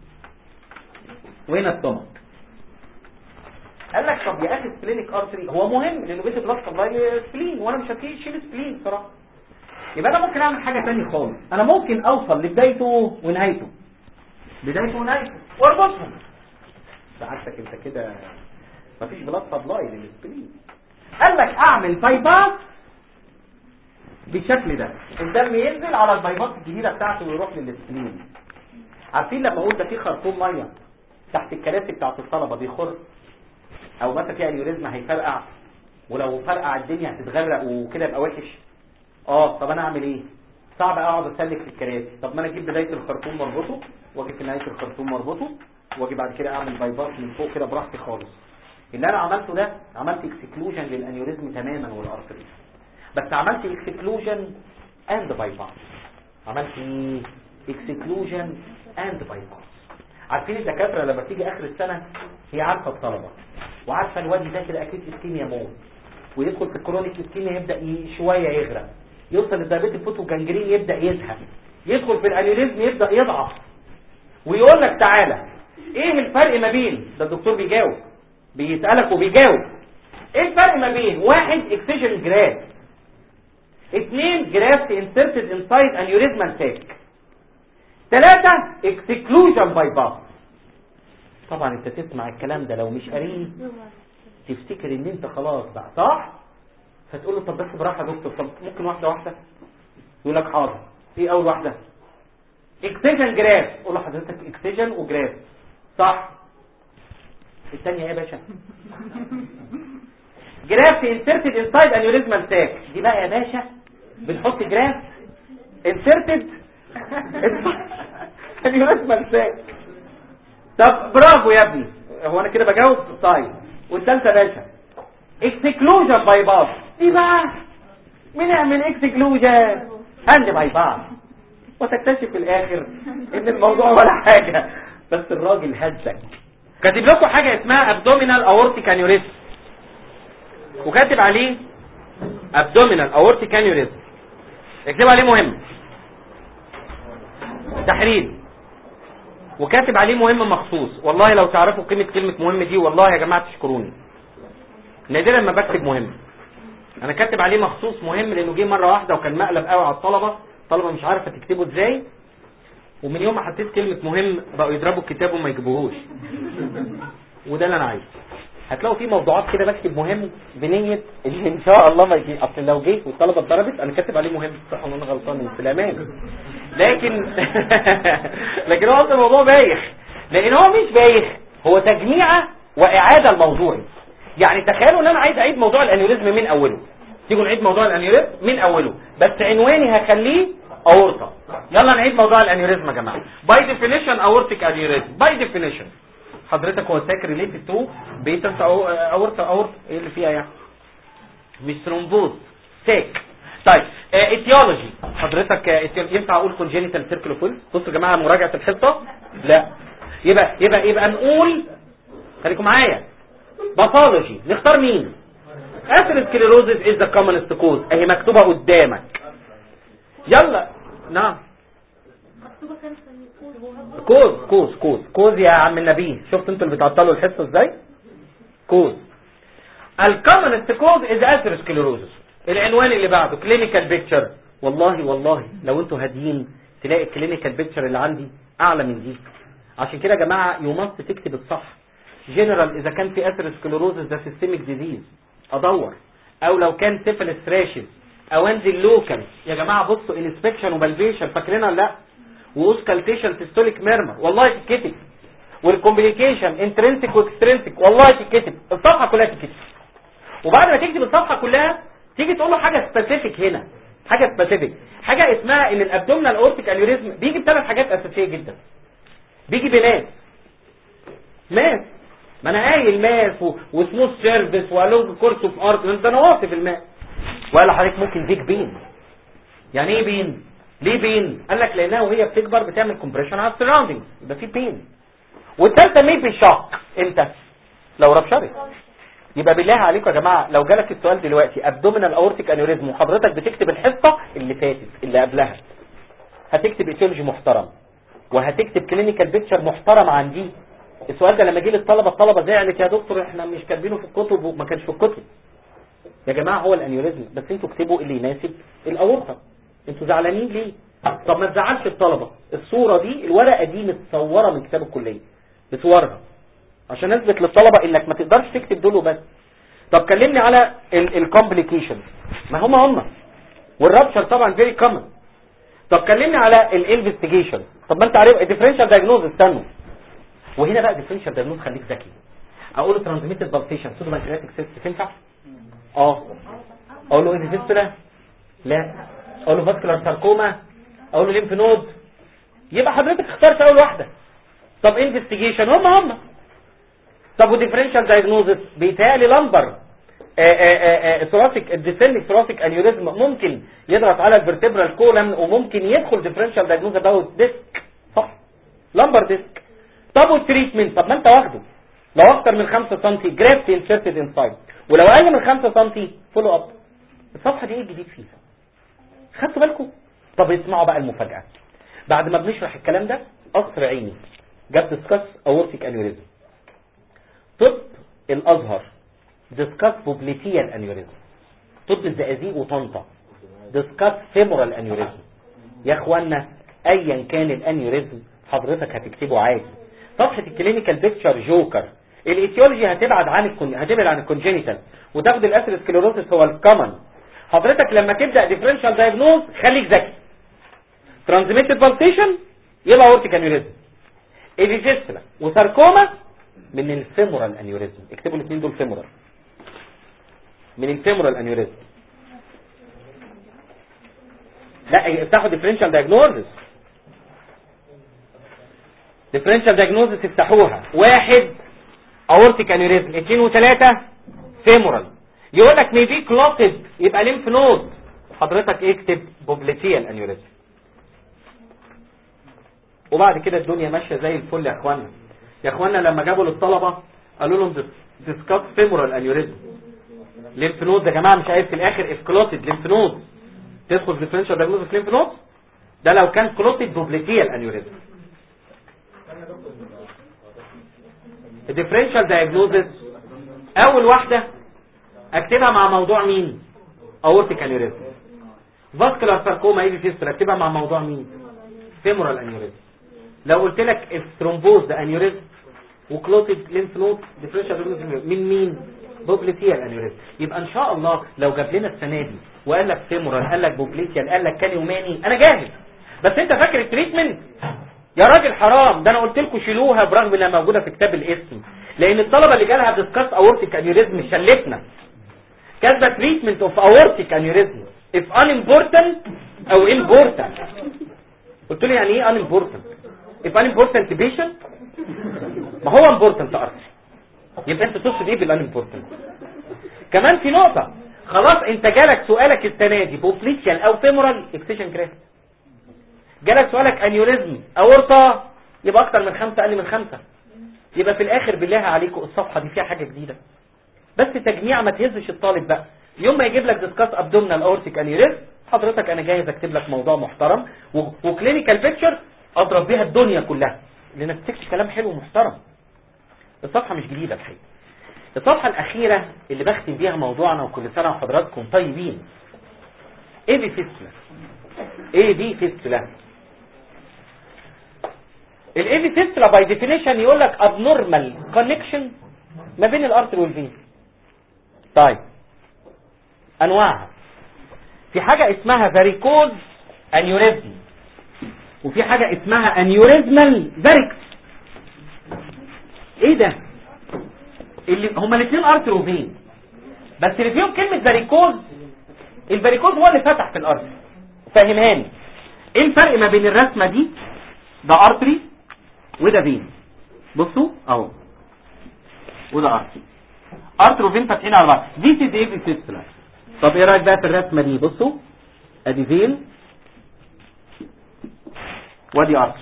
وهنا السtomach قال لك طب يا اخي سبلينيك ارتري هو مهم لانه بيت بلاد سبلاي سبلين وانا مش هشيل سبلين صراحه يبقى انا ممكن اعمل حاجه ثانيه خالص انا ممكن اوصل لبدايته ونهايته بدايته ونهايته واربطهم سعادتك انت كده مفيش بلاد سبلاي للسبلين قال لك اعمل باي باس بالشكل ده الدم ينزل على البايباس الجديده بتاعته ويروح للسبلين عارفين لما اقول ده في خرطوم ميه تحت الكراسي بتاعت الطلبه بيخر او مثلا في انيوريزم هيفرقع ولو فرقع الدنيا هتتغرق وكده يبقى وحش اه طب انا اعمل ايه صعب اقعد اسلك في الكراسي طب ما انا اجيب بدايه الخرطوم مربوطه واجي في نهايه الخرطوم مربوطه واجي بعد كده اعمل باي باس من فوق كده براحتي خالص اللي انا عملته ده عملت اكسكلوجن للانيوريزم تماما والارتري بس عملت اكسكلوجن اند باي باس عملت ايه اكسكلوجن اند باي باس عارفين الدكاتره لما تيجي اخر السنه هي عارفه الطلبه وعارفه الواد ده كده اكيد اسكيميا موت ويدخل في الكرونيك اسكيميا يبدا شويه يغرق يوصل للدايابيتي فوتو جانجرين يبدا يزهق يدخل في الانيوريزم يبدا يضعف ويقول لك تعالى ايه الفرق ما بين ده الدكتور بيجاوب بيسالك وبيجاوب ايه الفرق ما بين واحد اكسجن جراف اثنين جرافت انسرتد انسايد انيوريزمال ساك ثلاثة اكسكلوجن باي باس طبعا انت تسمع الكلام ده لو مش قريب تفتكر ان انت خلاص بقى صح فتقول له طب بس براحه يا دكتور طب ممكن واحده واحده يقول لك حاضر ايه اول واحده اكسجن جراف قول له حضرتك اكسجن وجراف صح الثانيه ايه يا باشا جراف انسرتد انسايد انيوريزمال ساك دي بقى يا باشا بنحط جراف انسرتد انيوريزمال ساك طب برافو يا ابني هو انا كده بجاوب طيب والثالثه يا باشا اكسكلوجن باي باس دي بقى بنعمل اكسكلوجن اند باي باس وتكتشف في الاخر ان الموضوع ولا حاجه بس الراجل هزك كاتب لكم حاجه اسمها ابدومينال اورتيك انيوريزم وكاتب عليه ابدومينال اورتيك انيوريزم اكتب عليه مهم تحرير وكاتب عليه مهم مخصوص والله لو تعرفوا قيمة كلمة مهم دي والله يا جماعة تشكروني نادرا ما بكتب مهم انا كاتب عليه مخصوص مهم لانه جه مرة واحدة وكان مقلب قوي على الطلبة الطلبة مش عارفة تكتبه ازاي ومن يوم ما حطيت كلمة مهم بقوا يضربوا الكتاب وما يجيبوهوش وده اللي انا عايزه هتلاقوا في موضوعات كده بكتب مهم بنية ان ان شاء الله ما يجي اصل لو جه والطلبة اتضربت انا كاتب عليه مهم صح انا غلطان في الامان لكن لكن هو اصلا الموضوع بايخ لان هو مش بايخ هو تجميعة واعادة الموضوعي يعني تخيلوا ان انا عايز اعيد موضوع الانيوريزم من اوله تيجوا نعيد موضوع الانيوريزم من اوله بس عنواني هخليه اورطه يلا نعيد موضوع الانيوريزم يا جماعه باي ديفينيشن اورتيك انيوريزم باي ديفينيشن حضرتك هو ساك ريليتد تو بيترس اورطه اورطه ايه اللي فيها يعني مش ثرومبوز ساك طيب اتيولوجي حضرتك آه، etiology. ينفع اقول كونجينيتال سيركلوفول بصوا يا جماعه مراجعه الحصه لا يبقى يبقى يبقى نقول خليكم معايا باثولوجي نختار مين اثيروسكليروزس از ذا كومنست كوز اهي مكتوبه قدامك يلا نعم مكتوبة كان في الكود هو كوز كوز كوز كوز يا عم النبي شفت انتوا اللي بتعطلوا الحصه ازاي كوز الكومنست كوز از اثيروسكليروزس العنوان اللي بعده كلينيكال بيكتشر والله والله لو انتوا هاديين تلاقي الكلينيكال بيكتشر اللي عندي اعلى من دي عشان كده يا جماعه يو ماست تكتب الصح جنرال اذا كان في اثيروسكليروزس ده سيستميك ديزيز ادور او لو كان سيفلس راشز او انزل لوكال يا جماعه بصوا انسبكشن وبالبيشن فاكرينها ولا لا واوسكالتيشن سيستوليك ميرمر والله تتكتب والكومبليكيشن انترنسك واكسترنسك والله تتكتب الصفحه كلها تتكتب وبعد ما تكتب الصفحه كلها تيجي تقول له حاجه سبيسيفيك هنا حاجه سبيسيفيك حاجه اسمها ان الابدومينال اورتيك انيوريزم بيجي بثلاث حاجات اساسيه جدا بيجي بماس ماس ما انا قايل ماس و- وسموث سيرفيس والونج كورس اوف ارت ده انا واصف الماس وقال لحضرتك ممكن بيج بين يعني ايه بين ليه بين قال لك لانها وهي بتكبر بتعمل كومبريشن على السراوندنج يبقى في بين والثالثه ميبي شوك امتى لو ربشرت يبقى بالله عليكم يا جماعه لو جالك السؤال دلوقتي ابدومينال اورتيك انيوريزم وحضرتك بتكتب الحصه اللي فاتت اللي قبلها هتكتب ايتيولوجي محترم وهتكتب كلينيكال بيكتشر محترم عن دي السؤال ده لما جه للطلبه الطلبه زعلت يا دكتور احنا مش كاتبينه في الكتب وما كانش في الكتب يا جماعه هو الانيوريزم بس انتوا اكتبوا اللي يناسب الاورطه انتوا زعلانين ليه طب ما تزعلش الطلبه الصوره دي الورقه دي متصوره من كتاب الكليه بصورها عشان اثبت للطلبه انك ما تقدرش تكتب دول وبس طب كلمني على الكومبليكيشن ما هم هم والرابشر طبعا فيري كومن طب كلمني على الانفستيجيشن طب ما انت عارف الديفرنشال دايجنوز استنوا وهنا بقى الديفرنشال دايجنوز خليك ذكي اقول له ترانزميتد بالسيشن سودو بانكرياتيك سيست تنفع اه اقول له ايه فيستولا لا اقول له فاسكولار ساركوما اقول له ليمف نود يبقى حضرتك اخترت اول واحده طب انفستيجيشن هم هم طب وديفرنشال دايجنوزس بيتهيألي لمبر ثوراسيك الديسيلك ثوراسيك انيوريزم ممكن يضغط على الفرتبرال كولم وممكن يدخل ديفرنشال دايجنوز اباوت ديسك صح لمبر ديسك طب والتريتمنت طب ما انت واخده لو اكتر من 5 سم جرافت انسرتد انسايد ولو اقل من 5 سم فولو اب الصفحه دي ايه الجديد فيها خدتوا بالكم طب اسمعوا بقى المفاجاه بعد ما بنشرح الكلام ده قصر عيني جاب ديسكاس اورتيك انيوريزم طب الازهر ديسكاس بوبليتيال انيوريزم طب الزقازيق وطنطا ديسكاس فيمورال انيوريزم يا اخوانا ايا كان الانيوريزم حضرتك هتكتبه عادي صفحه الكلينيكال بيكتشر جوكر الايتيولوجي هتبعد عن الكون... هتبعد عن الكونجينيتال وتاخد الاسيروسكليروسيس هو الكومن حضرتك لما تبدا ديفرنشال دايجنوز خليك ذكي ترانزميتد بالسيشن يبقى اورتيك انيوريزم ايفيجيستلا وساركوما من الفيمورال انيوريزم اكتبوا الاثنين دول فيمورال من الفيمورال انيوريزم لا افتحوا ديفرنشال دايجنوزس ديفرنشال دايجنوزس افتحوها واحد اورتيك انيوريزم اثنين وثلاثة فيمورال يقول لك ميبي كلوتد يبقى ليمف نود حضرتك اكتب بوبليتيال انيوريزم وبعد كده الدنيا ماشيه زي الفل يا اخوانا يا اخوانا لما جابوا للطلبه قالوا لهم ديسكاس فيمورال انيوريزم ليمف نود يا جماعه مش عايز في الاخر اف كلوتد ليمف نود تدخل ديفرنشال دايجنوستيك ليمف نود ده لو كان كلوتد بوبليتيال انيوريزم الديفرنشال دايجنوزس اول واحده اكتبها مع موضوع مين اورتيك انيوريزم فاسكولار ساركوما اي فيستر اكتبها مع موضوع مين فيمورال انيوريزم لو قلت لك الثرومبوز ده انيوريزم وكلوتد ليمف نود ديفرنشال دايجنوزس من مين بوبليتيال انيوريزم يبقى ان شاء الله لو جاب لنا السنه دي وقال لك فيمورال قال لك بوبليتيال قال لك كانيوماني انا جاهز بس انت فاكر التريتمنت يا راجل حرام ده انا قلت لكم شيلوها برغم انها موجوده في كتاب الاسم لان الطلبه اللي جالها ديسكاس اورتيك انيوريزم شلتنا كاتبه تريتمنت اوف اورتيك انيوريزم if unimportant او important قلت له يعني ايه unimportant if unimportant patient ما هو important ارتري يبقى انت تقصد ايه بالunimportant كمان في نقطه خلاص انت جالك سؤالك السنه دي بوبليتيال او فيمورال اكسيشن كراف جالك سؤالك انيوريزم اورطه يبقى اكتر من خمسة اقل من خمسة يبقى في الاخر بالله عليكم الصفحه دي فيها حاجه جديده بس تجميع ما تهزش الطالب بقى يوم ما يجيب لك ديسكاس ابدومينال اورتيك انيوريزم حضرتك انا جاهز اكتب لك موضوع محترم و- وكلينيكال بيكتشر اضرب بيها الدنيا كلها لانك تكتب كلام حلو ومحترم الصفحه مش جديده الحقيقه الصفحه الاخيره اللي بختم بيها موضوعنا وكل سنه وحضراتكم طيبين ايه دي فيستولا ايه دي فيستولا الاي دي فيستولا باي ديفينيشن يقول لك ابنورمال كونكشن ما بين الارتر والفين طيب انواعها في حاجة اسمها فاريكوز انيوريزم وفي حاجة اسمها انيوريزمال فاريكس ايه ده اللي هما الاثنين ارتر وفين بس اللي فيهم كلمة فاريكوز الفاريكوز هو اللي فتح في الارتر فاهمهاني ايه الفرق ما بين الرسمة دي ده ارتري وده فين بصوا اهو وده ارتري ارتر وفين فاتحين على بعض دي سي ايه في السيستولا طب ايه رايك بقى في الرسمه دي بصوا ادي فين وادي ارتر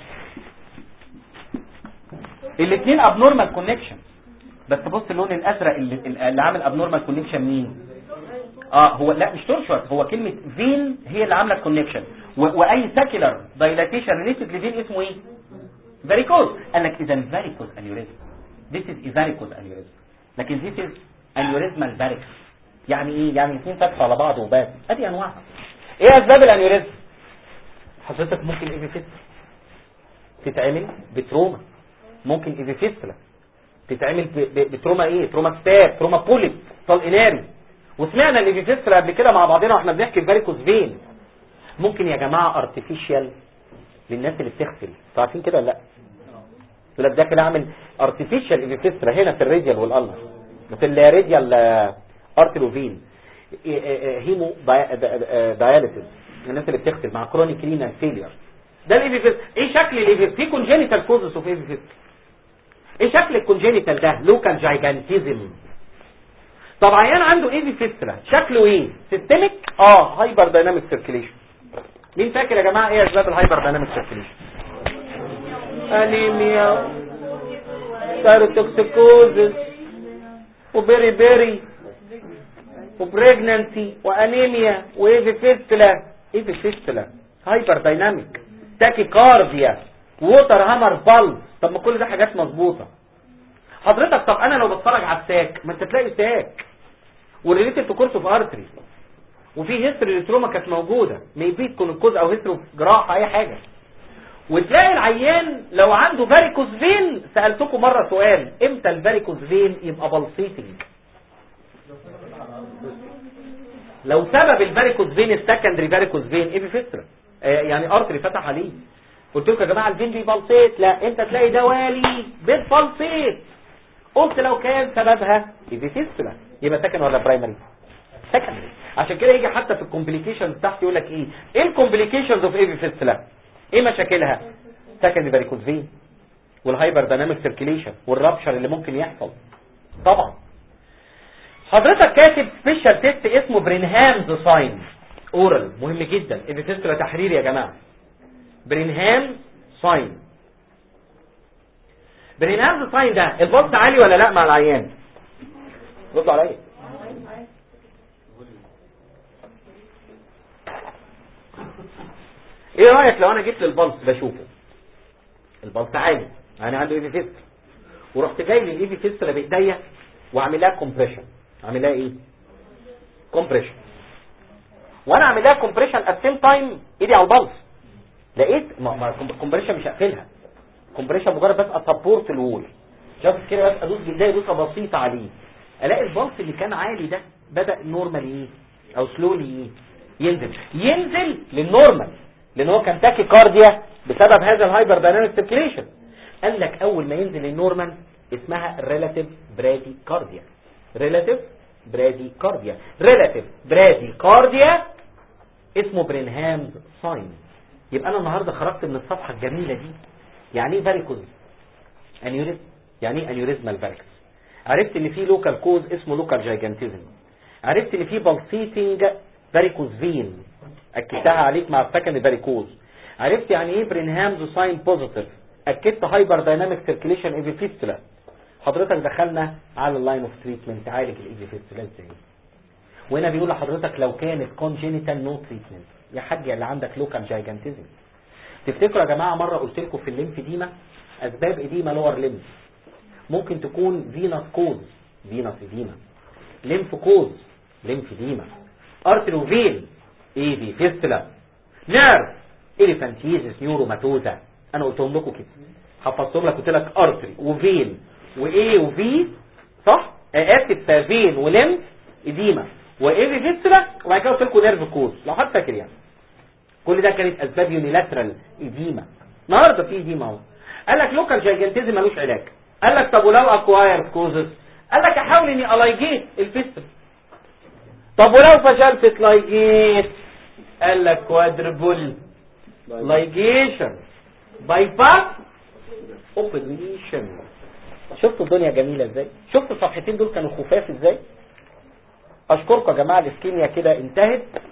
الاثنين ابنورمال كونكشن بس بص اللون الازرق اللي, اللي عامل ابنورمال كونكشن مين اه هو لا مش تورشوت هو كلمه فين هي اللي عامله كونكشن واي ساكيلر دايلاتيشن ريليتد لفين اسمه ايه فاريكوز قال لك اذا فاريكوز انيوريزم this is a varicose aneurysm لكن this is aneurysmal varix يعني ايه يعني الاثنين فتحوا على بعض وبس ادي انواعها ايه اسباب الانيوريزم حضرتك ممكن ايفيفيستلا تتعمل بتروما ممكن ايفيفيستلا تتعمل ب- ب- بتروما ايه تروما ستاب تروما بوليب طلق ناري وسمعنا الايفيفيستلا قبل كده مع بعضنا واحنا بنحكي الفاريكوز فين ممكن يا جماعه ارتفيشال للناس اللي بتغسل انتوا عارفين كده ولا لا يقول لك داخل اعمل ارتفيشال ايفيفيسترا هنا في الراديال والالنر في الراديال ارتروفين هيمو داياليسيس الناس اللي بتغسل مع كرونيك رينال فيلير ده الايفيفيسترا ايه شكل الايفيفيسترا في كونجينيتال كوزس اوف ايفيفيسترا ايه شكل الكونجينيتال ده لوكال جايجانتيزم طب عيان عنده ايفيفيسترا شكله ايه سيستميك اه هايبر دايناميك سيركيليشن مين فاكر يا جماعه ايه اسباب الهايبر دايناميك سيركيليشن انيميا سيروتوكسيكوزس وبيري بيري وبريجنانسي وانيميا وايفي فيستلا ايفي فيستلا هايبر دايناميك تاكي كارديا ووتر هامر بالز طب ما كل ده حاجات مظبوطه حضرتك طب انا لو بتفرج على الساك ما انت تلاقي ساك وريليتد تو كورس اوف ارتري وفي هيستوري للتروما كانت موجوده ميبي تكون الكوز او هيستوري جراحه اي حاجه وتلاقي العيان لو عنده فاريكوز فين سألتكم مرة سؤال امتى الفاريكوز فين يبقى بلسيتنج لو سبب الفاريكوز فين السكندري فاريكوز فين ايه بفترة آه يعني ارتري فتح عليه قلت لكم يا جماعة الفين بيبلسيت لا انت تلاقي ده والي بتبلسيت قلت لو كان سببها ايفيفيستولا يبقى سكن ولا برايمري سكندري عشان كده يجي حتى في الكومبليكيشنز تحت يقول لك ايه ايه الكومبليكيشنز اوف ايفيفيستولا ايه مشاكلها سكندري فاريكوز فين والهايبر دايناميك سيركيليشن والرابشر اللي ممكن يحصل طبعا حضرتك كاتب سبيشال تيست اسمه برينهامز ساين اورال مهم جدا ايفيفيستولا تحرير يا جماعه برينهام ساين برينهامز ساين ده البلس عالي ولا لا مع العيان ردوا عليا ايه رايك لو انا جبت البلس بشوفه البلس عالي انا عنده ايفي فيست ورحت جاي للايفي فيست اللي بايديا واعمل لها كومبريشن اعمل لها ايه كومبريشن وانا اعمل لها كومبريشن ات سيم تايم ايدي على البلس لقيت ما كومبريشن مش هقفلها كومبريشن مجرد بس اسبورت الوول جاست كده بس ادوس بايديا دوسه بسيطه عليه الاقي البلس اللي كان عالي ده بدا نورمال ايه او سلولي ايه ينزل ينزل للنورمال لان هو كان تاكي كارديا بسبب هذا الهايبر دايناميك سيركيليشن قال لك اول ما ينزل النورمال اسمها ريلاتيف برادي كارديا ريلاتيف براديكارديا ريلاتيف براديكارديا اسمه برينهامز ساين يبقى انا النهارده خرجت من الصفحه الجميله دي يعني ايه فاريكوز انيوريزم يعني ايه انيوريزمال فاريكوز عرفت ان في لوكال كوز اسمه لوكال جايجانتيزم عرفت ان في بالسيتنج فاريكوز فين اكدتها عليك مع السكند فاريكوز عرفت يعني ايه برينهامز ساين بوزيتيف اكدت هايبر دايناميك سيركيليشن ايفي فيستولا حضرتك دخلنا على اللاين اوف تريتمنت عالج الايفي فيستولا ازاي وهنا بيقول لحضرتك لو كانت كونجينيتال نو تريتمنت يا حاج اللي عندك لوكال جايجانتيزم تفتكروا يا جماعه مره قلت لكم في الليمفيديما اسباب اديما لور ليمف ممكن تكون فينس كوز فينس اديما ليمف كوز ليمفيديما ارتري فين ايه دي فيستلا نيرف اليفانتيزيس نيوروماتوزا انا قلتهم لكم كده حفظتهم لك قلت لك ارتري وفين وايه وفي صح اسف فين وليمف اديما وايه فيستلا وبعد كده قلت لكم نيرف كوز لو حد فاكر يعني كل ده كانت اسباب يونيلاترال اديما النهارده في اديما اهو قال لك لوكال جايجنتيزم ملوش علاج قال لك طب ولو اكوايرد كوزز قال لك احاول اني الايجيت الفيستل طب ولو فشلت لايجيت قال لك كوادربل لايجيشن باي باس اوبريشن شفتوا الدنيا جميله ازاي شفتوا الصفحتين دول كانوا خفاف ازاي اشكركم يا جماعه الاسكيميا كده انتهت